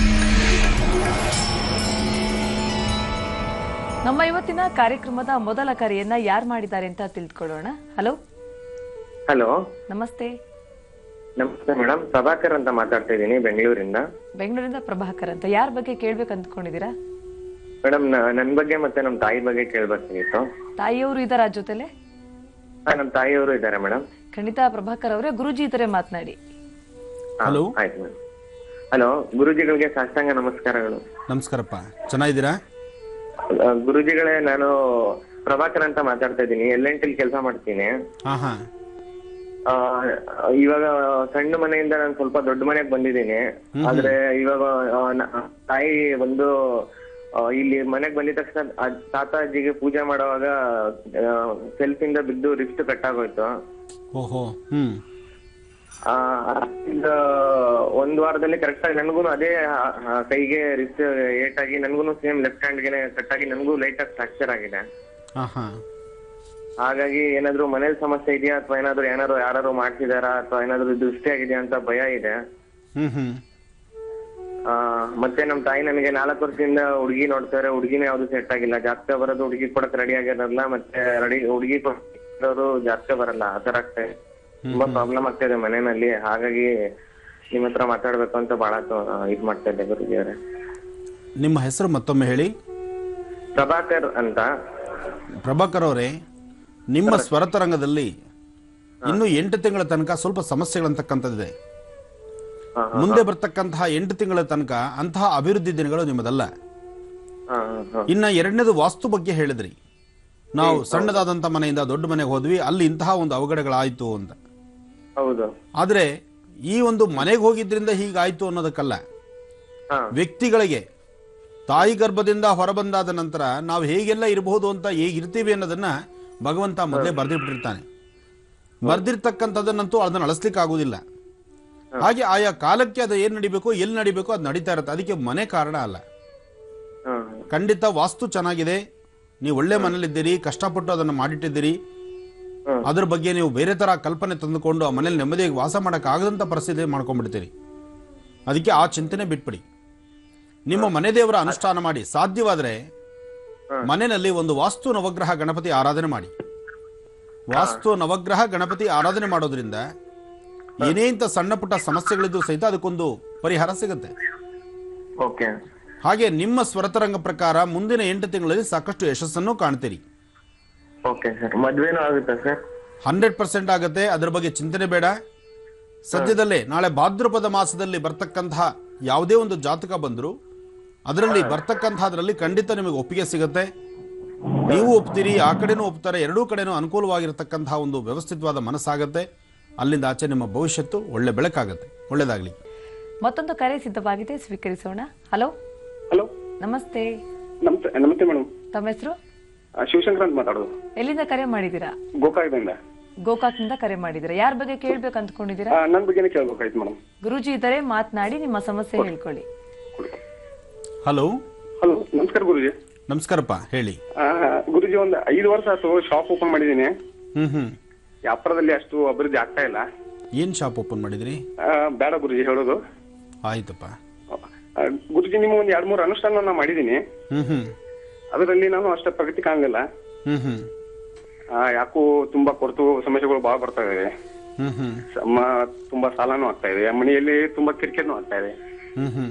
ನಮ್ಮ ಇವತ್ತಿನ ಕಾರ್ಯಕ್ರಮದ ಮೊದಲ ಕರೆಯನ್ನ ಯಾರು ಮಾಡಿದ್ದಾರೆ ಅಂತ ತಿಳ್ಕೊಳ್ಳೋಣ ಹಲೋ ಹಲೋ ನಮಸ್ತೆ ನಮಸ್ತೆ ಮೇಡಮ್ ಪ್ರಭಾಕರ್ ಅಂತ ಮಾತಾಡ್ತಾ ಇದ್ದೀನಿ ಬೆಂಗಳೂರಿಂದ ಬೆಂಗಳೂರಿಂದ ಪ್ರಭಾಕರ್ ಅಂತ ಯಾರ ಬಗ್ಗೆ ಕೇಳ್ಬೇಕು ಅಂದ್ಕೊಂಡಿದ್ದೀರಾ ಮೇಡಮ್ ನನ್ನ ಬಗ್ಗೆ ಮತ್ತೆ ನಮ್ಮ ತಾಯಿ ಬಗ್ಗೆ ಕೇಳ್ಬೇಕಾಗಿತ್ತು ತಾಯಿಯವರು ಇದಾರ ಜೊತೆಲೆ ಹಾ ನಮ್ಮ ತಾಯಿಯವರು ಇದ್ದಾರೆ ಮೇಡಮ್ ಖಂಡಿತ ಪ್ರಭಾಕರ್ ಅವರೇ ಗುರುಜಿ ಇದ್ರೆ ಮಾತನಾಡಿ ಹಲೋ ಆಯ್ತು ಮೇಡಮ್ ಹಲೋ ಗುರುಜಿಗಳಿಗೆ ಸಾಷ್ಟಾಂಗ ನಮಸ್ಕಾರಗಳು ನಮಸ್ಕಾರಪ್ಪ ಚೆನ್ನಾಗಿದ್ದೀರಾ ಆ, ಗುರುಜಿಗಳೇ ನಾನು ಪ್ರಭಾಕರ್ ಅಂತ ಮಾತಾಡ್ತಾ ಇದ್ದೀನಿ ಎಲ್ ಎನ್ ಟಿಲ್ ಕೆಲಸ ಮಾಡ್ತೀನಿ ಹಾಂ ಹಾಂ ಆ, ಇವಾಗ ಸಣ್ಣ ಮನೆಯಿಂದ ನಾನು ಸ್ವಲ್ಪ ದೊಡ್ಡ ಮನೆಗೆ ಬಂದಿದ್ದೀನಿ ಆದ್ರೆ ಇವಾಗ ಆ, ನ- ತಾಯಿ ಒಂದು ಆ, ಇಲ್ಲಿ ಮನೆಗೆ ಬಂದಿದ ತಕ್ಷಣ ಅದ್ ತಾತಾಜಿಗೆ ಪೂಜೆ ಮಾಡುವಾಗ ಸೆಲ್ಫ್ ಇಂದ ಬಿದ್ದು ರಿಸ್ಟ್ ಕಟ್ ಆಗೋಯ್ತು ಓಹೋ ಹ್ಞೂ ಆ, ಇದು ಒಂದ್ ವಾರದಲ್ಲಿ ಕರೆಕ್ಟ್ ಆಗಿ ನನ್ಗೂ ಅದೇ ಆ, ಆ, ಕೈಗೆ ರಿಸ್ಟ್ ಏಟಾಗಿ ನನ್ಗೂ ಸೇಮ್ ಲೆಫ್ಟ್ ಹ್ಯಾಂಡ್ಗೆ ಕಟ್ ಆಗಿ ನನ್ಗೂ ಲೈಟ್ ಆಗಿ ಫ್ರಾಕ್ಚರ್ ಆಗಿದೆ ಹಾಂ ಹಾಂ ಹಾಗಾಗಿ ಏನಾದ್ರು ಮನೇಲಿ ಸಮಸ್ಯೆ ಇದೆಯಾ ಅಥವಾ ಏನಾದ್ರು ಏನಾದ್ರು ಯಾರು ಮಾಡ್ತಿದಾರಾ ಅಥವಾ ಏನಾದ್ರು ದೃಷ್ಟಿ ಆಗಿದೆಯಾ ಅಂತ ಭಯ ಇದೆ ಹ್ಞೂ ಹ್ಞೂ ಆ, ಮತ್ತೆ ನಮ್ ತಾಯಿ ನನಗೆ ನಾಲ್ಕು ವರ್ಷದಿಂದ ಹುಡುಗಿ ನೋಡ್ತಾರೆ ಹುಡುಗಿನೇ ಯಾವ್ದು ಸೆಟ್ ಆಗಿಲ್ಲ ಜಾತಕ ಬರೋದು ಹುಡುಗಿ ಕೊಡಕ್ ರೆಡಿ ಆಗಿರಲ್ಲ ಮತ್ತೆ ರೆಡಿ ಹುಡುಗಿ ಕೊಡೋರು ಜಾತಕ ಬರಲ್ಲ ಆತರ ಆಗ್ತಾ ಇದೆ. ತುಂಬಾ ಪ್ರಾಬ್ಲಮ್ ಆಗ್ತಾ ಇದೆ ಮನೆಯಲ್ಲಿ ಹಾಗಾಗಿ ನಿಮ್ ಹತ್ರ ಮಾತಾಡ್ಬೇಕು ಅಂತ ಬಹಳ ತ- ಇದ್ ಮಾಡ್ತಾ ಇದ್ದೆ ಗುರುಜಿ ಅವರೇ ನಿಮ್ಮ ಹೆಸರು ಮತ್ತೊಮ್ಮೆ ಹೇಳಿ ಪ್ರಭಾಕರ್ ಅಂತ ಪ್ರಭಾಕರ್ ಅವರೇ ನಿಮ್ಮ ಸ್ವರತರಂಗದಲ್ಲಿ ಇನ್ನು ಎಂಟು ತಿಂಗಳ ತನಕ ಸ್ವಲ್ಪ ಸಮಸ್ಯೆಗಳಂತಕ್ಕಂಥದ್ದಿದೆ ಹಾ, ಮುಂದೆ ಬರ್ತಕ್ಕಂತಹ ಎಂಟು ತಿಂಗಳ ತನಕ ಅಂತಹ ಅಭಿವೃದ್ಧಿ ದಿನಗಳು ನಿಮ್ಮದಲ್ಲ ಹಾ ಹಾ ಇನ್ನ ಎರಡನೇದು ವಾಸ್ತು ಬಗ್ಗೆ ಹೇಳಿದ್ರಿ ನಾವು ಸಣ್ಣದಾದಂಥ ಮನೆಯಿಂದ ದೊಡ್ಡ ಮನೆಗೆ ಹೋದ್ವಿ ಅಲ್ಲಿ ಇಂತಹ ಒಂದು ಅವಘಡಗಳಾಯಿತು ಅಂತ ಹೌದು ಆದರೆ ಈ ಒಂದು ಮನೆಗೆ ಹೋಗಿದ್ರಿಂದ ಹೀಗಾಯ್ತು ಅನ್ನೋದಕ್ಕಲ್ಲ ಹಾ ವ್ಯಕ್ತಿಗಳಿಗೆ ತಾಯಿ ಗರ್ಭದಿಂದ ಹೊರಬಂದಾದ ನಂತರ ನಾವು ಹೇಗೆಲ್ಲ ಇರಬಹುದು ಅಂತ ಹೇಗಿರ್ತೀವಿ ಅನ್ನೋದನ್ನ ಭಗವಂತ ಮೊದಲೇ ಬರೆದಿಟ್ಟಿರ್ತಾನೆ ಬರ್ದಿರ್ತಕ್ಕಂಥದ್ದನ್ನಂತೂ ಅದನ್ನ ಅಳಿಸ್ಲಿಕ್ಕೆ ಆಗುದಿಲ್ಲ ಹಾಗೆ ಆಯಾ ಕಾಲಕ್ಕೆ ಅದು ಏನ್ ನಡಿಬೇಕು ಎಲ್ಲಿ ನಡಿಬೇಕು ಅದು ನಡೀತಾ ಇರುತ್ತೆ ಅದಕ್ಕೆ ಮನೆ ಕಾರಣ ಅಲ್ಲ ಹಾ ಖಂಡಿತ ವಾಸ್ತು ಚೆನ್ನಾಗಿದೆ ನೀವು ಒಳ್ಳೆ ಮನೇಲಿದ್ದೀರಿ ಕಷ್ಟಪಟ್ಟು ಅದನ್ನು ಮಾಡಿಟ್ಟಿದ್ದೀರಿ ಹ್ಮ್. ಅದ್ರ ಬಗ್ಗೆ ನೀವು ಬೇರೆ ತರ ಕಲ್ಪನೆ ತಂದುಕೊಂಡು ಆ ಮನೇಲಿ ನೆಮ್ಮದಿಯಾಗಿ ವಾಸ ಆಗದಂತ ಪರಿಸ್ಥಿತಿ ಮಾಡ್ಕೊಂಡ್ಬಿಡ್ತೀರಿ ಅದಕ್ಕೆ ಆ ಚಿಂತನೆ ಬಿಟ್ಬಿಡಿ ನಿಮ್ಮ ಮನೆ ದೇವರ ಅನುಷ್ಠಾನ ಮಾಡಿ ಸಾಧ್ಯವಾದರೆ ಮನೆಯಲ್ಲಿ ಒಂದು ವಾಸ್ತು ನವಗ್ರಹ ಗಣಪತಿ ಆರಾಧನೆ ಮಾಡಿ ವಾಸ್ತು ನವಗ್ರಹ ಗಣಪತಿ ಆರಾಧನೆ ಮಾಡೋದ್ರಿಂದ ಏನೇ ಇಂಥ ಸಣ್ಣ ಪುಟ್ಟ ಸಮಸ್ಯೆಗಳಿದ್ದು ಸಹಿತ ಅದಕ್ಕೊಂದು ಪರಿಹಾರ ಸಿಗುತ್ತೆ ಓಕೆ ಹಾಗೆ ನಿಮ್ಮ ಸ್ವರತರಂಗ ಪ್ರಕಾರ ಮುಂದಿನ ಎಂಟು ತಿಂಗಳಲ್ಲಿ ಸಾಕಷ್ಟು ಯಶಸ್ಸನ್ನು ಕಾಣ್ತೀರಿ ಓಕೆ ಸರ್ ಮದ್ವೆನೂ ಆಗುತ್ತಾ ಸರ್ ಹಂಡ್ರೆಡ್ ಪರ್ಸೆಂಟ್ ಆಗುತ್ತೆ ಅದರ ಬಗ್ಗೆ ಚಿಂತನೆ ಬೇಡ ಸದ್ಯದಲ್ಲೇ ನಾಳೆ ಭಾದ್ರಪದ ಮಾಸದಲ್ಲಿ ಬರ್ತಕ್ಕಂತಹ ಯಾವುದೇ ಒಂದು ಜಾತಕ ಬಂದರೂ ಅದರಲ್ಲಿ ಬರ್ತಕ್ಕಂಥದ್ರಲ್ಲಿ ಖಂಡಿತ ನಿಮಗೆ ಒಪ್ಪಿಗೆ ಸಿಗುತ್ತೆ ನೀವು ಒಪ್ತೀರಿ ಆ ಕಡೆನೂ ಒಪ್ತಾರೆ ಎರಡೂ ಕಡೆನೂ ಅನುಕೂಲವಾಗಿರ್ತಕ್ಕಂತಹ ಒಂದು ವ್ಯವಸ್ಥಿತವಾದ ಮನಸ್ಸಾಗತ್ತೆ ಅಲ್ಲಿಂದ ಆಚೆ ನಿಮ್ಮ ಭವಿಷ್ಯತ್ತು ಒಳ್ಳೆ ಬೆಳಕಾಗತ್ತೆ ಒಳ್ಳೇದಾಗ್ಲಿ ಮತ್ತೊಂದು ಕರೆ ಸಿದ್ಧವಾಗಿದೆ ಸ್ವೀಕರಿಸೋಣ ಹಲೋ ಹಲೋ ನಮಸ್ತೆ ನಮಸ್ತೆ ನಮಸ್ತೆ ಮೇಡಮ್ ತಮ್ಮ ಹೆಸರು ಶಿವಶಂಕರ್ ಅಂತ ಮಾತಾಡೋದು ಎಲ್ಲಿಂದ ಕರೆ ಮಾಡಿದ್ದೀರಾ ಗೋಕಾಕದಿಂದ ಗೋಕಾಕ್ನಿಂದ ಕರೆ ಮಾಡಿದ್ದೀರಾ ಯಾರ ಬಗ್ಗೆ ಕೇಳ್ಬೇಕು ಅಂದ್ಕೊಂಡಿದ್ದೀರಾ ಆ, ನನ್ ಬಗ್ಗೆನೇ ಕೇಳ್ಬೇಕಾಯ್ತು ಮೇಡಮ್ ಗುರೂಜಿ ಇದ್ದಾರೆ ಮಾತನಾಡಿ ನಿಮ್ಮ ಸಮಸ್ಯೆ ಹೇಳ್ಕೊಳ್ಳಿ ಹಲೋ ಹಲೋ ನಮಸ್ಕಾರ ಗುರುಜಿ ನಮಸ್ಕಾರಪ್ಪ ಹೇಳಿ ಆ, ಗುರುಜಿ ಒಂದು ಐದು ವರ್ಷ ಆಯ್ತು ಶಾಪ್ ಓಪನ್ ಮಾಡಿದ್ದೀನಿ ಹ್ಮ್ ಹ್ಮ್ ವ್ಯಾಪಾರದಲ್ಲಿ ಅಷ್ಟು ಅಭಿವೃದ್ಧಿ ಆಗ್ತಾ ಇಲ್ಲ ಏನ್ ಶಾಪ್ ಓಪನ್ ಮಾಡಿದ್ರಿ ಆ, ಬೇಡ ಗುರುಜಿ ಹೇಳೋದು ಆಯ್ತಪ್ಪ ಆ, ಗುರುಜಿ ನಿಮ್ಮ ಒಂದು ಎರಡ್ ಮೂರು ಅನುಷ್ಠಾನ ನಾನು ಮಾಡಿದ್ದೀನಿ ಹ್ಮ್ ಹ್ಮ್ ಅದರಲ್ಲಿ ನಾನು ಅಷ್ಟೇ ಪ್ರಗತಿ ಕಾಣಲಿಲ್ಲ ಹ್ಮ್ ಹ್ಮ್ ಆ, ಯಾಕೋ ತುಂಬಾ ಕೊರತು ಸಮಸ್ಯೆಗಳು ಬಹಳ ಬರ್ತಾ ಇದಾವೆ ಹ್ಮ್ ಹ್ಮ್ ಸಮ ತುಂಬಾ ಸಾಲನೂ ಆಗ್ತಾ ಇದೆ ಮನೆಯಲ್ಲಿ ತುಂಬಾ ಕಿರಿಕಿರಿನೂ ಆಗ್ತಾ ಇದೆ ಹ್ಮ್ ಹ್ಮ್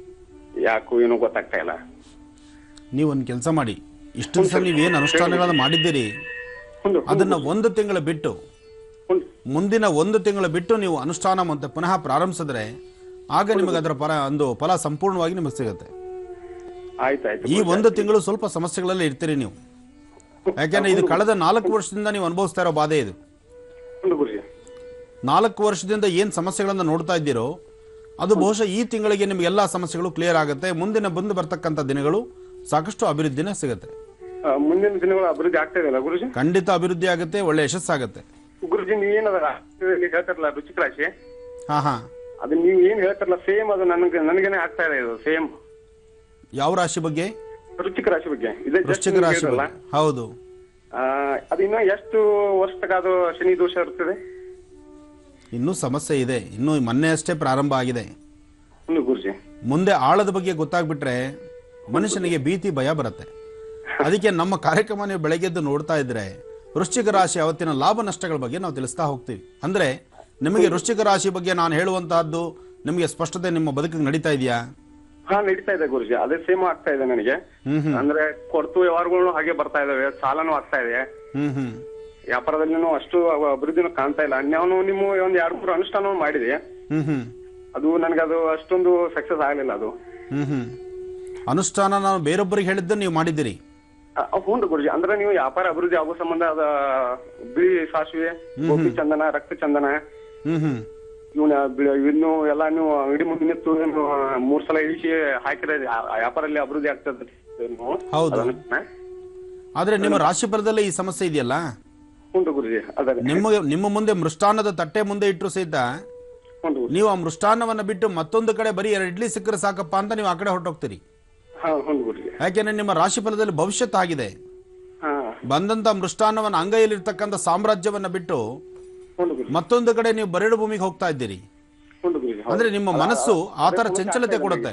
ಯಾಕೋ ಏನೋ ಗೊತ್ತಾಗ್ತಾ ಇಲ್ಲ ನೀವು ಒಂದು ಕೆಲಸ ಮಾಡಿ ಇಷ್ಟು ದಿವಸ ನೀವೇನು ಅನುಷ್ಠಾನಗಳನ್ನು ಮಾಡಿದ್ದೀರಿ ಒಂದು ಅದನ್ನ ಒಂದು ತಿಂಗಳು ಬಿಟ್ಟು ಒಂದು ಮುಂದಿನ ಒಂದು ತಿಂಗಳು ಬಿಟ್ಟು ನೀವು ಅನುಷ್ಠಾನ ಮತ್ತೆ ಪುನಃ ಪ್ರಾರಂಭಿಸಿದ್ರೆ ಆಗ ನಿಮಗೆ ಅದರ ಪರ ಒಂದು ಫಲ ಸಂಪೂರ್ಣವಾಗಿ ನಿಮಗೆ ಸಿಗುತ್ತೆ ಆಯ್ತಾಯ್ತು ಈ ಒಂದು ತಿಂಗಳು ಸ್ವಲ್ಪ ಸಮಸ್ಯೆಗಳಲ್ಲಿ ಇರ್ತೀರಿ ನೀವು ಯಾಕೆಂದ್ರೆ ಇದು ಕಳೆದ ನಾಲ್ಕು ವರ್ಷದಿಂದ ನೀವು ಅನುಭವಿಸ್ತಾ ಇರೋ ಬಾಧೆ ಇದು ಒಂದು ಗುರುಜಿ ನಾಲ್ಕು ವರ್ಷದಿಂದ ಏನು ಸಮಸ್ಯೆಗಳನ್ನು ನೋಡ್ತಾ ಇದ್ದೀರೋ ಅದು ಬಹುಶಃ ಈ ತಿಂಗಳಿಗೆ ನಿಮಗೆ ಎಲ್ಲ ಸಮಸ್ಯೆಗಳು ಕ್ಲಿಯರ್ ಆಗುತ್ತೆ ಮುಂದಿನ ಬಂದು ಬರ್ತಕ್ಕಂಥ ದಿನಗಳು ಸಾಕಷ್ಟು ಅಭಿವೃದ್ಧಿನೇ ಸಿಗುತ್ತೆ ಆ, ಮುಂದಿನ ದಿನಗಳು ಅಭಿವೃದ್ಧಿ ಆಗ್ತಾ ಇದೆಯಲ್ಲ ಗುರುಜಿ ಖಂಡಿತ ಅಭಿವೃದ್ಧಿ ಆಗುತ್ತೆ ಒಳ್ಳೆ ಯಶಸ್ಸಾಗುತ್ತೆ ಗುರುಜಿ ನೀವೇನದ ಹೇಳ್ತಾರಲ್ಲ ರುಚಿಕ ರಾಶಿ ಹಾ ಹಾ ಅದು ನೀವು ಏನ್ ಹೇಳ್ತಾರಲ್ಲ ಸೇಮ್ ಅದು ನನಗೆ ನನಗೇನೆ ಆಗ್ತಾ ಇದೆ ಇದು ಸೇಮ್ ಯಾವ ರಾಶಿ ಬಗ್ಗೆ ರುಚಿಕ ರಾಶಿ ಬಗ್ಗೆ ಇದೇ just ವೃಶ್ಚಿಕ ನೀವು ರಾಶಿ ಹೇಳಿದ್ರಲ್ಲ, ಬಗ್ಗೆ ಹೌದು ಆ, ಅದು ಇನ್ನು ಎಷ್ಟು ವರ್ಷದಾಗ ಅದು ಶನಿ ದೋಷ ಇರ್ತದೆ ಇನ್ನೂ ಸಮಸ್ಯೆ ಇದೆ ಇನ್ನೂ ಮೊನ್ನೆ ಅಷ್ಟೇ ಪ್ರಾರಂಭ ಆಗಿದೆ ಒಂದು ಗುರುಜಿ ಮುಂದೆ ಆಳದ ಬಗ್ಗೆ ಗೊತ್ತಾಗ್ಬಿಟ್ರೆ ಮನುಷ್ಯನಿಗೆ ಭೀತಿ ಭಯ ಬರುತ್ತೆ ಅದಕ್ಕೆ ನಮ್ಮ ಕಾರ್ಯಕ್ರಮ ನೀವು ಬೆಳಗ್ಗೆದ್ದು ನೋಡ್ತಾ ಇದ್ರೆ ವೃಶ್ಚಿಕ ರಾಶಿ ಅವತ್ತಿನ ಲಾಭ ನಷ್ಟಗಳ ಬಗ್ಗೆ ನಾವು ತಿಳಿಸ್ತಾ ಹೋಗ್ತೀವಿ ಅಂದ್ರೆ ನಿಮಗೆ ವೃಶ್ಚಿಕ ರಾಶಿ ಬಗ್ಗೆ ನಾನು ಹೇಳುವಂತಹದ್ದು ನಿಮಗೆ ಸ್ಪಷ್ಟತೆ ನಿಮ್ಮ ಬದುಕಿಗೆ ನಡೀತಾ ಇದೆಯಾ ಹಾ ನಡೀತಾ ಇದೆ ಗುರುಜಿ ಅದೇ ಸೇಮ್ ಆಗ್ತಾ ಇದೆ ನನಗೆ ಅಂದ್ರೆ ಕೊರತು ವ್ಯವಹಾರಗಳು ಹಾಗೆ ಬರ್ತಾ ಇದಾವೆ ಸಾಲನೂ ಆಗ್ತಾ ಇದೆ ಹ್ಮ್ ಹ್ಮ್ ವ್ಯಾಪಾರದಲ್ಲಿನೂ ಅಷ್ಟು ಅವ- ಅಭಿವೃದ್ಧಿನೂ ಕಾಣ್ತಾ ಇಲ್ಲ ನಾನು ನಿಮ್ಮ ಒಂದ್ ಎರಡು ಮೂರು ಅನುಷ್ಠಾನ ಮಾಡಿದೆ ಹ್ಮ್ ಹ್ಮ್ ಅದು ನನಗೆ ಅದು ಅಷ್ಟೊಂದು ಸಕ್ಸಸ್ ಆಗಲಿಲ್ಲ ಅದು ಹ್ಮ್ ಹ್ಮ್ ಅನುಷ್ಠಾನ ನಾನು ಬೇರೊಬ್ಬರಿಗೆ ಹೇಳಿದ್ದನ್ನು ನೀವು ಮಾಡಿದ್ದೀರಿ ಹ್ಞೂ ಗುರುಜಿ ಅಂದ್ರೆ ನೀವು ವ್ಯಾಪಾರ ಅಭಿವೃದ್ಧಿ ಆಗೋ ಸಂಬಂಧ ಅದ ಬಿಳಿ ಸಾಸಿವೆ ಗೋಪಿ ಚಂದನ ರಕ್ತ ಚಂದನ ಹ್ಮ್ ಹ್ಮ್ ಇವನ ಇನ್ನು ಎಲ್ಲ ನೀವು ಅಂಗಡಿ ಮುಂದೆ ನಿಂತು ನೀವು ಮೂರ್ ಸಲ ಇಳಿಸಿ ಹಾಕಿದ್ರೆ ಆ- ಆ ವ್ಯಾಪಾರಲ್ಲಿ ಅಭಿವೃದ್ಧಿ ಆಗ್ತದೆ ನೀವು ಹೌದು. ಅದನ್ನ- ಆದ್ರೆ ನಿಮ್ಮ ರಾಶಿ ಫಲದಲ್ಲೇ ಈ ಸಮಸ್ಯೆ ಇದೆಯಲ್ಲ ಉಂಟು ಗುರುಜಿ ಅದೇ ನಿಮಗೆ ನಿಮ್ಮ ಮುಂದೆ ಮೃಷ್ಟಾನ್ನದ ತಟ್ಟೆ ಮುಂದೆ ಇಟ್ಟರು ಸಹಿತ ಉಂಟು ಗುರುಜಿ ನೀವು ಆ ಮೃಷ್ಟಾನ್ನವನ್ನ ಬಿಟ್ಟು ಮತ್ತೊಂದು ಕಡೆ ಬರೀ ಎರಡು ಇಡ್ಲಿ ಸಿಕ್ಕರೆ ಸಾಕಪ್ಪ ಅಂತ ನೀವು ಆ ಕಡೆ ಹೊರಟೋಗ್ತೀರಿ ಹಾ ಉಂಟು ಗುರುಜಿ ಯಾಕೆಂದ್ರೆ ನಿಮ್ಮ ರಾಶಿಫಲದಲ್ಲಿ ಭವಿಷ್ಯತ್ ಆಗಿದೆ ಹಾ ಬಂದಂತ ಮೃಷ್ಟಾನ್ನವನ್ನ ಅಂಗೈಯಲ್ಲಿರ್ತಕ್ಕಂಥ ಸಾಮ್ರಾಜ್ಯವನ್ನ ಬಿಟ್ಟು ಉಂಟು ಗುರುಜಿ ಮತ್ತೊಂದು ಕಡೆ ನೀವು ಬರಡು ಭೂಮಿಗೆ ಹೋಗ್ತಾ ಇದ್ದೀರಿ ಉಂಟು ಗುರುಜಿ ಹೌದು. ಅಂದ್ರೆ ನಿಮ್ಮ ಮನಸ್ಸು ಆ ತರ ಚಂಚಲತೆ ಕೊಡುತ್ತೆ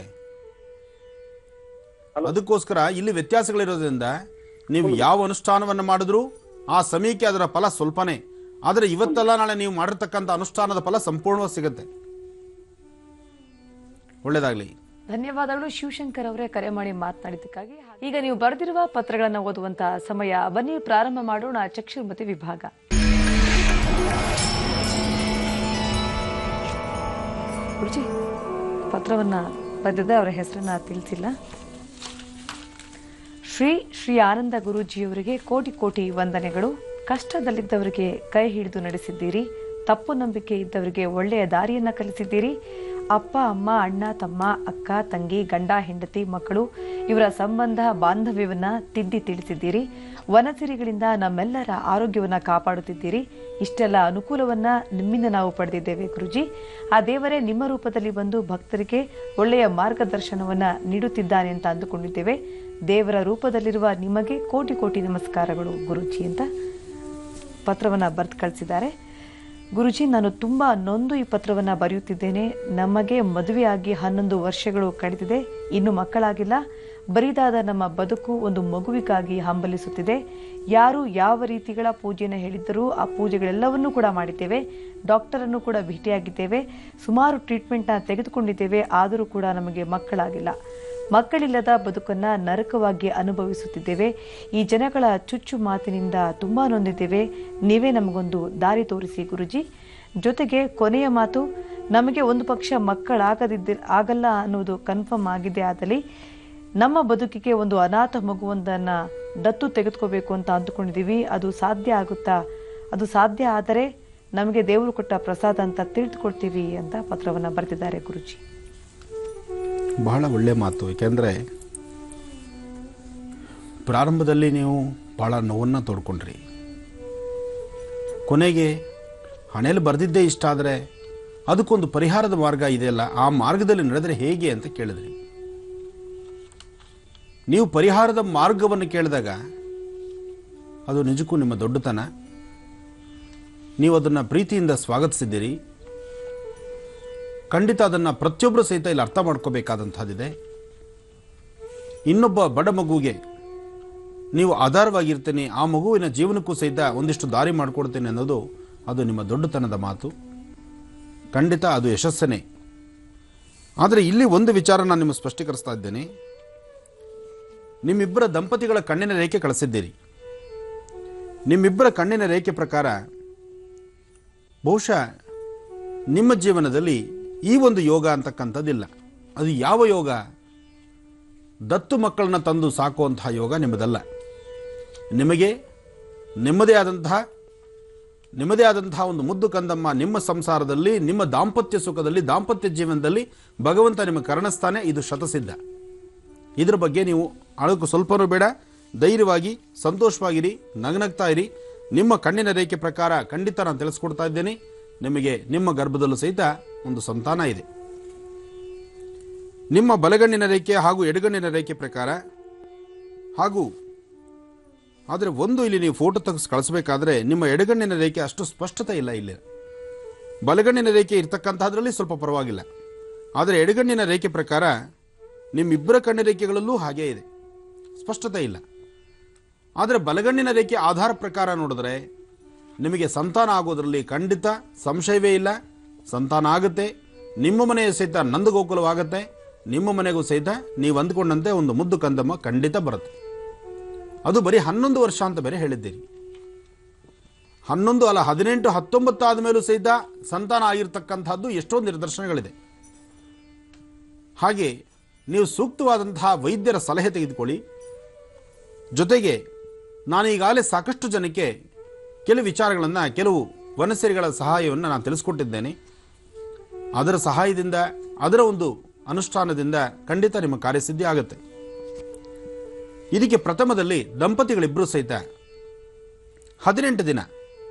ಅದಕ್ಕೋಸ್ಕರ ಇಲ್ಲಿ ವ್ಯತ್ಯಾಸಗಳಿರೋದ್ರಿಂದ ನೀವು ಯಾವ ಅನುಷ್ಠಾನವನ್ನು ಮಾಡಿದ್ರು ಆ ಸಮಯಕ್ಕೆ ಅದರ ಫಲ ಸ್ವಲ್ಪನೇ ಆದರೆ ಇವತ್ತೆಲ್ಲ ನಾಳೆ ನೀವು ಮಾಡಿರ್ತಕ್ಕಂಥ ಅನುಷ್ಠಾನದ ಫಲ ಸಂಪೂರ್ಣವಾಗಿ ಸಿಗುತ್ತೆ ಒಳ್ಳೇದಾಗ್ಲಿ ಧನ್ಯವಾದಗಳು ಶಿವಶಂಕರ್ ಅವರೇ ಕರೆ ಮಾಡಿ ಮಾತನಾಡಿದ್ದಕ್ಕಾಗಿ ಈಗ ನೀವು ಬರೆದಿರುವ ಪತ್ರಗಳನ್ನು ಓದುವಂತಹ ಸಮಯ ಬನ್ನಿ ಪ್ರಾರಂಭ ಮಾಡೋಣ ಚಕ್ಷುರ್ಮತಿ ವಿಭಾಗ ಗುರುಜಿ ಪತ್ರವನ್ನ ಬರೆದಿದ್ದೆ ಅವರ ಹೆಸರನ್ನ ತಿಳಿಸಿಲ್ಲ ಶ್ರೀ ಶ್ರೀ ಆನಂದ ಗುರೂಜಿಯವರಿಗೆ ಕೋಟಿ ಕೋಟಿ ವಂದನೆಗಳು ಕಷ್ಟದಲ್ಲಿದ್ದವರಿಗೆ ಕೈ ಹಿಡಿದು ನಡೆಸಿದ್ದೀರಿ ತಪ್ಪು ನಂಬಿಕೆ ಇದ್ದವರಿಗೆ ಒಳ್ಳೆಯ ದಾರಿಯನ್ನ ಕಲಿಸಿದ್ದೀರಿ ಅಪ್ಪ ಅಮ್ಮ ಅಣ್ಣ ತಮ್ಮ ಅಕ್ಕ ತಂಗಿ ಗಂಡ ಹೆಂಡತಿ ಮಕ್ಕಳು ಇವರ ಸಂಬಂಧ ಬಾಂಧವ್ಯವನ್ನ ತಿದ್ದಿ ತಿಳಿಸಿದ್ದೀರಿ ವನಸಿರಿಗಳಿಂದ ನಮ್ಮೆಲ್ಲರ ಆರೋಗ್ಯವನ್ನ ಕಾಪಾಡುತ್ತಿದ್ದೀರಿ ಇಷ್ಟೆಲ್ಲ ಅನುಕೂಲವನ್ನ ನಿಮ್ಮಿಂದ ನಾವು ಪಡೆದಿದ್ದೇವೆ ಗುರುಜಿ ಆ ದೇವರೇ ನಿಮ್ಮ ರೂಪದಲ್ಲಿ ಬಂದು ಭಕ್ತರಿಗೆ ಒಳ್ಳೆಯ ಮಾರ್ಗದರ್ಶನವನ್ನ ನೀಡುತ್ತಿದ್ದಾನೆ ಅಂತ ಅಂದುಕೊಂಡಿದ್ದೇವೆ ದೇವರ ರೂಪದಲ್ಲಿರುವ ನಿಮಗೆ ಕೋಟಿ ಕೋಟಿ ನಮಸ್ಕಾರಗಳು ಗುರುಜಿ ಅಂತ ಪತ್ರವನ್ನ ಬರೆದು ಕಳಿಸಿದ್ದಾರೆ ಗುರುಜಿ ನಾನು ತುಂಬ ನೊಂದು ಈ ಪತ್ರವನ್ನ ಬರೆಯುತ್ತಿದ್ದೇನೆ ನಮಗೆ ಮದುವೆಯಾಗಿ ಹನ್ನೊಂದು ವರ್ಷಗಳು ಕಳೆದಿದೆ ಇನ್ನು ಮಕ್ಕಳಾಗಿಲ್ಲ ಬರಿದಾದ ನಮ್ಮ ಬದುಕು ಒಂದು ಮಗುವಿಗಾಗಿ ಹಂಬಲಿಸುತ್ತಿದೆ ಯಾರು ಯಾವ ರೀತಿಗಳ ಪೂಜೆಯನ್ನು ಹೇಳಿದ್ದರೂ ಆ ಪೂಜೆಗಳೆಲ್ಲವನ್ನೂ ಕೂಡ ಮಾಡಿದ್ದೇವೆ ಡಾಕ್ಟರನ್ನು ಕೂಡ ಭೇಟಿಯಾಗಿದ್ದೇವೆ ಸುಮಾರು ಟ್ರೀಟ್ಮೆಂಟ್ನ ತೆಗೆದುಕೊಂಡಿದ್ದೇವೆ ಆದರೂ ಕೂಡ ನಮಗೆ ಮಕ್ಕಳಾಗಿಲ್ಲ ಮಕ್ಕಳಿಲ್ಲದ ಬದುಕನ್ನ ನರಕವಾಗಿ ಅನುಭವಿಸುತ್ತಿದ್ದೇವೆ ಈ ಜನಗಳ ಚುಚ್ಚು ಮಾತಿನಿಂದ ತುಂಬಾ ನೊಂದಿದ್ದೇವೆ ನೀವೇ ನಮಗೊಂದು ದಾರಿ ತೋರಿಸಿ ಗುರುಜಿ ಜೊತೆಗೆ ಕೊನೆಯ ಮಾತು ನಮಗೆ ಒಂದು ಪಕ್ಷ ಮಕ್ಕಳಾಗದಿದ್ದ ಆಗಲ್ಲ ಅನ್ನೋದು ಕನ್ಫರ್ಮ್ ಆಗಿದೆ ಆದಲ್ಲಿ ನಮ್ಮ ಬದುಕಿಗೆ ಒಂದು ಅನಾಥ ಮಗುವೊಂದನ್ನ ದತ್ತು ತೆಗೆದುಕೋಬೇಕು ಅಂತ ಅಂದುಕೊಂಡಿದ್ದೀವಿ ಅದು ಸಾಧ್ಯ ಆಗುತ್ತಾ ಅದು ಸಾಧ್ಯ ಆದರೆ ನಮಗೆ ದೇವರು ಕೊಟ್ಟ ಪ್ರಸಾದ ಅಂತ ತಿಳಿದುಕೊಳ್ತೀವಿ ಅಂತ ಪತ್ರವನ್ನ ಬರೆದಿದ್ದಾರೆ ಗುರುಜಿ ಬಹಳ ಒಳ್ಳೆ ಮಾತು ಏಕೆಂದರೆ ಪ್ರಾರಂಭದಲ್ಲಿ ನೀವು ಬಹಳ ನೋವನ್ನು ತೋಡ್ಕೊಂಡ್ರಿ ಕೊನೆಗೆ ಹಣೆಯಲ್ಲಿ ಬರೆದಿದ್ದೇ ಇಷ್ಟ ಆದರೆ ಅದಕ್ಕೊಂದು ಪರಿಹಾರದ ಮಾರ್ಗ ಇದೆಯಲ್ಲ ಆ ಮಾರ್ಗದಲ್ಲಿ ನಡೆದರೆ ಹೇಗೆ ಅಂತ ಕೇಳಿದ್ರಿ ನೀವು ಪರಿಹಾರದ ಮಾರ್ಗವನ್ನು ಕೇಳಿದಾಗ ಅದು ನಿಜಕ್ಕೂ ನಿಮ್ಮ ದೊಡ್ಡತನ ನೀವು ಅದನ್ನು ಪ್ರೀತಿಯಿಂದ ಸ್ವಾಗತಿಸಿದ್ದೀರಿ ಖಂಡಿತ ಅದನ್ನು ಪ್ರತಿಯೊಬ್ಬರು ಸಹಿತ ಇಲ್ಲಿ ಅರ್ಥ ಮಾಡ್ಕೋಬೇಕಾದಂಥದ್ದಿದೆ ಇನ್ನೊಬ್ಬ ಬಡ ಮಗುವಿಗೆ ನೀವು ಆಧಾರವಾಗಿರ್ತೀನಿ ಆ ಮಗುವಿನ ಜೀವನಕ್ಕೂ ಸಹಿತ ಒಂದಿಷ್ಟು ದಾರಿ ಮಾಡಿಕೊಡ್ತೇನೆ ಅನ್ನೋದು ಅದು ನಿಮ್ಮ ದೊಡ್ಡತನದ ಮಾತು ಖಂಡಿತ ಅದು ಯಶಸ್ಸನೇ ಆದರೆ ಇಲ್ಲಿ ಒಂದು ವಿಚಾರ ನಾನು ನಿಮಗೆ ಸ್ಪಷ್ಟೀಕರಿಸ್ತಾ ಇದ್ದೇನೆ ನಿಮ್ಮಿಬ್ಬರ ದಂಪತಿಗಳ ಕಣ್ಣಿನ ರೇಖೆ ಕಳಿಸಿದ್ದೀರಿ ನಿಮ್ಮಿಬ್ಬರ ಕಣ್ಣಿನ ರೇಖೆ ಪ್ರಕಾರ ಬಹುಶಃ ನಿಮ್ಮ ಜೀವನದಲ್ಲಿ ಈ ಒಂದು ಯೋಗ ಅಂತಕ್ಕಂಥದ್ದಿಲ್ಲ ಅದು ಯಾವ ಯೋಗ ದತ್ತು ಮಕ್ಕಳನ್ನ ತಂದು ಸಾಕುವಂತಹ ಯೋಗ ನಿಮ್ಮದಲ್ಲ ನಿಮಗೆ ನಿಮ್ಮದೇ ಆದಂತಹ ನಿಮ್ಮದೇ ಆದಂತಹ ಒಂದು ಮುದ್ದು ಕಂದಮ್ಮ ನಿಮ್ಮ ಸಂಸಾರದಲ್ಲಿ ನಿಮ್ಮ ದಾಂಪತ್ಯ ಸುಖದಲ್ಲಿ ದಾಂಪತ್ಯ ಜೀವನದಲ್ಲಿ ಭಗವಂತ ನಿಮಗೆ ಕರುಣಿಸ್ತಾನೆ ಇದು ಶತಸಿದ್ಧ ಇದ್ರ ಬಗ್ಗೆ ನೀವು ಅಳಕು ಸ್ವಲ್ಪನೂ ಬೇಡ ಧೈರ್ಯವಾಗಿ ಸಂತೋಷವಾಗಿರಿ ನಗನಗ್ತಾ ಇರಿ ನಿಮ್ಮ ಕಣ್ಣಿನ ರೇಖೆ ಪ್ರಕಾರ ಖಂಡಿತ ನಾನು ತಿಳಿಸ್ಕೊಡ್ತಾ ಇದ್ದೇನೆ ನಿಮಗೆ ನಿಮ್ಮ ಗರ್ಭದಲ್ಲೂ ಸಹಿತ ಒಂದು ಸಂತಾನ ಇದೆ ನಿಮ್ಮ ಬಲಗಣ್ಣಿನ ರೇಖೆ ಹಾಗೂ ಎಡಗಣ್ಣಿನ ರೇಖೆ ಪ್ರಕಾರ ಹಾಗೂ ಆದರೆ ಒಂದು ಇಲ್ಲಿ ನೀವು ಫೋಟೋ ತೆಗೆದು ಕಳಿಸ್ಬೇಕಾದ್ರೆ ನಿಮ್ಮ ಎಡಗಣ್ಣಿನ ರೇಖೆ ಅಷ್ಟು ಸ್ಪಷ್ಟತೆ ಇಲ್ಲ ಇಲ್ಲಿ ಬಲಗಣ್ಣಿನ ರೇಖೆ ಇರ್ತಕ್ಕಂಥದ್ರಲ್ಲಿ ಸ್ವಲ್ಪ ಪರವಾಗಿಲ್ಲ ಆದರೆ ಎಡಗಣ್ಣಿನ ರೇಖೆ ಪ್ರಕಾರ ನಿಮ್ಮಿಬ್ಬರ ಕಣ್ಣಿನ ರೇಖೆಗಳಲ್ಲೂ ಹಾಗೇ ಇದೆ ಸ್ಪಷ್ಟತೆ ಇಲ್ಲ ಆದರೆ ಬಲಗಣ್ಣಿನ ರೇಖೆ ಆಧಾರ ಪ್ರಕಾರ ನೋಡಿದ್ರೆ ನಿಮಗೆ ಸಂತಾನ ಆಗೋದ್ರಲ್ಲಿ ಖಂಡಿತ ಸಂಶಯವೇ ಇಲ್ಲ ಸಂತಾನ ಆಗುತ್ತೆ ನಿಮ್ಮ ಮನೆಯ ಸಹಿತ ನಂದಗೋಕುಲವಾಗುತ್ತೆ ನಿಮ್ಮ ಮನೆಗೂ ಸಹಿತ ನೀವು ಅಂದ್ಕೊಂಡಂತೆ ಒಂದು ಮುದ್ದು ಕಂದಮ್ಮ ಖಂಡಿತ ಬರುತ್ತೆ ಅದು ಬರೀ ಹನ್ನೊಂದು ವರ್ಷ ಅಂತ ಬೇರೆ ಹೇಳಿದ್ದೀರಿ ಹನ್ನೊಂದು ಅಲ್ಲ ಹದಿನೆಂಟು ಹತ್ತೊಂಬತ್ತು ಆದ ಮೇಲೂ ಸಹಿತ ಸಂತಾನ ಆಗಿರ್ತಕ್ಕಂಥದ್ದು ಎಷ್ಟೊಂದು ನಿದರ್ಶನಗಳಿದೆ ಹಾಗೆ ನೀವು ಸೂಕ್ತವಾದಂತಹ ವೈದ್ಯರ ಸಲಹೆ ತೆಗೆದುಕೊಳ್ಳಿ ಜೊತೆಗೆ ನಾನು ಈಗಾಗಲೇ ಸಾಕಷ್ಟು ಜನಕ್ಕೆ ಕೆಲವು ವಿಚಾರಗಳನ್ನು ಕೆಲವು ವನಸೇರಿಗಳ ಸಹಾಯವನ್ನು ನಾನು ತಿಳಿಸ್ಕೊಟ್ಟಿದ್ದೇನೆ ಅದರ ಸಹಾಯದಿಂದ ಅದರ ಒಂದು ಅನುಷ್ಠಾನದಿಂದ ಖಂಡಿತ ನಿಮ್ಮ ಕಾರ್ಯಸಿದ್ಧಿ ಆಗುತ್ತೆ ಇದಕ್ಕೆ ಪ್ರಥಮದಲ್ಲಿ ದಂಪತಿಗಳಿಬ್ಬರು ಸಹಿತ ಹದಿನೆಂಟು ದಿನ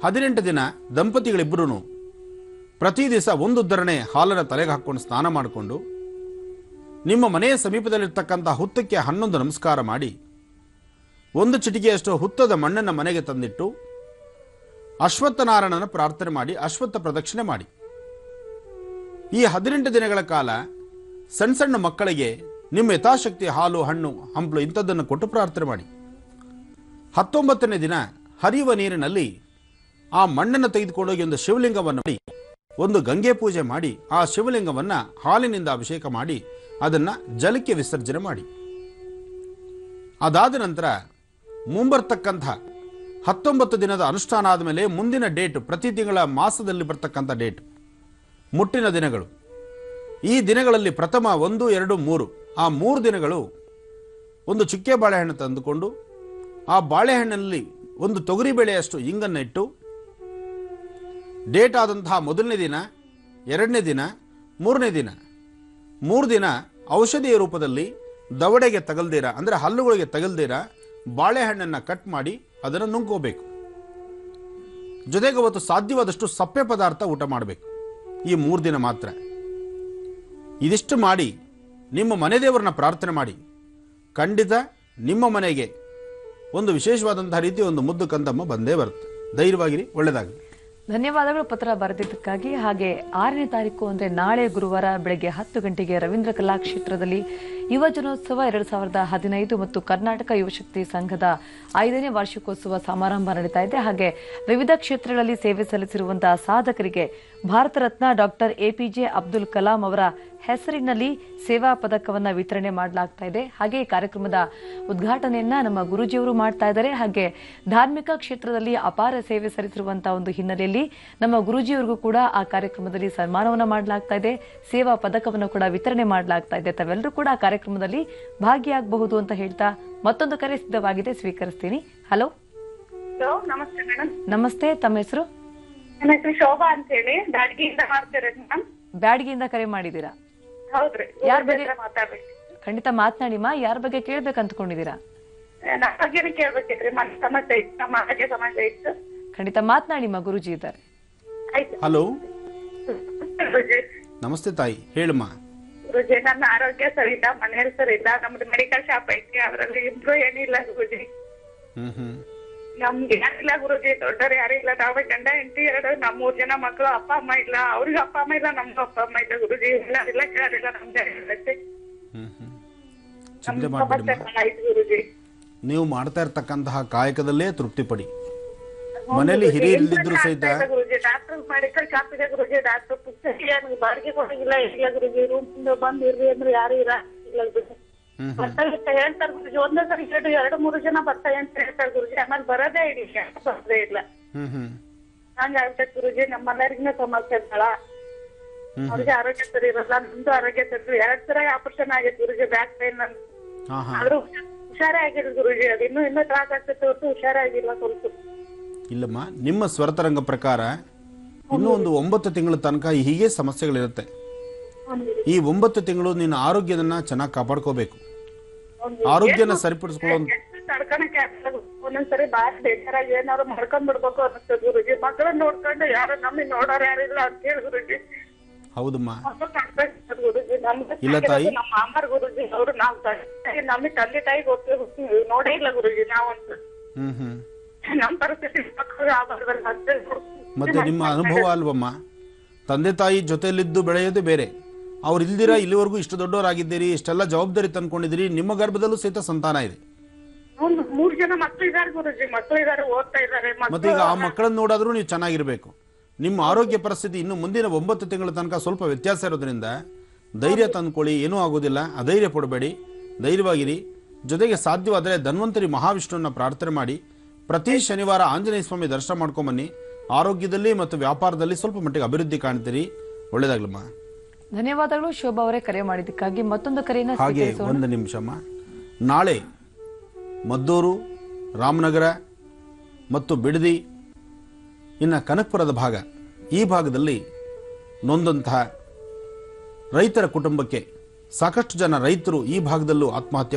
ಹದಿನೆಂಟು ದಿನ ದಂಪತಿಗಳಿಬ್ಬರೂ ಪ್ರತಿ ದಿವಸ ಒಂದು ಧರಣೆ ಹಾಲನ್ನು ತಲೆಗೆ ಹಾಕ್ಕೊಂಡು ಸ್ನಾನ ಮಾಡಿಕೊಂಡು ನಿಮ್ಮ ಮನೆಯ ಸಮೀಪದಲ್ಲಿರ್ತಕ್ಕಂಥ ಹುತ್ತಕ್ಕೆ ಹನ್ನೊಂದು ನಮಸ್ಕಾರ ಮಾಡಿ ಒಂದು ಚಿಟಿಕೆಯಷ್ಟು ಹುತ್ತದ ಮಣ್ಣನ್ನು ಮನೆಗೆ ತಂದಿಟ್ಟು ಅಶ್ವತ್ಥನಾರಾಯಣನ ಪ್ರಾರ್ಥನೆ ಮಾಡಿ ಅಶ್ವತ್ಥ ಪ್ರದಕ್ಷಿಣೆ ಮಾಡಿ ಈ ಹದಿನೆಂಟು ದಿನಗಳ ಕಾಲ ಸಣ್ಣ ಸಣ್ಣ ಮಕ್ಕಳಿಗೆ ನಿಮ್ಮ ಯಥಾಶಕ್ತಿ ಹಾಲು ಹಣ್ಣು ಹಂಪಲು ಇಂಥದ್ದನ್ನು ಕೊಟ್ಟು ಪ್ರಾರ್ಥನೆ ಮಾಡಿ ಹತ್ತೊಂಬತ್ತನೇ ದಿನ ಹರಿಯುವ ನೀರಿನಲ್ಲಿ ಆ ಮಣ್ಣನ್ನು ತೆಗೆದುಕೊಂಡೋಗಿ ಒಂದು ಶಿವಲಿಂಗವನ್ನು ಮಾಡಿ ಒಂದು ಗಂಗೆ ಪೂಜೆ ಮಾಡಿ ಆ ಶಿವಲಿಂಗವನ್ನು ಹಾಲಿನಿಂದ ಅಭಿಷೇಕ ಮಾಡಿ ಅದನ್ನು ಜಲಕ್ಕೆ ವಿಸರ್ಜನೆ ಮಾಡಿ ಅದಾದ ನಂತರ ಮುಂಬರ್ತಕ್ಕಂಥ ಹತ್ತೊಂಬತ್ತು ದಿನದ ಅನುಷ್ಠಾನ ಆದಮೇಲೆ ಮುಂದಿನ ಡೇಟ್ ಪ್ರತಿ ತಿಂಗಳ ಮಾಸದಲ್ಲಿ ಬರ್ತಕ್ಕಂಥ ಡೇಟ್ ಮುಟ್ಟಿನ ದಿನಗಳು ಈ ದಿನಗಳಲ್ಲಿ ಪ್ರಥಮ ಒಂದು ಎರಡು ಮೂರು ಆ ಮೂರು ದಿನಗಳು ಒಂದು ಚುಕ್ಕೆ ಬಾಳೆಹಣ್ಣು ತಂದುಕೊಂಡು ಆ ಬಾಳೆಹಣ್ಣಿನಲ್ಲಿ ಒಂದು ತೊಗರಿ ಬೇಳೆಯಷ್ಟು ಇಂಗನ್ನು ಇಟ್ಟು ಡೇಟ್ ಆದಂತಹ ಮೊದಲನೇ ದಿನ ಎರಡನೇ ದಿನ ಮೂರನೇ ದಿನ ಮೂರು ದಿನ ಔಷಧಿಯ ರೂಪದಲ್ಲಿ ದವಡೆಗೆ ತಗಲ್ದಿರ ಅಂದರೆ ಹಲ್ಲುಗಳಿಗೆ ತಗಲ್ದಿರ ಬಾಳೆಹಣ್ಣನ್ನು ಕಟ್ ಮಾಡಿ ಅದನ್ನು ನುಂಗ್ಕೋಬೇಕು ಜೊತೆಗೆ ಅವತ್ತು ಸಾಧ್ಯವಾದಷ್ಟು ಸಪ್ಪೆ ಪದಾರ್ಥ ಊಟ ಮಾಡಬೇಕು ಈ ಮೂರು ದಿನ ಮಾತ್ರ ಇದಿಷ್ಟು ಮಾಡಿ ನಿಮ್ಮ ಮನೆ ದೇವರನ್ನ ಪ್ರಾರ್ಥನೆ ಮಾಡಿ ಖಂಡಿತ ನಿಮ್ಮ ಮನೆಗೆ ಒಂದು ವಿಶೇಷವಾದಂತಹ ರೀತಿ ಒಂದು ಮುದ್ದು ಕಂದಮ್ಮ ಬಂದೇ ಬರುತ್ತೆ ಧೈರ್ಯವಾಗಿರಿ ಒಳ್ಳೆಯದಾಗಲಿ ಧನ್ಯವಾದಗಳು ಪತ್ರ ಬರೆದಿದ್ದಕ್ಕಾಗಿ ಹಾಗೆ ಆರನೇ ತಾರೀಕು ಅಂದ್ರೆ ನಾಳೆ ಗುರುವಾರ ಬೆಳಗ್ಗೆ ಹತ್ತು ಗಂಟೆಗೆ ರವೀಂದ್ರ ಕಲಾಕ್ಷೇತ್ರದಲ್ಲಿ ಯುವ ಜನೋತ್ಸವ ಎರಡ್ ಸಾವಿರದ ಹದಿನೈದು ಮತ್ತು ಕರ್ನಾಟಕ ಯುವಶಕ್ತಿ ಸಂಘದ ಐದನೇ ವಾರ್ಷಿಕೋತ್ಸವ ಸಮಾರಂಭ ನಡೀತಾ ಇದೆ ಹಾಗೆ ವಿವಿಧ ಕ್ಷೇತ್ರಗಳಲ್ಲಿ ಸೇವೆ ಸಲ್ಲಿಸಿರುವಂತಹ ಸಾಧಕರಿಗೆ ಭಾರತ ರತ್ನ ಡಾಕ್ಟರ್ ಎಪಿಜೆ ಅಬ್ದುಲ್ ಕಲಾಂ ಅವರ ಹೆಸರಿನಲ್ಲಿ ಸೇವಾ ಪದಕವನ್ನ ವಿತರಣೆ ಮಾಡಲಾಗ್ತಾ ಇದೆ ಹಾಗೆ ಈ ಕಾರ್ಯಕ್ರಮದ ಉದ್ಘಾಟನೆಯನ್ನ ನಮ್ಮ ಗುರುಜಿಯವರು ಮಾಡ್ತಾ ಇದ್ದಾರೆ ಹಾಗೆ ಧಾರ್ಮಿಕ ಕ್ಷೇತ್ರದಲ್ಲಿ ಅಪಾರ ಸೇವೆ ಸಲ್ಲಿಸಿರುವಂತಹ ಒಂದು ಹಿನ್ನೆಲೆಯಲ್ಲಿ ನಮ್ಮ ಗುರುಜಿಯವರಿಗೂ ಕೂಡ ಆ ಕಾರ್ಯಕ್ರಮದಲ್ಲಿ ಸನ್ಮಾನವನ್ನ ಮಾಡಲಾಗ್ತಾ ಇದೆ ಸೇವಾ ಪದಕವನ್ನು ಕೂಡ ವಿತರಣೆ ಮಾಡಲಾಗ್ತಾ ಇದೆ ತಾವೆಲ್ಲರೂ ಕೂಡ ಆ ಕಾರ್ಯಕ್ರಮದಲ್ಲಿ ಭಾಗಿಯಾಗಬಹುದು ಅಂತ ಹೇಳ್ತಾ ಮತ್ತೊಂದು ಕರೆ ಸಿದ್ಧವಾಗಿದೆ ಸ್ವೀಕರಿಸ್ತೀನಿ ಹಲೋ ಹಲೋ ನಮಸ್ತೆ ಮೇಡಮ್ ನಮಸ್ತೆ ತಮ್ಮ ಹೆಸರು ನನ್ನ ಹೆಸರು ಶೋಭಾ ಅಂತ ಹೇಳಿ ಬ್ಯಾಡಗಿಯಿಂದ ಮಾಡ್ತಿರೋದು ಮೇಡಮ್ ಬ್ಯಾಡ್ಗಿಯಿಂದ ಕರೆ ಮಾಡಿದ್ದೀರಾ ಹೌದ್ರಿ ಯಾರ್ ಬಗ್ಗೆ? ಹತ್ರ ಮಾತಾಡ್ಬೇಕು ಖಂಡಿತ ಮಾತನಾಡಿಮ್ಮ ಯಾರ ಬಗ್ಗೆ ಕೇಳ್ಬೇಕು ಅಂದ್ಕೊಂಡಿದ್ದೀರಾ ನನ್ನ ಬಗ್ಗೆನೇ ಕೇಳ್ಬೇಕಿತ್ರಿ ಮನೆ ಸಮಸ್ಯೆ ಇತ್ತು ನಮ್ಮ ಆರೋಗ್ಯ ಸಮಸ್ಯೆ ಇತ್ತು ಖಂಡಿತ ಮಾತನಾಡಿಮ್ಮ ಗುರುಜಿ ಇದ್ದಾರೆ ಆಯ್ತು ಹಲೋ ಗುರುಜಿ ನಮಸ್ತೆ ತಾಯಿ ಹೇಳಮ್ಮ ಗುರುಜಿ ನನ್ನ ಆರೋಗ್ಯ ಸರಿ ಇಲ್ಲ ಮನೇಲಿ ಸರಿ ಇಲ್ಲ ನಮ್ದು ಮೆಡಿಕಲ್ ಶಾಪ್ ಐತಿ ಅದ್ರಲ್ಲಿ ಇಂಪ್ರೂವ್ ಏನಿಲ್ಲ ಗುರುಜಿ ಹ್ಮ್ ಹ್ಮ್ ನಮ್ಗೆ ಯಾರಿಲ್ಲ ಗುರುಜಿ ದೊಡ್ಡವ್ರು ಯಾರು ಇಲ್ಲ ನಾವೇ ಗಂಡ ಹೆಂಡತಿ ಎರಡು ನಮ್ ಮೂರ್ ಜನ ಮಕ್ಕಳು ಅಪ್ಪ ಅಮ್ಮ ಇಲ್ಲ ಅವ್ರಿಗೆ ಅಪ್ಪ ಅಮ್ಮ ಇಲ್ಲ ನಮ್ಗೂ ಅಪ್ಪ ಅಮ್ಮ ಇಲ್ಲ ಗುರುಜಿ ಇಲ್ಲ ಇಲ್ಲ ಕೇಳಿಲ್ಲ ನಮ್ಗೆ ಇರುತ್ತೆ. ಹ್ಮ್ ಹ್ಮ್ ನಮ್ ಚಿಂತೆ ಸಮಸ್ಯೆ ಮಾಡಬೇಡಿ ಬಹಳ ಐತಿ ಗುರುಜಿ ನೀವು ಮಾಡ್ತಾ ಇರ್ತಕ್ಕಂತಹ ಕಾಯಕದಲ್ಲೇ ತೃಪ್ತಿ ಪಡಿ ಮನೆಯಲ್ಲಿ ಹಿರಿಯರಿಲ್ಲದಿದ್ರು ಸಹಿತ ಗುರುಜಿ ಡಾಕ್ಟರ್ ಮೆಡಿಕಲ್ ಶಾಪ್ ಇದೆ ಗುರುಜಿ ಡಾಕ್ಟರ್ ಪುಸ್ತಕ ನನಗೆ ಬಾಡಿಗೆ ಕೊಡಂಗಿಲ್ಲ ಇಲ್ಲ ಗುರುಜಿ ರೂಮ್ ಬಂದ್ ಇರ್ರಿ ಅಂದ್ರೆ ಯಾರು ಇರ ಇಲ್ಲ ಗುರುಜಿ ಹ್ಮ್ ಬರ್ತಾ ಅಂತ ಹೇಳ್ತಾರೆ ಗುರುಜಿ ಒಂದೇ ಸರಿ ಎರಡು ಎರಡು ಮೂರು ಜನ ಬರ್ತಾರೆ ಅಂತ ಹೇಳ್ತಾರೆ ಗುರುಜಿ ಆಮೇಲೆ ಬರೋದೇ ಇಲ್ಲ ಯಾರು ಬರೋದೇ ಇಲ್ಲ ಹ್ಮ್ ಹ್ಮ್ ಹಂಗಾಗ್ತೈತೆ ಗುರುಜಿ ನಮ್ಮ ಮನೆಯವ್ರಿಗೂ ಸಮಸ್ಯೆ ಬಾಳ ಹ್ಮ್ ಅವ್ರಿಗೆ ಆರೋಗ್ಯ ಸರಿ ಇರಲ್ಲ ನಮ್ದು ಆರೋಗ್ಯ ಸರಿ ಎರಡ್ ಸಲ ಆಪರೇಷನ್ ಆಗೈತೆ ಗುರುಜಿ ಬ್ಯಾಕ್ ಪೈನ್ ಹಾ ಹಾ ಆದ್ರೂ ಹುಷಾರೇ ಆಗಿಲ್ಲ ಗುರುಜಿ ಅದು ಇನ್ನೂ ಇನ್ನೂ ತ್ರಾಸ ಆಗ್ತೈತೆ ಹೊರತು ಹುಷಾರೇ ಆಗಿಲ್ಲ ಸ್ವಲ್ಪ ಇಲ್ಲಮ್ಮ ನಿಮ್ಮ ಸ್ವರತರಂಗ ಪ್ರಕಾರ ಇನ್ನೂ ಒಂದು ಒಂಬತ್ತು ತಿಂಗಳ ತನಕ ಹೀಗೆ ಸಮಸ್ಯೆಗಳಿರುತ್ತೆ ಈ ಒಂಬತ್ತು ತಿಂಗಳು ನಿನ್ನ ಆರೋಗ್ಯದನ್ನ ಚೆನ್ನಾಗಿ ಕಾಪಾಡ್ಕೋಬೇಕು ಆರೋಗ್ಯನ ಸರಿಪಡಿಸ್ಕೊಳ್ಳೋ ತಡ್ಕೊಳಕ್ಕೆ ಆಗಲ್ಲ. ಒಂದೊಂದ್ಸರಿ ಬಾರಿ ಬೇಜಾರಾಗಿ ಏನಾದ್ರು ಮಾಡ್ಕೊಂಡ್ ಬಿಡ್ಬೇಕು ಅನಿಸ್ತದೆ ಗುರುಜಿ ಮಕ್ಕಳನ್ನ ನೋಡ್ಕೊಂಡು ಯಾರು ನಮಗೆ ನೋಡೋರು ಯಾರಿಲ್ಲ ಅಂತ ಹೇಳಿ ಗುರುಜಿ ಹೌದಮ್ಮ ಮಕ್ಕಳು ಕಳ್ಸ್ಬೇಕು ಗುರುಜಿ ನಮ್ಗೆ ಇಲ್ಲ ತಾಯಿ. ನಮ್ಮ ಮಾಮಾರ್ ಗುರುಜಿ ಅವ್ರು ನಾವು ತಂದೆ ನಮಗೆ ತಂದೆ ತಾಯಿ ಗೊತ್ತು ನೋಡೇ ಇಲ್ಲ ಗುರುಜಿ ನಾವಂತೂ ಹ್ಮ್ ಹ್ಮ್ ನಮ್ ಪರಿಸ್ಥಿತಿ ಮಕ್ಕಳು ಆಗಲ್ವಲ್ಲ ಅಂತ ಹೇಳಿ ಮತ್ತೆ ನಿಮ್ಮ ಅನುಭವ ಅಲ್ವಮ್ಮ ತಂದೆ ತಾಯಿ ಜೊತೆಯಲ್ಲಿದ್ದು ಬೆಳೆಯೋದೇ ಬೇರೆ ಅವ್ರು ಇಲ್ದಿರ ಇಲ್ಲಿವರೆಗೂ ಇಷ್ಟು ದೊಡ್ಡವರಾಗಿದ್ದೀರಿ ಇಷ್ಟೆಲ್ಲ ಜವಾಬ್ದಾರಿ ತಂದ್ಕೊಂಡಿದ್ದೀರಿ ನಿಮ್ಮ ಗರ್ಭದಲ್ಲೂ ಸಹಿತ ಸಂತಾನ ಇದೆ ಒಂದು ಮೂರ್ ಜನ ಮಕ್ಳು ಇದಾರೆ ಗುರುಜಿ ಮಕ್ಳು ಇದಾರೆ ಓದ್ತಾ ಇದಾರೆ ಮತ್ತೆ ಈಗ ಆ ಮಕ್ಕಳನ್ನ ನೋಡಾದ್ರೂ ನೀವು ಚೆನ್ನಾಗಿರ್ಬೇಕು ನಿಮ್ಮ ಆರೋಗ್ಯ ಪರಿಸ್ಥಿತಿ ಇನ್ನು ಮುಂದಿನ ಒಂಬತ್ತು ತಿಂಗಳ ತನಕ ಸ್ವಲ್ಪ ವ್ಯತ್ಯಾಸ ಇರೋದ್ರಿಂದ ಧೈರ್ಯ ತಂದ್ಕೊಳ್ಳಿ ಏನೂ ಆಗೋದಿಲ್ಲ ಅಧೈರ್ಯ ಪಡಬೇಡಿ ಧೈರ್ಯವಾಗಿರಿ ಜೊತೆಗೆ ಸಾಧ್ಯವಾದರೆ ಧನ್ವಂತರಿ ಮಹಾವಿಷ್ಣುವನ್ನ ಪ್ರಾರ್ಥನೆ ಮಾಡಿ ಪ್ರತಿ ಶನಿವಾರ ಆಂಜನೇಯ ಸ್ವಾಮಿ ದರ್ಶನ ಮಾಡ್ಕೊಂಬನ್ನಿ ಆರೋಗ್ಯದಲ್ಲಿ ಮತ್ತು ವ್ಯಾಪಾರದಲ್ಲಿ ಸ್ವಲ್ಪ ಮಟ್ಟಿಗೆ ಅಭಿವೃದ್ಧಿ ಕಾಣ್ತೀರಿ ಒಳ್ಳೇದಾಗ್ಲಮ್ಮ ಧನ್ಯವಾದಗಳು ಶೋಭಾ ಅವರೇ ಕರೆ ಮಾಡಿದ್ದಕ್ಕಾಗಿ ಮತ್ತೊಂದು ಕರೆಯನ್ನ ಹಾಗೆ ಸ್ವೀಕರಿಸೋಣ ಒಂದು ನಿಮಿಷಮ್ಮ ನಾಳೆ ಮದ್ದೂರು ರಾಮನಗರ ಮತ್ತು ಬಿಡದಿ ಇನ್ನು ಕನಕಪುರದ ಭಾಗ ಈ ಭಾಗದಲ್ಲಿ ನೊಂದಂತಹ ರೈತರ ಕುಟುಂಬಕ್ಕೆ ಸಾಕಷ್ಟು ಜನ ರೈತರು ಈ ಭಾಗದಲ್ಲೂ ಆತ್ಮಹತ್ಯೆ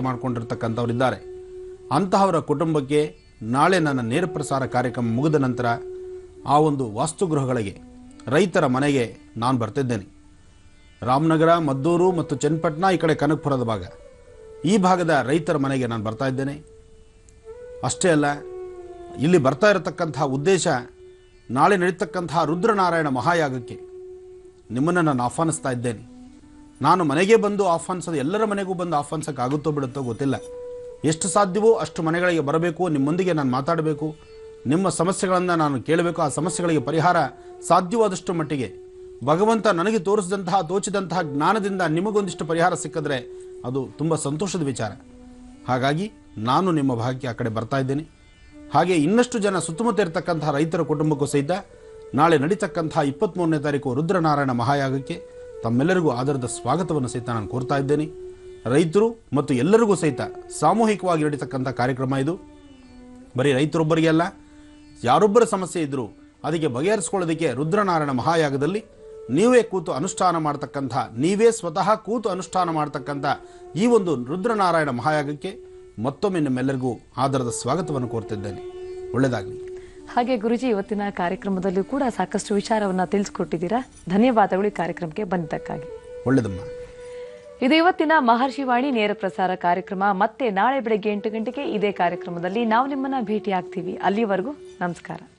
ಮಾಡಿಕೊಂಡಿರ್ತಕ್ಕಂಥವರಿದ್ದಾರೆ ಅಂತಹವರ ಕುಟುಂಬಕ್ಕೆ ನಾಳೆ ನನ್ನ ನೇರ ಪ್ರಸಾರ ಕಾರ್ಯಕ್ರಮ ಮುಗಿದ ನಂತರ ಆ ಒಂದು ವಾಸ್ತುಗೃಹಗಳಿಗೆ ರೈತರ ಮನೆಗೆ ನಾನು ಬರ್ತಿದ್ದೇನೆ ರಾಮನಗರ ಮದ್ದೂರು ಮತ್ತು ಚನ್ನಪಟ್ಟಣ ಈ ಕಡೆ ಕನಕಪುರದ ಭಾಗ ಈ ಭಾಗದ ರೈತರ ಮನೆಗೆ ನಾನು ಬರ್ತಾ ಇದ್ದೇನೆ ಅಷ್ಟೇ ಅಲ್ಲ ಇಲ್ಲಿ ಬರ್ತಾ ಇರತಕ್ಕಂತಹ ಉದ್ದೇಶ ನಾಳೆ ನಡೀತಕ್ಕಂತಹ ರುದ್ರನಾರಾಯಣ ಮಹಾಯಾಗಕ್ಕೆ ನಿಮ್ಮನ್ನು ನಾನು ಆಹ್ವಾನಿಸ್ತಾ ಇದ್ದೇನೆ ನಾನು ಮನೆಗೆ ಬಂದು ಆಹ್ವಾನಿಸೋದು ಎಲ್ಲರ ಮನೆಗೂ ಬಂದು ಆಹ್ವಾನಿಸೋಕೆ ಆಗುತ್ತೋ ಬಿಡುತ್ತೋ ಗೊತ್ತಿಲ್ಲ ಎಷ್ಟು ಸಾಧ್ಯವೋ ಅಷ್ಟು ಮನೆಗಳಿಗೆ ಬರಬೇಕು ನಿಮ್ಮೊಂದಿಗೆ ನಾನು ಮಾತಾಡಬೇಕು ನಿಮ್ಮ ಸಮಸ್ಯೆಗಳನ್ನು ನಾನು ಕೇಳಬೇಕು ಆ ಸಮಸ್ಯೆಗಳಿಗೆ ಪರಿಹಾರ ಸಾಧ್ಯವಾದಷ್ಟು ಮಟ್ಟಿಗೆ ಭಗವಂತ ನನಗೆ ತೋರಿಸಿದಂತಹ ತೋಚಿದಂತಹ ಜ್ಞಾನದಿಂದ ನಿಮಗೊಂದಿಷ್ಟು ಪರಿಹಾರ ಸಿಕ್ಕಿದ್ರೆ ಅದು ತುಂಬ ಸಂತೋಷದ ವಿಚಾರ ಹಾಗಾಗಿ ನಾನು ನಿಮ್ಮ ಭಾಗಕ್ಕೆ ಆ ಕಡೆ ಬರ್ತಾ ಇದ್ದೇನೆ ಹಾಗೆ ಇನ್ನಷ್ಟು ಜನ ಸುತ್ತಮುತ್ತ ಇರತಕ್ಕಂತಹ ರೈತರ ಕುಟುಂಬಕ್ಕೂ ಸಹಿತ ನಾಳೆ ನಡೀತಕ್ಕಂತಹ ಇಪ್ಪತ್ತ್ಮೂರನೇ ತಾರೀಕು ರುದ್ರನಾರಾಯಣ ಮಹಾಯಾಗಕ್ಕೆ ತಮ್ಮೆಲ್ಲರಿಗೂ ಆಧಾರದ ಸ್ವಾಗತವನ್ನು ಸಹಿತ ನಾನು ಕೋರ್ತಾ ಇದ್ದೇನೆ ರೈತರು ಮತ್ತು ಎಲ್ಲರಿಗೂ ಸಹಿತ ಸಾಮೂಹಿಕವಾಗಿ ನಡೀತಕ್ಕಂಥ ಕಾರ್ಯಕ್ರಮ ಇದು ಬರೀ ರೈತರೊಬ್ಬರಿಗೆ ಅಲ್ಲ ಯಾರೊಬ್ಬರ ಸಮಸ್ಯೆ ಇದ್ದರೂ ಅದಕ್ಕೆ ಬಗೆಹರಿಸ್ಕೊಳ್ಳೋದಕ್ಕೆ ರುದ್ರನಾರಾಯಣ ಮಹಾಯಾಗದಲ್ಲಿ ನೀವೇ ಕೂತು ಅನುಷ್ಠಾನ ಮಾಡ್ತಕ್ಕಂಥ ನೀವೇ ಸ್ವತಃ ಕೂತು ಅನುಷ್ಠಾನ ಮಾಡ್ತಕ್ಕಂಥ ಈ ಒಂದು ರುದ್ರನಾರಾಯಣ ಮಹಾಯಾಗಕ್ಕೆ ಮತ್ತೊಮ್ಮೆ ನಿಮ್ಮೆಲ್ಲರಿಗೂ ಆಧಾರದ ಸ್ವಾಗತವನ್ನು ಕೋರ್ತಿದ್ದೇನೆ ಒಳ್ಳೆಯದಾಗಲಿ ಹಾಗೆ ಗುರುಜಿ ಇವತ್ತಿನ ಕಾರ್ಯಕ್ರಮದಲ್ಲೂ ಕೂಡ ಸಾಕಷ್ಟು ವಿಚಾರವನ್ನ ತಿಳಿಸ್ಕೊಟ್ಟಿದ್ದೀರಾ ಧನ್ಯವಾದಗಳು ಈ ಕಾರ್ಯಕ್ರಮಕ್ಕೆ ಬಂದಿದ್ದಕ್ಕಾಗಿ ಒಳ್ಳೆಯದಮ್ಮ ಇದು ಇವತ್ತಿನ ಮಹರ್ಷಿವಾಣಿ ನೇರ ಪ್ರಸಾರ ಕಾರ್ಯಕ್ರಮ ಮತ್ತೆ ನಾಳೆ ಬೆಳಗ್ಗೆ ಎಂಟು ಗಂಟೆಗೆ ಇದೇ ಕಾರ್ಯಕ್ರಮದಲ್ಲಿ ನಾವು ನಿಮ್ಮನ್ನ ಭೇಟಿ ಆಗ್ತೀವಿ ಅಲ್ಲಿವರೆಗೂ ನಮಸ್ಕಾರ